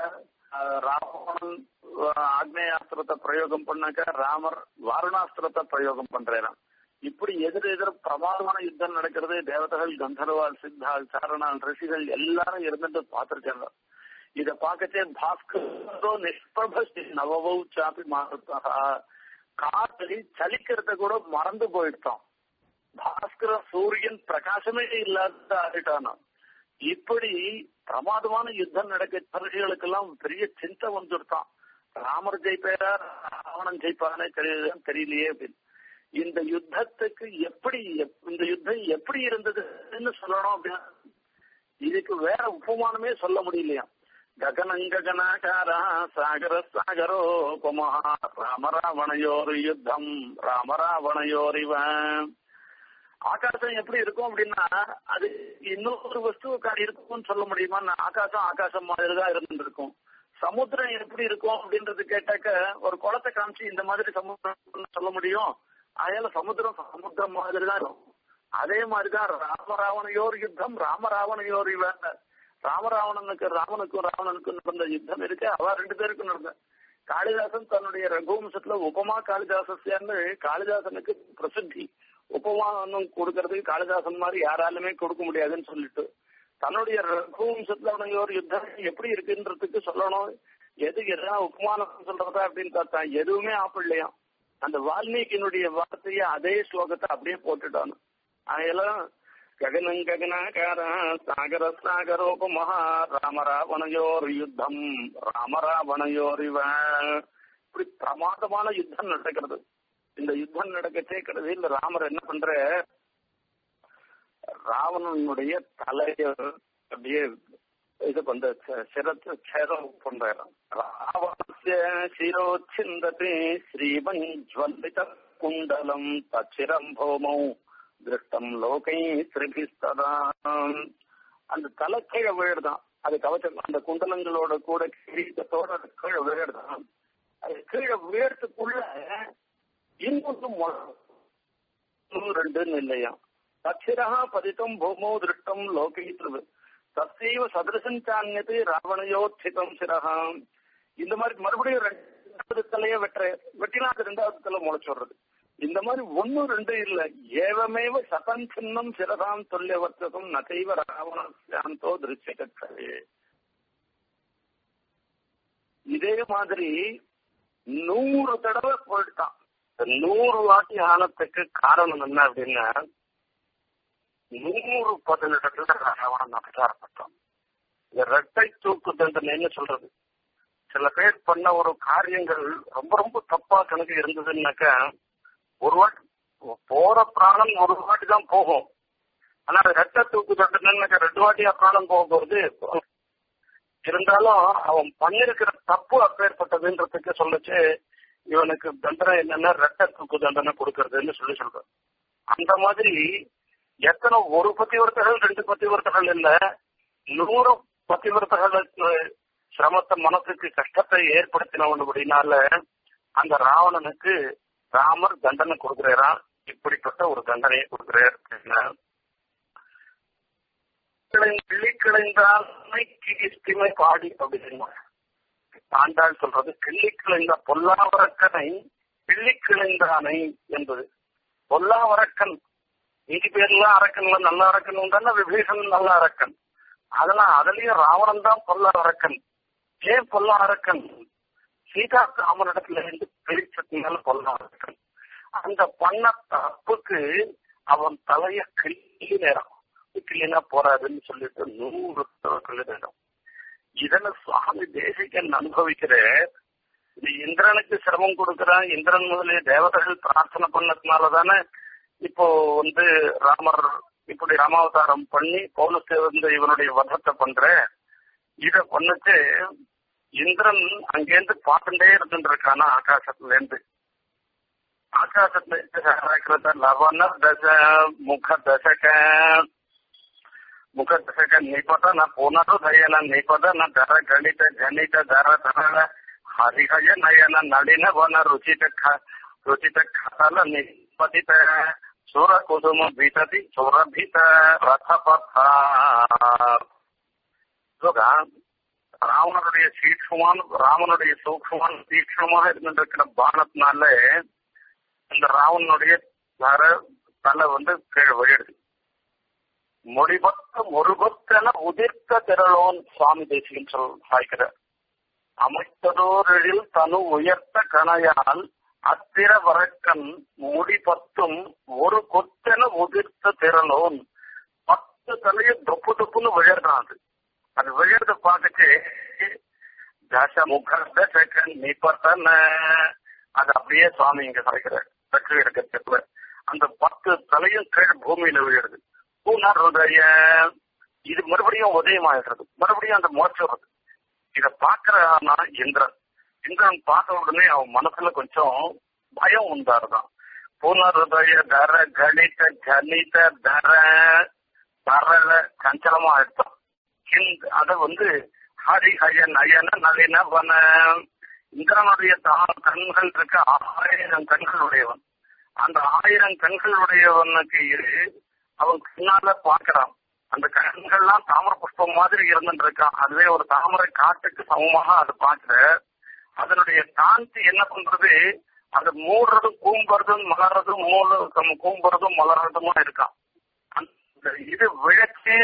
ராவணன் ஆக்னேயாஸ்திரத்தை பிரயோகம் பண்ணாக்க ராமர் வாருணாஸ்திரத்தை பிரயோகம் பண்றாராம் இப்படி எதிர் எதிர் பிரமாதமான யுத்தம் நடக்கிறது தேவதைகள் கந்தர்வால் சித்தால் சாரணால் ரிஷிகள் எல்லாரும் இருந்துட்டு பார்த்திருக்காங்க இத பார்க்கச்சே பாஸ்கரோ நிஷ்பிரப நவவௌ சாப்பி மாறுத்தா காற்று சலிக்கிறத கூட மறந்து போயிட்டோம் பாஸ்கர சூரியன் பிரகாசமே இல்லாத ஆகிட்டானா இப்படி பிரமாதமான யுத்தம் நடக்க ரிஷிகளுக்கெல்லாம் பெரிய சிந்தை வந்துருத்தான் ராமர் ஜெயிப்பாரா ராவணன் ஜெயிப்பானே தெரியல தெரியலையே அப்படின்னு இந்த யுத்தத்துக்கு எப்படி இந்த யுத்தம் எப்படி இருந்ததுன்னு சொல்லணும் அப்படின்னா இதுக்கு வேற உபமானமே சொல்ல முடியலையா ககனங்ககனாகாரா சாகர சாகரோபமஹா ராமராவணையோர் யுத்தம் ராமராவணையோர் இவன் ஆகாசம் எப்படி இருக்கும் அப்படின்னா அது இன்னொரு வஸ்துவுக்கான இருக்கும்னு சொல்ல முடியுமா ஆகாசம் ஆகாசம் மாதிரி தான் இருந்துருக்கும் சமுத்திரம் எப்படி இருக்கும் அப்படின்றது கேட்டாக்க ஒரு குளத்தை காமிச்சு இந்த மாதிரி சமுத்திரம் சொல்ல முடியும் அதனால சமுத்திரம் சமுத்திரம் மாதிரி தான் இருக்கும் அதே மாதிரிதான் ராமராவணையோர் யுத்தம் ராமராவணையோர் இவன் ராமராவணனுக்கு ராமனுக்கும் ராவணனுக்கும் நடந்த யுத்தம் இருக்கு அவ ரெண்டு பேருக்கும் நடந்த காளிதாசன் தன்னுடைய ரகுவம்சத்துல உபமா காளிதாசன்னு காளிதாசனுக்கு பிரசித்தி உபமானம் கொடுக்கறதுக்கு காளிதாசன் மாதிரி யாராலுமே கொடுக்க முடியாதுன்னு சொல்லிட்டு தன்னுடைய ரகுவம்சத்துல அவனுக்கு யுத்தம் எப்படி இருக்குன்றதுக்கு சொல்லணும் எது எதனா உபமானம் சொல்றதா அப்படின்னு பார்த்தா எதுவுமே ஆப்பிடலையாம் அந்த வால்மீகியினுடைய வார்த்தைய அதே ஸ்லோகத்தை அப்படியே போட்டுட்டானு அதெல்லாம் ககனம் ககனாகார சாகர சாகரோபமஹா ராமராவணையோர் யுத்தம் ராமராவணையோர் இவன் இப்படி பிரமாதமான யுத்தம் நடக்கிறது இந்த யுத்தம் நடக்கச்சே கடைசியில் ராமர் என்ன பண்ற ராவணனுடைய தலைய அப்படியே இது பண்ற சிரத்து சேதம் பண்றாராம் ராவணஸ்ய சிரோச்சிந்ததே ஸ்ரீமஞ்சுவல்லித குண்டலம் தச்சிரம் போமௌ திருஷ்டம் லோகை ஸ்ரீபிஸ்ததா அந்த தலை கீழே விழுதான் அது கவச்சம் அந்த குண்டலங்களோட கூட கிரீட்டத்தோட அது கீழே விழுதான் அது கீழே விழுறதுக்குள்ள இன்னொன்று ரெண்டுன்னு இல்லையா தச்சிரா பதித்தம் பூமோ திருஷ்டம் லோகை தத்தைவ சதுரசஞ்சான்யது ராவணயோத்திதம் சிரகா இந்த மாதிரி மறுபடியும் ரெண்டாவது தலைய வெட்டுற வெட்டினா அது ரெண்டாவது தலை முளைச்சுடுறது இந்த மாதிரி ஒன்னும் ரெண்டு இல்ல ஏவமேவ சதம் சின்னம் சிரதாம் தொல்லிய வர்த்தகம் நகைவ ராவணாந்தோ திருச்சிகே இதே மாதிரி நூறு தடவை போயிட்டான் நூறு வாட்டி ஆனத்துக்கு காரணம் என்ன அப்படின்னா நூறு பதினெட்டுல ராவணன் அபச்சாரப்பட்டான் இந்த ரெட்டை தூக்கு தண்டனைன்னு சொல்றது சில பேர் பண்ண ஒரு காரியங்கள் ரொம்ப ரொம்ப தப்பா கணக்கு இருந்ததுன்னாக்க ஒரு வாட்டி போற பிராணம் ஒரு வாட்டி தான் போகும் ஆனா ரெட்டை தூக்கு தண்டனைன்னாக்க ரெண்டு வாட்டியா பிராணம் போகும்போது இருந்தாலும் அவன் பண்ணிருக்கிற தப்பு அப்பேற்பட்டதுன்றதுக்கு சொல்லுச்சு இவனுக்கு தண்டனை என்னன்னா ரெட்டை தூக்கு தண்டனை கொடுக்கறதுன்னு சொல்லி சொல்றான் அந்த மாதிரி எத்தனை ஒரு பத்திவர்த்தகள் ரெண்டு பத்திவர்த்தகள் இல்ல நூறு பத்திவர்த்தகளுக்கு சிரமத்தை மனசுக்கு கஷ்டத்தை ஏற்படுத்தினவன் அப்படின்னால அந்த ராவணனுக்கு ராமர் தண்டனை கொடுக்கிறாராம் இப்படிப்பட்ட ஒரு தண்டனையை கொடுக்கிறார் கிள்ளிக்கிளைந்தால் கிழிஸ்திமை பாடி அப்படின்னு ஆண்டாள் சொல்றது கிள்ளிக்கிளைந்த பொல்லாவரக்கனை கிள்ளிக்கிளைந்தானை என்பது பொல்லாவரக்கன் மீதி பேர்லாம் அரக்கன்ல நல்ல அரக்கன் உண்டான விபீஷன் நல்ல அரக்கன் அதெல்லாம் அதுலயும் ராவணன் தான் பொல்ல அரக்கன் ஏன் பொல்ல அரக்கன் சீதா ராமனிடத்துல இருந்து பிரிச்சதுனால பொல்ல அரக்கன் அந்த பண்ண தப்புக்கு அவன் தலைய கிள்ளி நேரம் கிள்ளினா போறாதுன்னு சொல்லிட்டு நூறு கிள்ளி நேரம் இதுல சுவாமி தேசிகன் அனுபவிக்கிற இந்த இந்திரனுக்கு சிரமம் கொடுக்கிறான் இந்திரன் முதலிய தேவதைகள் பிரார்த்தனை பண்ணதுனால தானே இப்போ வந்து ராமர் இப்படி ராமாவதாரம் பண்ணி பௌலத்தை வந்து இவனுடைய வதத்தை பண்ற இத பண்ணுச்சு இந்திரன் அங்கேருந்து பார்த்துட்டே இருந்துட்டு இருக்கானா ஆகாசத்துல இருந்து ஆகாசத்துல லவண தச முக தசக ಮುಖ ದಶಕ ನಿಪದ ನ ಪುನರುದಯನ ನಿಪದ ನ ದರ ಗಣಿತ ಜನಿತ ದರ ದರಳ ಹರಿಹಯ ನಯನ ನಳಿನ ವನ ರುಚಿತ ರುಚಿತ ಖತಲ ನಿಪತಿತ ಸುರ ಕುಸುಮ ಭೀತತಿ ಸುರಭಿತ ரதபத ராவணனுடைய சீட்சமான ராமனுடைய சூக்ஷமான தீட்சணமாக இருந்திருக்கிற பானத்தினால இந்த ராவணனுடைய தர தலை வந்து கீழே விழுது முடிபத்த முருகத்தென உதிர்த்த திரளோன் சுவாமி தேசிகன் சொல் சாய்க்கிறார் அமைத்ததோரில் தனு உயர்த்த கணையால் அத்திர வரக்கன் முடிபத்தும் ஒரு கொத்தென உதிர்த்த திரளோன் பத்து தலையை தொப்பு தொப்புன்னு விழறான் அது அது விழறத பார்த்துட்டு தச முக தசகன் நிபத்தன அது அப்படியே சுவாமி இங்க சாய்க்கிறார் சற்று இருக்கிறதுக்குள்ள அந்த பத்து தலையும் கீழ் பூமியில விழுறது புனருதய இது மறுபடியும் உதயமாயிடுறது மறுபடியும் அந்த மோச்சுறது இத பாக்குறானா இந்திரன் இந்திரன் பார்த்த உடனே அவன் மனசுல கொஞ்சம் பயம் உண்டாருதான் புனருதய தர கணித ஜனித தர தரல கஞ்சலமா எடுத்தான் அத வந்து ஹரிஹய நயன நளின வன இந்திரனுடைய தான் கண்கள் இருக்க ஆயிரம் கண்கள் உடையவன் அந்த ஆயிரம் கண்கள் உடையவனுக்கு அவன் கண்ணால பாக்குறான் அந்த கண்கள்லாம் தாமரை புஷ்பம் மாதிரி இருந்துட்டு இருக்கான் அதுவே ஒரு தாமரை காட்டுக்கு சமமாக அது பாக்குற அதனுடைய காந்தி என்ன பண்றது அது மூடுறதும் கூம்புறதும் மலர்றதும் மூணு கூம்புறதும் மலர்றதுமா இருக்கான் அந்த இது விழச்சு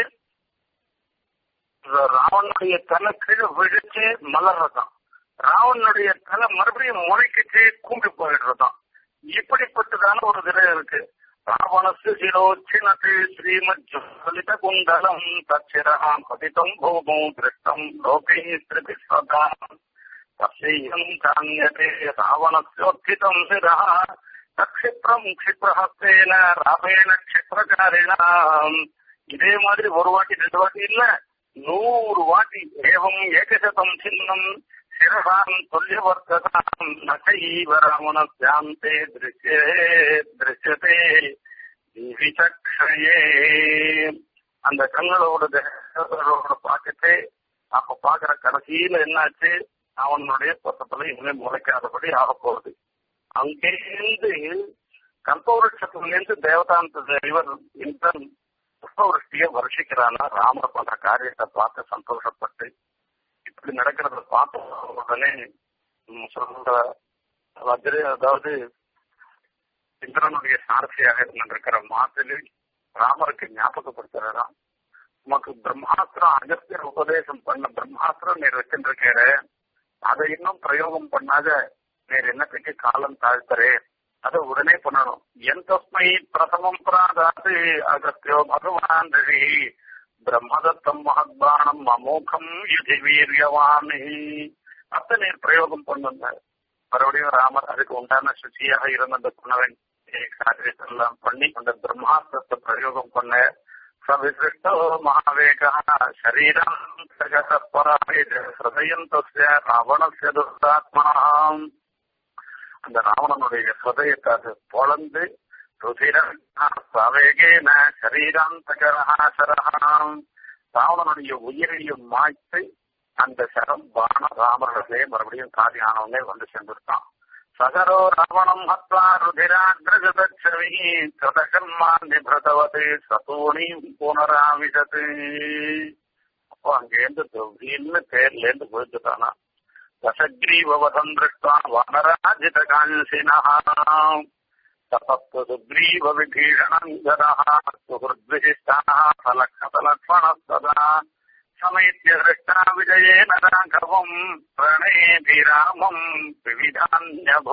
ராவனுடைய தலை கீழே விழிச்சு மலர்றதான் ராவனுடைய தலை மறுபடியும் முளைக்கிச்சு கூம்பி போயிடுறதான் இப்படிப்பட்டதான ஒரு திரை இருக்கு ராவணஸ்ய சிரோச்சினதி ஸ்ரீமஜ்ஜலித குண்டலம் தச்சிரஹாம் பதிதம் பூமோ திருஷ்டம் லோகை ஸ்திருதி சதா தஸ்யம் காண்யதே ராவணஸ்யோத்திதம் சிரः தக்ஷிப்ரம் க்ஷிப்ரஹஸ்தேன ராமேண க்ஷிப்ரகாரிணாம் இதே மாதிரி ஒரு வாட்டி ரெண்டு வாட்டி இல்ல நூறு வாட்டி ஏவம் ஏகசதம் சின்னம் சிரசாம் தொல்லியவர்த்ததாம் நகைவ ராமணஸ்யாந்தே திருஷ்யே திருஷ்யதே விசக்ஷயே அந்த கண்களோட தேவரோட பார்த்துட்டு அப்ப பாக்குற கடைசியில என்னாச்சு அவனுடைய பக்கத்துல இனிமே முளைக்காதபடி ஆக போகுது அங்கிருந்து கல்பவருஷத்திலிருந்து தேவதாந்த இவர் இந்திரன் புஷ்பவருஷ்டிய வருஷிக்கிறானா ராமர் பண்ற காரியத்தை பார்த்து சந்தோஷப்பட்டு இப்படி நடக்கிறத பார்த்த உடனே சொல்ற வஜ்ர அதாவது இந்திரனுடைய சாரதியாக இருந்திருக்கிற மாதிரி ராமருக்கு ஞாபகப்படுத்துறாராம் உமக்கு பிரம்மாஸ்திரம் அகத்தியர் உபதேசம் பண்ண பிரம்மாஸ்திரம் நீர் வச்சுருக்கிற அதை இன்னும் பிரயோகம் பண்ணாத நீர் என்னத்துக்கு காலம் தாழ்த்தரே அதை உடனே பண்ணணும் என் தஸ்மை பிரதமம் பிராதாது அகத்தியோ பகவான் ரிஷி பிரம்மதத்தம் மகத்பானம் அமோகம் யுதி வீரியவானி அத்தை நீர் பிரயோகம் பண்ணுங்க மறுபடியும் ராமர் அதுக்கு உண்டான சுச்சியாக இருந்த அந்த குணவன் காரியத்தெல்லாம் பண்ணி அந்த பிரம்மாஸ்திரத்தை பிரயோகம் பண்ண சவிசிருஷ்டோ மகாவேக சரீரம் ஹிருதயம் தஸ்ய ராவணஸ்ய துர்தாத்மனாம் அந்த ராவணனுடைய ஹதயத்தை அது பொழந்து ருதிரவேகேன சரீராந்தகரஹாசரஹாம் ராவணனுடைய உயிரையும் மாய்த்து அந்த சரம் பான ராமர்களே மறுபடியும் காதி ஆனவனே வந்து சென்றிருக்கான் சகரோ ராவணம் ஹத்வா ருதிராகிரகதட்சவி கதகன்மா நிபிரதவது சதோணி புனராவிதது அப்போ அங்கேருந்து தொழில்னு பேர்ல இருந்து விழுந்துட்டானா दशग्रीववधम् दृष्ट्वा वानराजितकांसिनः तपस्तु सुग्रीवविभीषणम् जनः सुहृद्विशिष्टाः फलक्षतलक्ष्मणस्तदा समेत्य दृष्टा विजयेन राघवम् प्रणेभिरामम् विविधान्यभू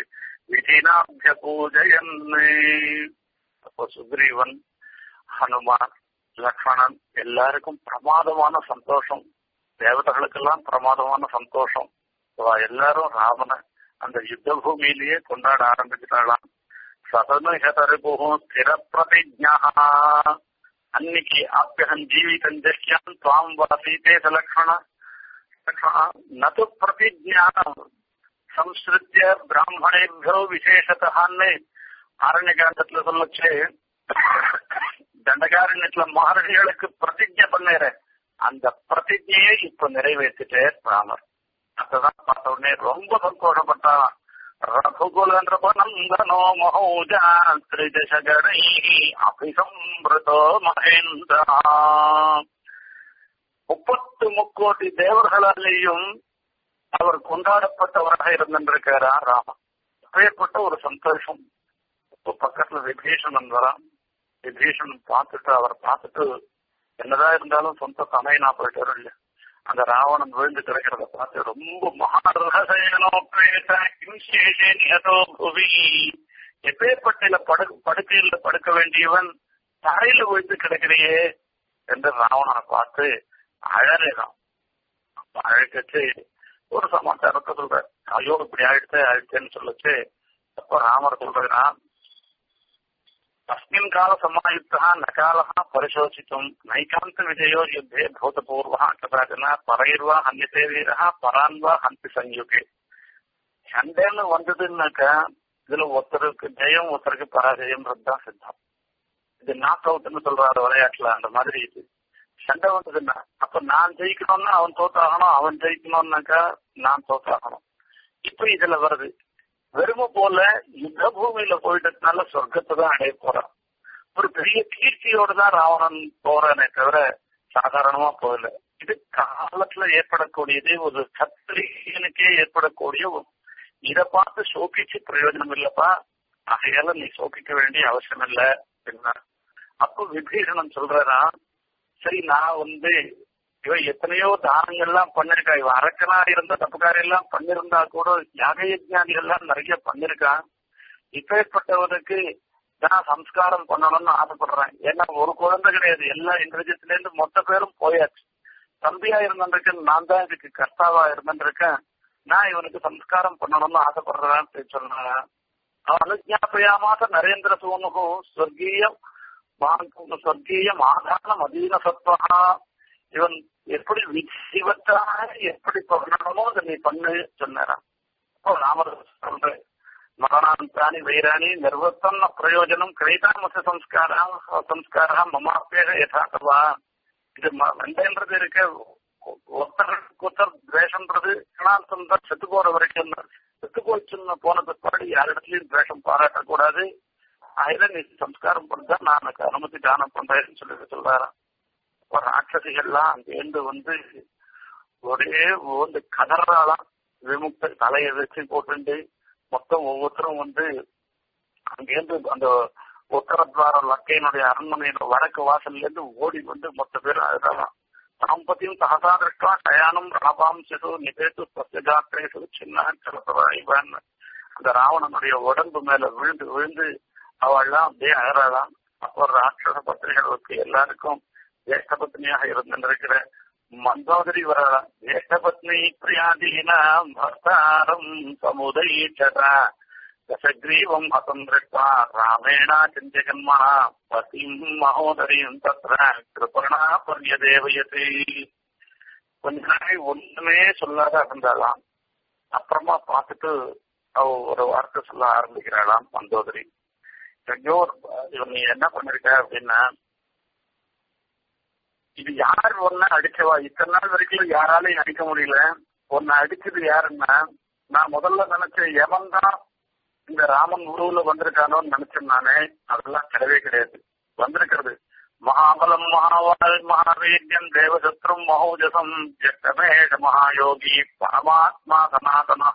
विधिनाभ्यपूजयन् அப்போ சுக்ரீவன் ஹனுமான் லக்ஷ்மணன் எல்லாருக்கும் பிரமாதமான சந்தோஷம் தேவதைகளுக்கெல்லாம் பிரமாதமான சந்தோஷம் எல்லாரும் ராமன அந்த யுத்த பூமியிலேயே கொண்டாட ஆரம்பிச்சிட்டாளாம் சதனுஷதருபுகும் ஸ்திர பிரதிஜா அன்னைக்கு ஆப்பியகம் ஜீவிதம் ஜஷ்யான் துவாம் வாசீதே சலக்ஷண நது பிரதிஜா சம்ஸ்கிருத்திய பிராமணேபியோ விசேஷத்தான்னு ஆரண்யகாண்டத்துல சொல்லச்சு தண்டகாரண்யத்துல மகர்ஷிகளுக்கு பிரதிஜை பண்ணேற அந்த பிரதிஜையை இப்ப நிறைவேற்றிட்டே ராமர் அததான் பார்த்த உடனே ரொம்ப சந்தோஷப்பட்டான் ரகுகுலநந்தனோ மகோஜா திரிதசகரை அபிசம்பிருதோ மகேந்திரா முப்பத்து முக்கோடி தேவர்களாலேயும் அவர் கொண்டாடப்பட்டவராக இருந்திருக்காரா ராமன் அப்பேற்பட்ட ஒரு சந்தோஷம் இப்போ பக்கத்துல விபீஷணன் வரான் விபீஷணன் பார்த்துட்டு அவர் பார்த்துட்டு என்னதான் இருந்தாலும் சொந்த சமையனா போயிட்டு வரும் இல்லையா அந்த ராவணன் விழுந்து கிடக்கிறத பார்த்து ரொம்ப மகாரகசேனோ புவி எப்பேற்பட்டில படு படுக்கையில படுக்க வேண்டியவன் தரையில விழுந்து கிடக்கிறையே என்று ராவணனை பார்த்து அழறேதான் அழைக்கச்சு ஒரு சமாச்சாரத்தை சொல்ற ஐயோ இப்படி ஆயிடுச்சு ஆயிடுச்சேன்னு சொல்லுச்சு அப்ப ராமர் சொல்றான் तस्मिन् काल समायुक्तः न कालः परिशोचितुम् नैकान्तविजयो युद्धे भूतपूर्वः कदाचन परैर्वा हन्यते வீரः பரான் வா ஹந்தி சஞ்யுகே சண்டைன்னு வந்ததுன்னாக்கா இதுல ஒருத்தருக்கு ஜெயம் ஒருத்தருக்கு பராஜயம்ன்றது தான் சித்தம் இது நாக் அவுட்னு சொல்றாரு விளையாட்டுல அந்த மாதிரி இது சண்டை வந்ததுன்னா அப்ப நான் ஜெயிக்கணும்னா அவன் தோத்தாகணும் அவன் ஜெயிக்கணும்னாக்கா நான் தோத்தாகணும் இப்ப இதுல வருது வெறும போல யுத்த பூமியில போயிட்டதுனால சொர்க்கத்தை தான் அடைய போறான் ஒரு பெரிய கீர்த்தியோட தான் ராவணன் போறானே தவிர சாதாரணமா போகல இது காலத்துல ஏற்படக்கூடியது ஒரு சத்திரியனுக்கே ஏற்படக்கூடிய இத பார்த்து சோகிச்சு பிரயோஜனம் இல்லப்பா ஆகையால நீ சோகிக்க வேண்டிய அவசியம் இல்ல அப்படின்னா அப்போ விபீஷணன் சொல்றா சரி நான் வந்து இவ எத்தனையோ தானங்கள்லாம் பண்ணிருக்கா இவ அரக்கனா இருந்த தப்புக்காரி எல்லாம் பண்ணிருந்தா கூட யாக யஜ்ஞானிகள் எல்லாம் நிறைய பண்ணிருக்கான் இப்பேற்பட்டவனுக்கு நான் சம்ஸ்காரம் பண்ணணும்னு ஆசைப்படுறேன் ஏன்னா ஒரு குழந்தை கிடையாது எல்லா இந்திரஜத்துல இருந்து மொத்த பேரும் போயாச்சு தம்பியா இருந்திருக்கேன் நான் தான் இதுக்கு கர்த்தாவா இருந்திருக்கேன் நான் இவனுக்கு சம்ஸ்காரம் பண்ணணும்னு ஆசைப்படுறேன்னு சொன்னேன் அனுஜாபயாமாச நரேந்திர சோமுகு ஸ்வர்கீயம் ஸ்வர்கீயம் ஆதானம் அதீன சத்வா இவன் எப்படி விதிவத்தாக எப்படி பண்ணணுமோ அதை நீ பண்ணு சொன்னாராம் அப்போ ராமர் சொல்ற மரணாந்தானி வைராணி நிர்வத்தன்ன பிரயோஜனம் கிரைதாமச சம்ஸ்காரா சம்ஸ்காரா மமாப்பேக யதார்த்தவா இது வெண்டைன்றது இருக்க ஒருத்தருக்கு ஒருத்தர் துவேஷம்ன்றது கணாந்தம் தான் செத்து போற வரைக்கும் செத்து போச்சுன்னு போன பிற்பாடு யாரிடத்துலயும் துவேஷம் பாராட்டக்கூடாது அதுல நீ சம்ஸ்காரம் பண்ணா நான் எனக்கு அனுமதி தானம் பண்றேன்னு சொல்லிட்டு சொல்றாராம் இப்போ ராட்சசிகள்லாம் அங்கேருந்து வந்து ஒரே வந்து கதறாலாம் விமுக்த தலையை வச்சு போட்டு மொத்தம் ஒவ்வொருத்தரும் வந்து அங்கேருந்து அந்த உத்தரத்வார லக்கையினுடைய அரண்மனையில வடக்கு வாசல்ல இருந்து ஓடி வந்து மொத்த பேரும் அதுதான் சாம்பத்தியும் சகசா திருஷ்டா கயானம் ராபாம் சிசு நிகழ்த்து சத்தியஜாத்திரேசு சின்ன இவன் அந்த ராவணனுடைய உடம்பு மேல விழுந்து விழுந்து அவள்லாம் அப்படியே அகறாளாம் அப்போ ராட்சச பத்திரிகளுக்கு எல்லாருக்கும் ஜேஷ்ட பத்னியாக இருந்திருக்கிற மந்தோதரி வரலாம் ஜேஷ்ட பத்னி பிரியாதீனா பக்தாரம் சமுதயிச்சதா दशग्रीवम् हतम् दृष्ट्वा रामेण चिन्त्यजन्मः पतिम् महोदरीम् तत्र कृपणा पर्यदेवयति கொஞ்ச நாள் ஒண்ணுமே சொல்லாத இருந்தாலாம் அப்புறமா பார்த்துட்டு அவ ஒரு வார்த்தை சொல்ல ஆரம்பிக்கிறாளாம் மந்தோதரி ஐயோ இவன் நீ என்ன பண்ணிருக்க அப்படின்னா இது யார் ஒன்ன அடிச்சவா இத்தனை நாள் வரைக்கும் யாராலையும் அடிக்க முடியல ஒன்னு அடிச்சது யாருன்னா நான் முதல்ல நினைச்ச எவன் தான் இந்த ராமன் உருவுல வந்திருக்கானோன்னு நினைச்சேன் நானே அதெல்லாம் கிடையவே கிடையாது வந்திருக்கிறது மகாபலம் மகாவால் மகாவீரியம் தேவசத்ரும் மகோஜசம் ஜட்டமேஷ மகாயோகி பரமாத்மா சனாதனா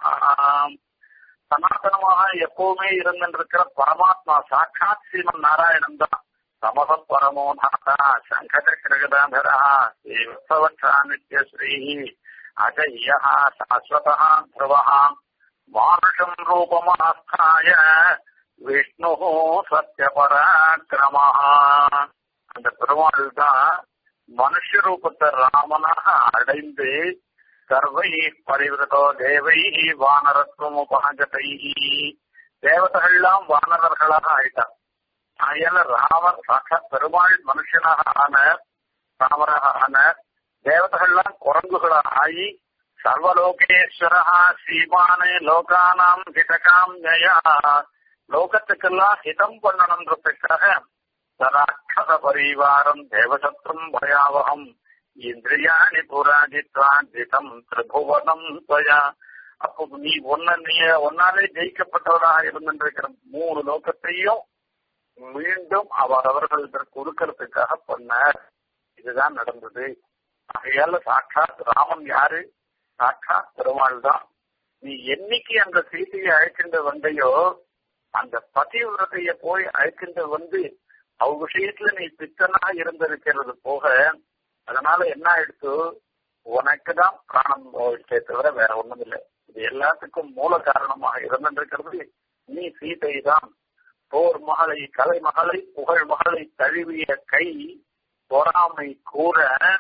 சனாதனமாக எப்பவுமே இருந்திருக்கிற பரமாத்மா சாட்சாத் ஸ்ரீமன் நாராயணன் தான் சமத பரமோ நாதா சங்ககிரகதாதரா தேவசவட்சா நித்யஸ்ரீ அஜய்யா சாஸ்வதா த்ருவா மானுஷம் ரூபமாஸ்தாய விஷ்ணு சத்திய பராக்கிரமா அந்த பெருமாள் தான் மனுஷ ரூபத்தை ராமனாக அடைந்து சர்வை பரிவிரதோ தேவை வானரத்துவம் உபகஜதை தேவதைகள்லாம் வானரர்களாக ஆயிட்டார் அயல ராமர் சாட்சாத் பெருமாள் மனுஷனாக ஆன ராமராக ஆன தேவதைகள்லாம் குரங்குகளாக ஆகி சர்வலோகேஸ்வரா ஸ்ரீமானே லோகானாம் ஹிதகாம் ஜயா லோகத்துக்கெல்லாம் ஹிதம் பண்ணணுன்றதுக்காக சராட்சத பரிவாரம் தேவசத்ரும் பயாவகம் இந்திரியாணி புராஜித்வாஜிதம் திரிபுவனம் துவயா அப்போ நீ ஒன்ன நீ ஒன்னாலே ஜெயிக்கப்பட்டவராக இருந்திருக்கிற மூணு லோகத்தையும் மீண்டும் அவர் அவர்களுக்கு கொடுக்கறதுக்காக பண்ணார் இதுதான் நடந்தது ஆகையால சாட்சாத் ராமன் யாரு சாட்சாத் பெருமாள் தான் நீ என்னைக்கு அந்த சீதையை அழைக்கின்ற வந்தையோ அந்த பதிவிரதைய போய் அழைக்கின்ற வந்து அவ விஷயத்துல நீ பித்தனா இருந்திருக்கிறது போக அதனால என்ன ஆயிடுச்சு உனக்கு தான் பிராணம் போயிட்டே தவிர வேற ஒண்ணும் இல்லை இது எல்லாத்துக்கும் மூல காரணமாக இருந்திருக்கிறது நீ சீதை தான் போர் மகளை கலை மகளை புகழ் மகளை தழுவிய கை பொறாமை கூற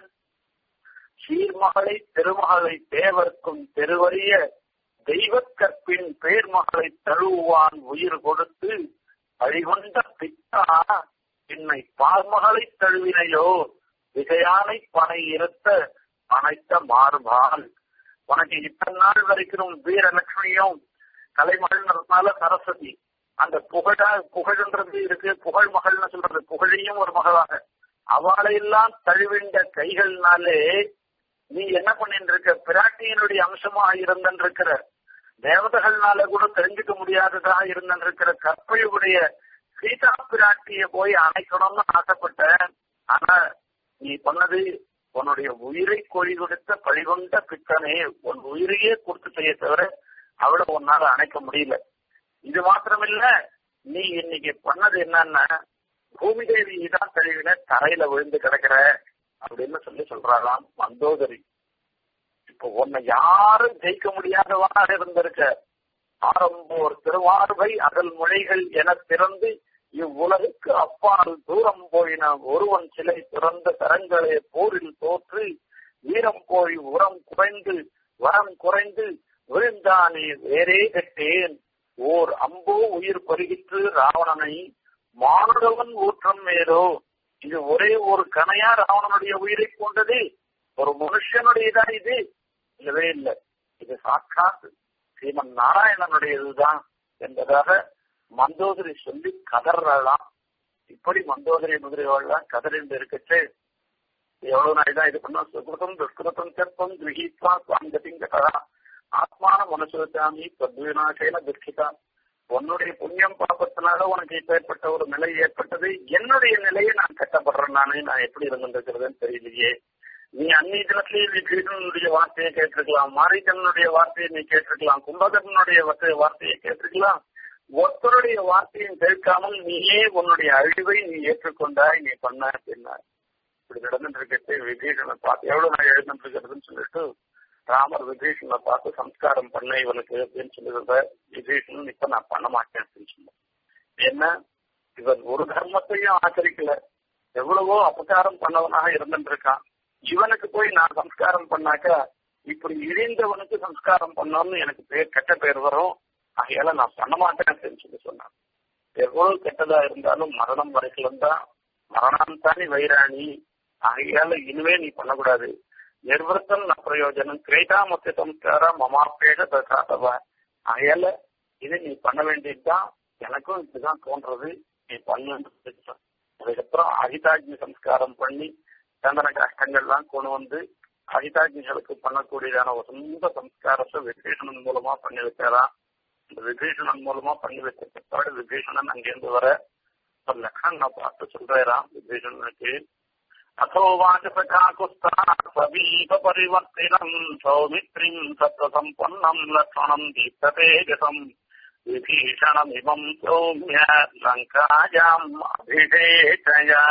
சீர்மகளை திருமகளை தேவர்க்கும் தெருவறிய தெய்வக்கற்பின் பேர்மகளை தழுவான் உயிர் கொடுத்து வழிகொண்ட பித்தா என்னை பார்மகளை தழுவினையோ விஜயானை பனை இருத்த அனைத்த மாறுபால் உனக்கு இத்தனை நாள் வரைக்கும் வீரலட்சுமியும் கலைமகள்ன்றதுனால சரஸ்வதி அந்த புகழ புகழ்ன்றது இருக்கு புகழ் மகள்னு சொல்றது புகழையும் ஒரு மகளாக அவளையெல்லாம் தழுவின்ற கைகள்னாலே நீ என்ன பண்ணிட்டு இருக்க பிராட்டியினுடைய அம்சமாக இருந்திருக்கிற தேவதைகள்னால கூட தெரிஞ்சுக்க முடியாததாக இருந்திருக்கிற கற்பையுடைய சீதா பிராட்டிய போய் அணைக்கணும்னு ஆசைப்பட்ட ஆனா நீ பண்ணது உன்னுடைய உயிரை கொழி கொடுத்த பழிகொண்ட பித்தனே உன் உயிரையே கொடுத்து செய்ய தவிர அவளை உன்னால அணைக்க முடியல இது மாத்திரமில்ல நீ இன்னைக்கு பண்ணது என்னன்னா பூமி தேவி தான் தழுவின தரையில விழுந்து கிடக்குற அப்படின்னு சொல்லி சொல்றாளாம் மந்தோதரி இப்போ உன்னை யாரும் ஜெயிக்க முடியாதவனாக இருந்திருக்க ஆரம்போர் திருவார்பை அகல் மொழிகள் என திறந்து இவ்வுலகுக்கு அப்பால் தூரம் போயின ஒருவன் சிலை பிறந்த தரங்களே போரில் தோற்று வீரம் போய் உரம் குறைந்து வரம் குறைந்து விழுந்தானே வேறே கட்டேன் ஓர் அம்போ உயிர் பருகிற்று ராவணனை மானுடவன் ஊற்றம் மேலோ இது ஒரே ஒரு கணையா ராவணனுடைய உயிரை கொண்டது ஒரு மனுஷனுடையதா இது இல்லவே இல்லை இது சாட்சாத் ஸ்ரீமன் நாராயணனுடையதுதான் என்பதாக மந்தோதரி சொல்லி கதறாளாம் இப்படி மந்தோதரி முதலியவாள்லாம் கதறிந்து இருக்கச்சு எவ்வளவு நாள் தான் இது பண்ணா சுகிருதம் துஷ்கிருதம் செப்பம் கிரகித்வா சுவாங்கதிங்கதா ஆத்மான மனசுச்சாமி தத்விநாசேன துஷ்டிதா உன்னுடைய புண்ணியம் பாப்பத்தினால உனக்கு இப்பேற்பட்ட ஒரு நிலை ஏற்பட்டது என்னுடைய நிலையை நான் கட்டப்படுறேன் நானே நான் எப்படி இருந்திருக்கிறதுன்னு தெரியலையே நீ அந்நிய தினத்திலேயே விபீடனுடைய வார்த்தையை கேட்டிருக்கலாம் மாரிகனுடைய வார்த்தையை நீ கேட்டிருக்கலாம் கும்பகர்ணனுடைய வார்த்தையை கேட்டிருக்கலாம் ஒருத்தருடைய வார்த்தையும் கேட்காமல் நீயே உன்னுடைய அழிவை நீ ஏற்றுக்கொண்டாய் நீ பண்ண அப்படின்னா இப்படி நடந்துட்டு இருக்கிறது விபீஷனை பார்த்து எவ்வளவு நாள் எழுந்துட்டு இருக்கிறதுன்னு சொல்லிட்டு ராமர் விபீஷனை பார்த்து சம்ஸ்காரம் பண்ண இவனுக்கு அப்படின்னு சொல்லிருந்த விபீஷன் இப்ப நான் பண்ண மாட்டேன் அப்படின்னு சொன்னேன் ஏன்னா இவன் ஒரு தர்மத்தையும் ஆச்சரிக்கல எவ்வளவோ அபகாரம் பண்ணவனாக இருந்துட்டு இருக்கான் இவனுக்கு போய் நான் சம்ஸ்காரம் பண்ணாக்கா இப்படி இழிந்தவனுக்கு சம்ஸ்காரம் பண்ணோம்னு எனக்கு பேர் கெட்ட பேர் வரும் ஆகையால நான் பண்ண மாட்டேன் அப்படின்னு சொல்லி சொன்னான் எவ்வளவு கெட்டதா இருந்தாலும் மரணம் வரைக்கும் தான் மரணம் தானே வைராணி ஆகையால இனிமே நீ பண்ணக்கூடாது நிர்வர்த்தம் ந பிரயோஜனம் கிரேட்டாமத்திய சம்ஸ்கார மமாப்பேக தசாதவ ஆகையால இது நீ பண்ண வேண்டியதுதான் எனக்கும் இப்படிதான் தோன்றது நீ பண்ணு அதுக்கப்புறம் அகிதாஜி சம்ஸ்காரம் பண்ணி சந்தன கஷ்டங்கள்லாம் கொண்டு வந்து அகிதாஜிகளுக்கு பண்ணக்கூடியதான ஒரு சொந்த சம்ஸ்காரத்தை விபீஷணன் மூலமா பண்ணி வைக்கிறான் இந்த விபீஷணன் மூலமா பண்ணி வச்ச பிற்பாடு விபீஷணன் அங்கிருந்து வர லக்ஷ்மணனை பார்த்து சொல்றாராம் விபீஷணனுக்கு अथोवाचसकाकुस्ता समीप परिवर्तिनम् सौमित्रिम् सत्त्वसम्पन्नम् लक्ष्मणम् दीप्ततेजसम् विभीषणमिमम् सौम्य लङ्कायाम् அபிஷேகயா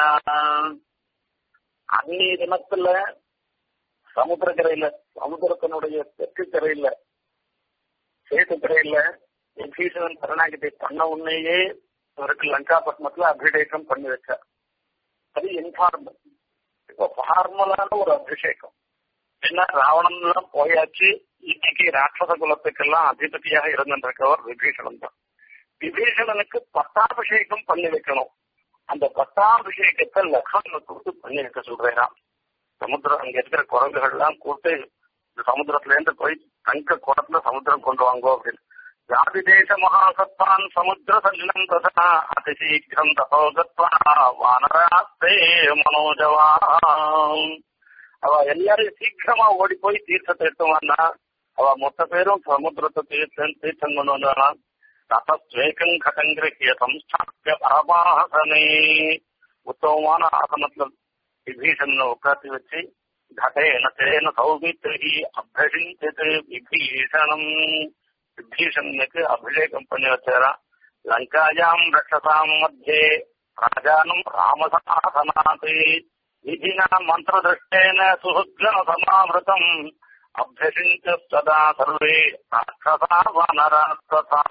அந்நிய தினத்துல சமுத்திரக்கரையில சமுத்திரத்தினுடைய தெற்கு கரையில சேத்து கரையில விபீஷணன் கருணாகிதை பண்ண உன்னையே அவருக்கு லங்காபட்டினத்துல அபிஷேகம் பண்ணி வச்சார் அது இன்ஃபார்மல் இப்போ ஃபார்மலான ஒரு அபிஷேகம் என்ன ராவணன் எல்லாம் போயாச்சு இன்னைக்கு ராட்சச குலத்துக்கெல்லாம் அதிபதியாக இருந்திருக்கவர் விபீஷணன் தான் விபீஷணனுக்கு பட்டாபிஷேகம் பண்ணி வைக்கணும் அந்த பட்டாபிஷேகத்தை லக்ஷ்மணனை கொடுத்து பண்ணி வைக்க சொல்றேன் சமுத்திரம் அங்க இருக்கிற குரங்குகள் எல்லாம் கூட்டு சமுத்திரத்துல இருந்து போய் தங்க குடத்துல சமுத்திரம் கொண்டு வாங்கோ அப்படின்னு ஜாதிதேச மகாசத்வான் சமுத்திர சல்லினம் ததா அதிசீக்கிரம் தபோகத்வா வானராஸ்தே மனோஜவா அவ எல்லாரும் சீக்கிரமா ஓடி போய் தீர்த்தத்தை எடுத்துவான்னா அவ மொத்த பேரும் சமுத்திரத்தை தீர்த்தம் தீர்த்தம் கொண்டு வந்தானா ததஸ்வேகம் கதங்கிரகிய சம்ஸ்தாபிய பரமாசனே உத்தமமான ஆசனத்துல விபீஷணனை உட்காந்து வச்சு घटेन तेन சௌமித்ரி அபிஷிஞ்சது விபீஷணம் விபீஷணனுக்கு அபிஷேகம் பண்ணி வச்சாராம் லங்காயாம் ரட்சசாம் மத்தியே ராஜானம் ராமசாசனாத் விதினா மந்திரதிருஷ்டேன சுஹுக்ன சமாவிருத்தம் அபியசிஞ்ச சதா சர்வே ராட்சசா வனராட்சசா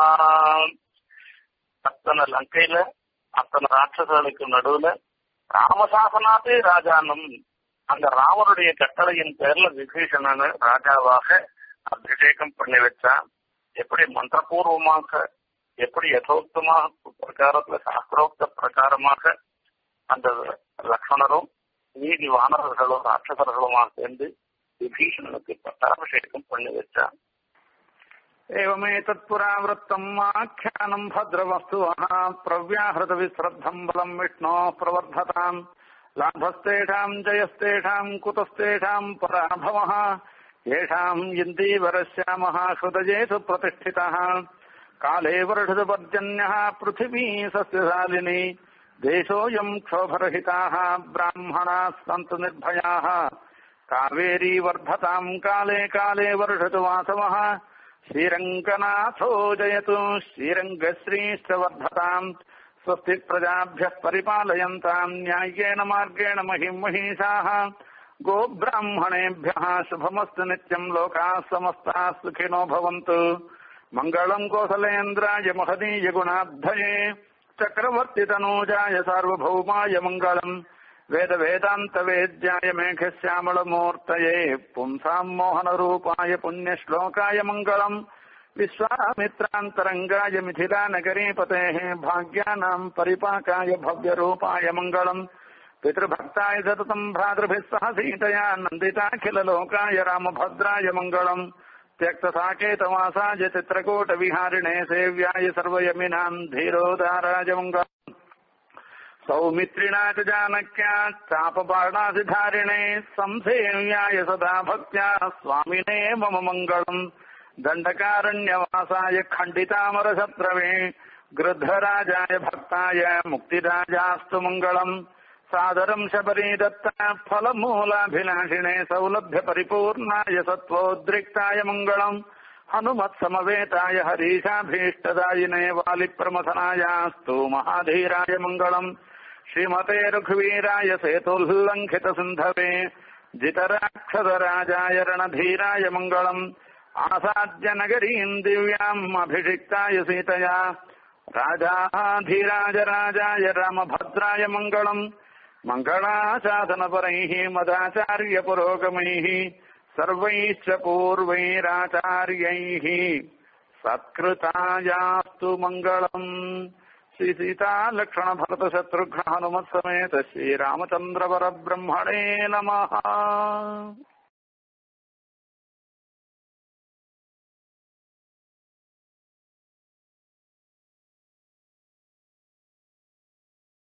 அத்தனை லங்கையில அத்தனை ராட்சசர்களுக்கு நடுவுல ராமசாசனாத்தே ராஜானம் அந்த ராமனுடைய கட்டளையின் பேர்ல விபீஷணன் ராஜாவாக அபிஷேகம் பண்ணி வச்சான் எப்படி மந்திரபூர்வமாக எப்படி யதோக்தமாக பிரகாரத்துல சாஸ்திரோக்த பிரகாரமாக அந்த லக்ஷ்மணரும் நீதி வானவர்களும் ராட்சசர்களுமாக சேர்ந்து விபீஷணனுக்கு பட்டாபிஷேகம் பண்ணி வச்சான் एवमेतत्पुरावृत्तम् आख्यानम् भद्रवस्तुवः प्रव्याहृतविश्रद्धम् बलम् विष्णोः प्रवर्धताम् लाभस्तेषाम् जयस्तेषाम् कुतस्तेषाम् पराभवः येषाम् इन्दीवरश्यामः हृदयेषु प्रतिष्ठितः काले वर्षदपर्जन्यः पृथिवी सस्यशालिनी देशोऽयम् क्षोभरहिताः ब्राह्मणाः सन्तु निर्भयाः कावेरी वर्धताम् काले काले वर्षतु वासवः श्रीरङ्गनाथो जयतु श्रीरङ्गश्रीश्च वर्धताम् स्वस्ति प्रजाभ्यः परिपालयन्ताम् न्याय्येन मार्गेण महिम् महिषाः गोब्राह्मणेभ्यः शुभमस्तु नित्यम् लोकाः समस्ताः सुखिनो भवन्तु मङ्गलम् कोसलेन्द्राय महदीय गुणाब्धये चक्रवर्तितनूजाय सार्वभौमाय मङ्गलम् वेद वेदान्तवेद्याय मेघश्यामलमूर्तये पुंसाम् मोहनरूपाय पुण्यश्लोकाय मङ्गलम् विश्वामित्रान्तरङ्गाय मिथिलानगरीपतेः भाग्यानाम् परिपाकाय भव्यरूपाय मङ्गलम् पितृभक्ताय सततम् भ्रातृभिः सह सीतया नन्दिताखिललोकाय रामभद्राय मङ्गलम् त्यक्तसाकेतवासाय चित्रकूटविहारिणे सेव्याय सर्वयमिनाम् धीरोदाराय मङ्गलम् सौमित्रिणा च जानक्या चापबाणाधिधारिणे संसेव्याय सदा भक्त्या स्वामिने मम मङ्गलम् दण्डकारण्यवासाय खण्डितामरशत्रवे गृद्धराजाय भक्ताय मुक्तिराजास्तु मङ्गलम् सादरम् शबरी दत्ता फलमूलाभिलाषिणे सौलभ्य परिपूर्णाय सत्त्वोद्रिक्ताय मङ्गलम् हनुमत्समवेताय हरीशाभीष्टदायिने वालिप्रमथनायास्तु महाधीराय मङ्गलम् श्रीमते रघुवीराय सेतुल्लङ्घितसिन्धवे जितराक्षसराजाय रणधीराय मङ्गलम् आसाद्य नगरीम् दिव्याम् अभिषिक्ताय सीतया राजाधीराजराजाय रामभद्राय मङ्गलम् मङ्गलाशासनपरैः मदाचार्यपुरोगमैः सर्वैश्च पूर्वैराचार्यैः सत्कृतायास्तु मङ्गलम् श्रीसीतालक्ष्मणभरतशत्रुघ्न हनुमत्समेत श्रीरामचन्द्रपरब्रह्मणे नमः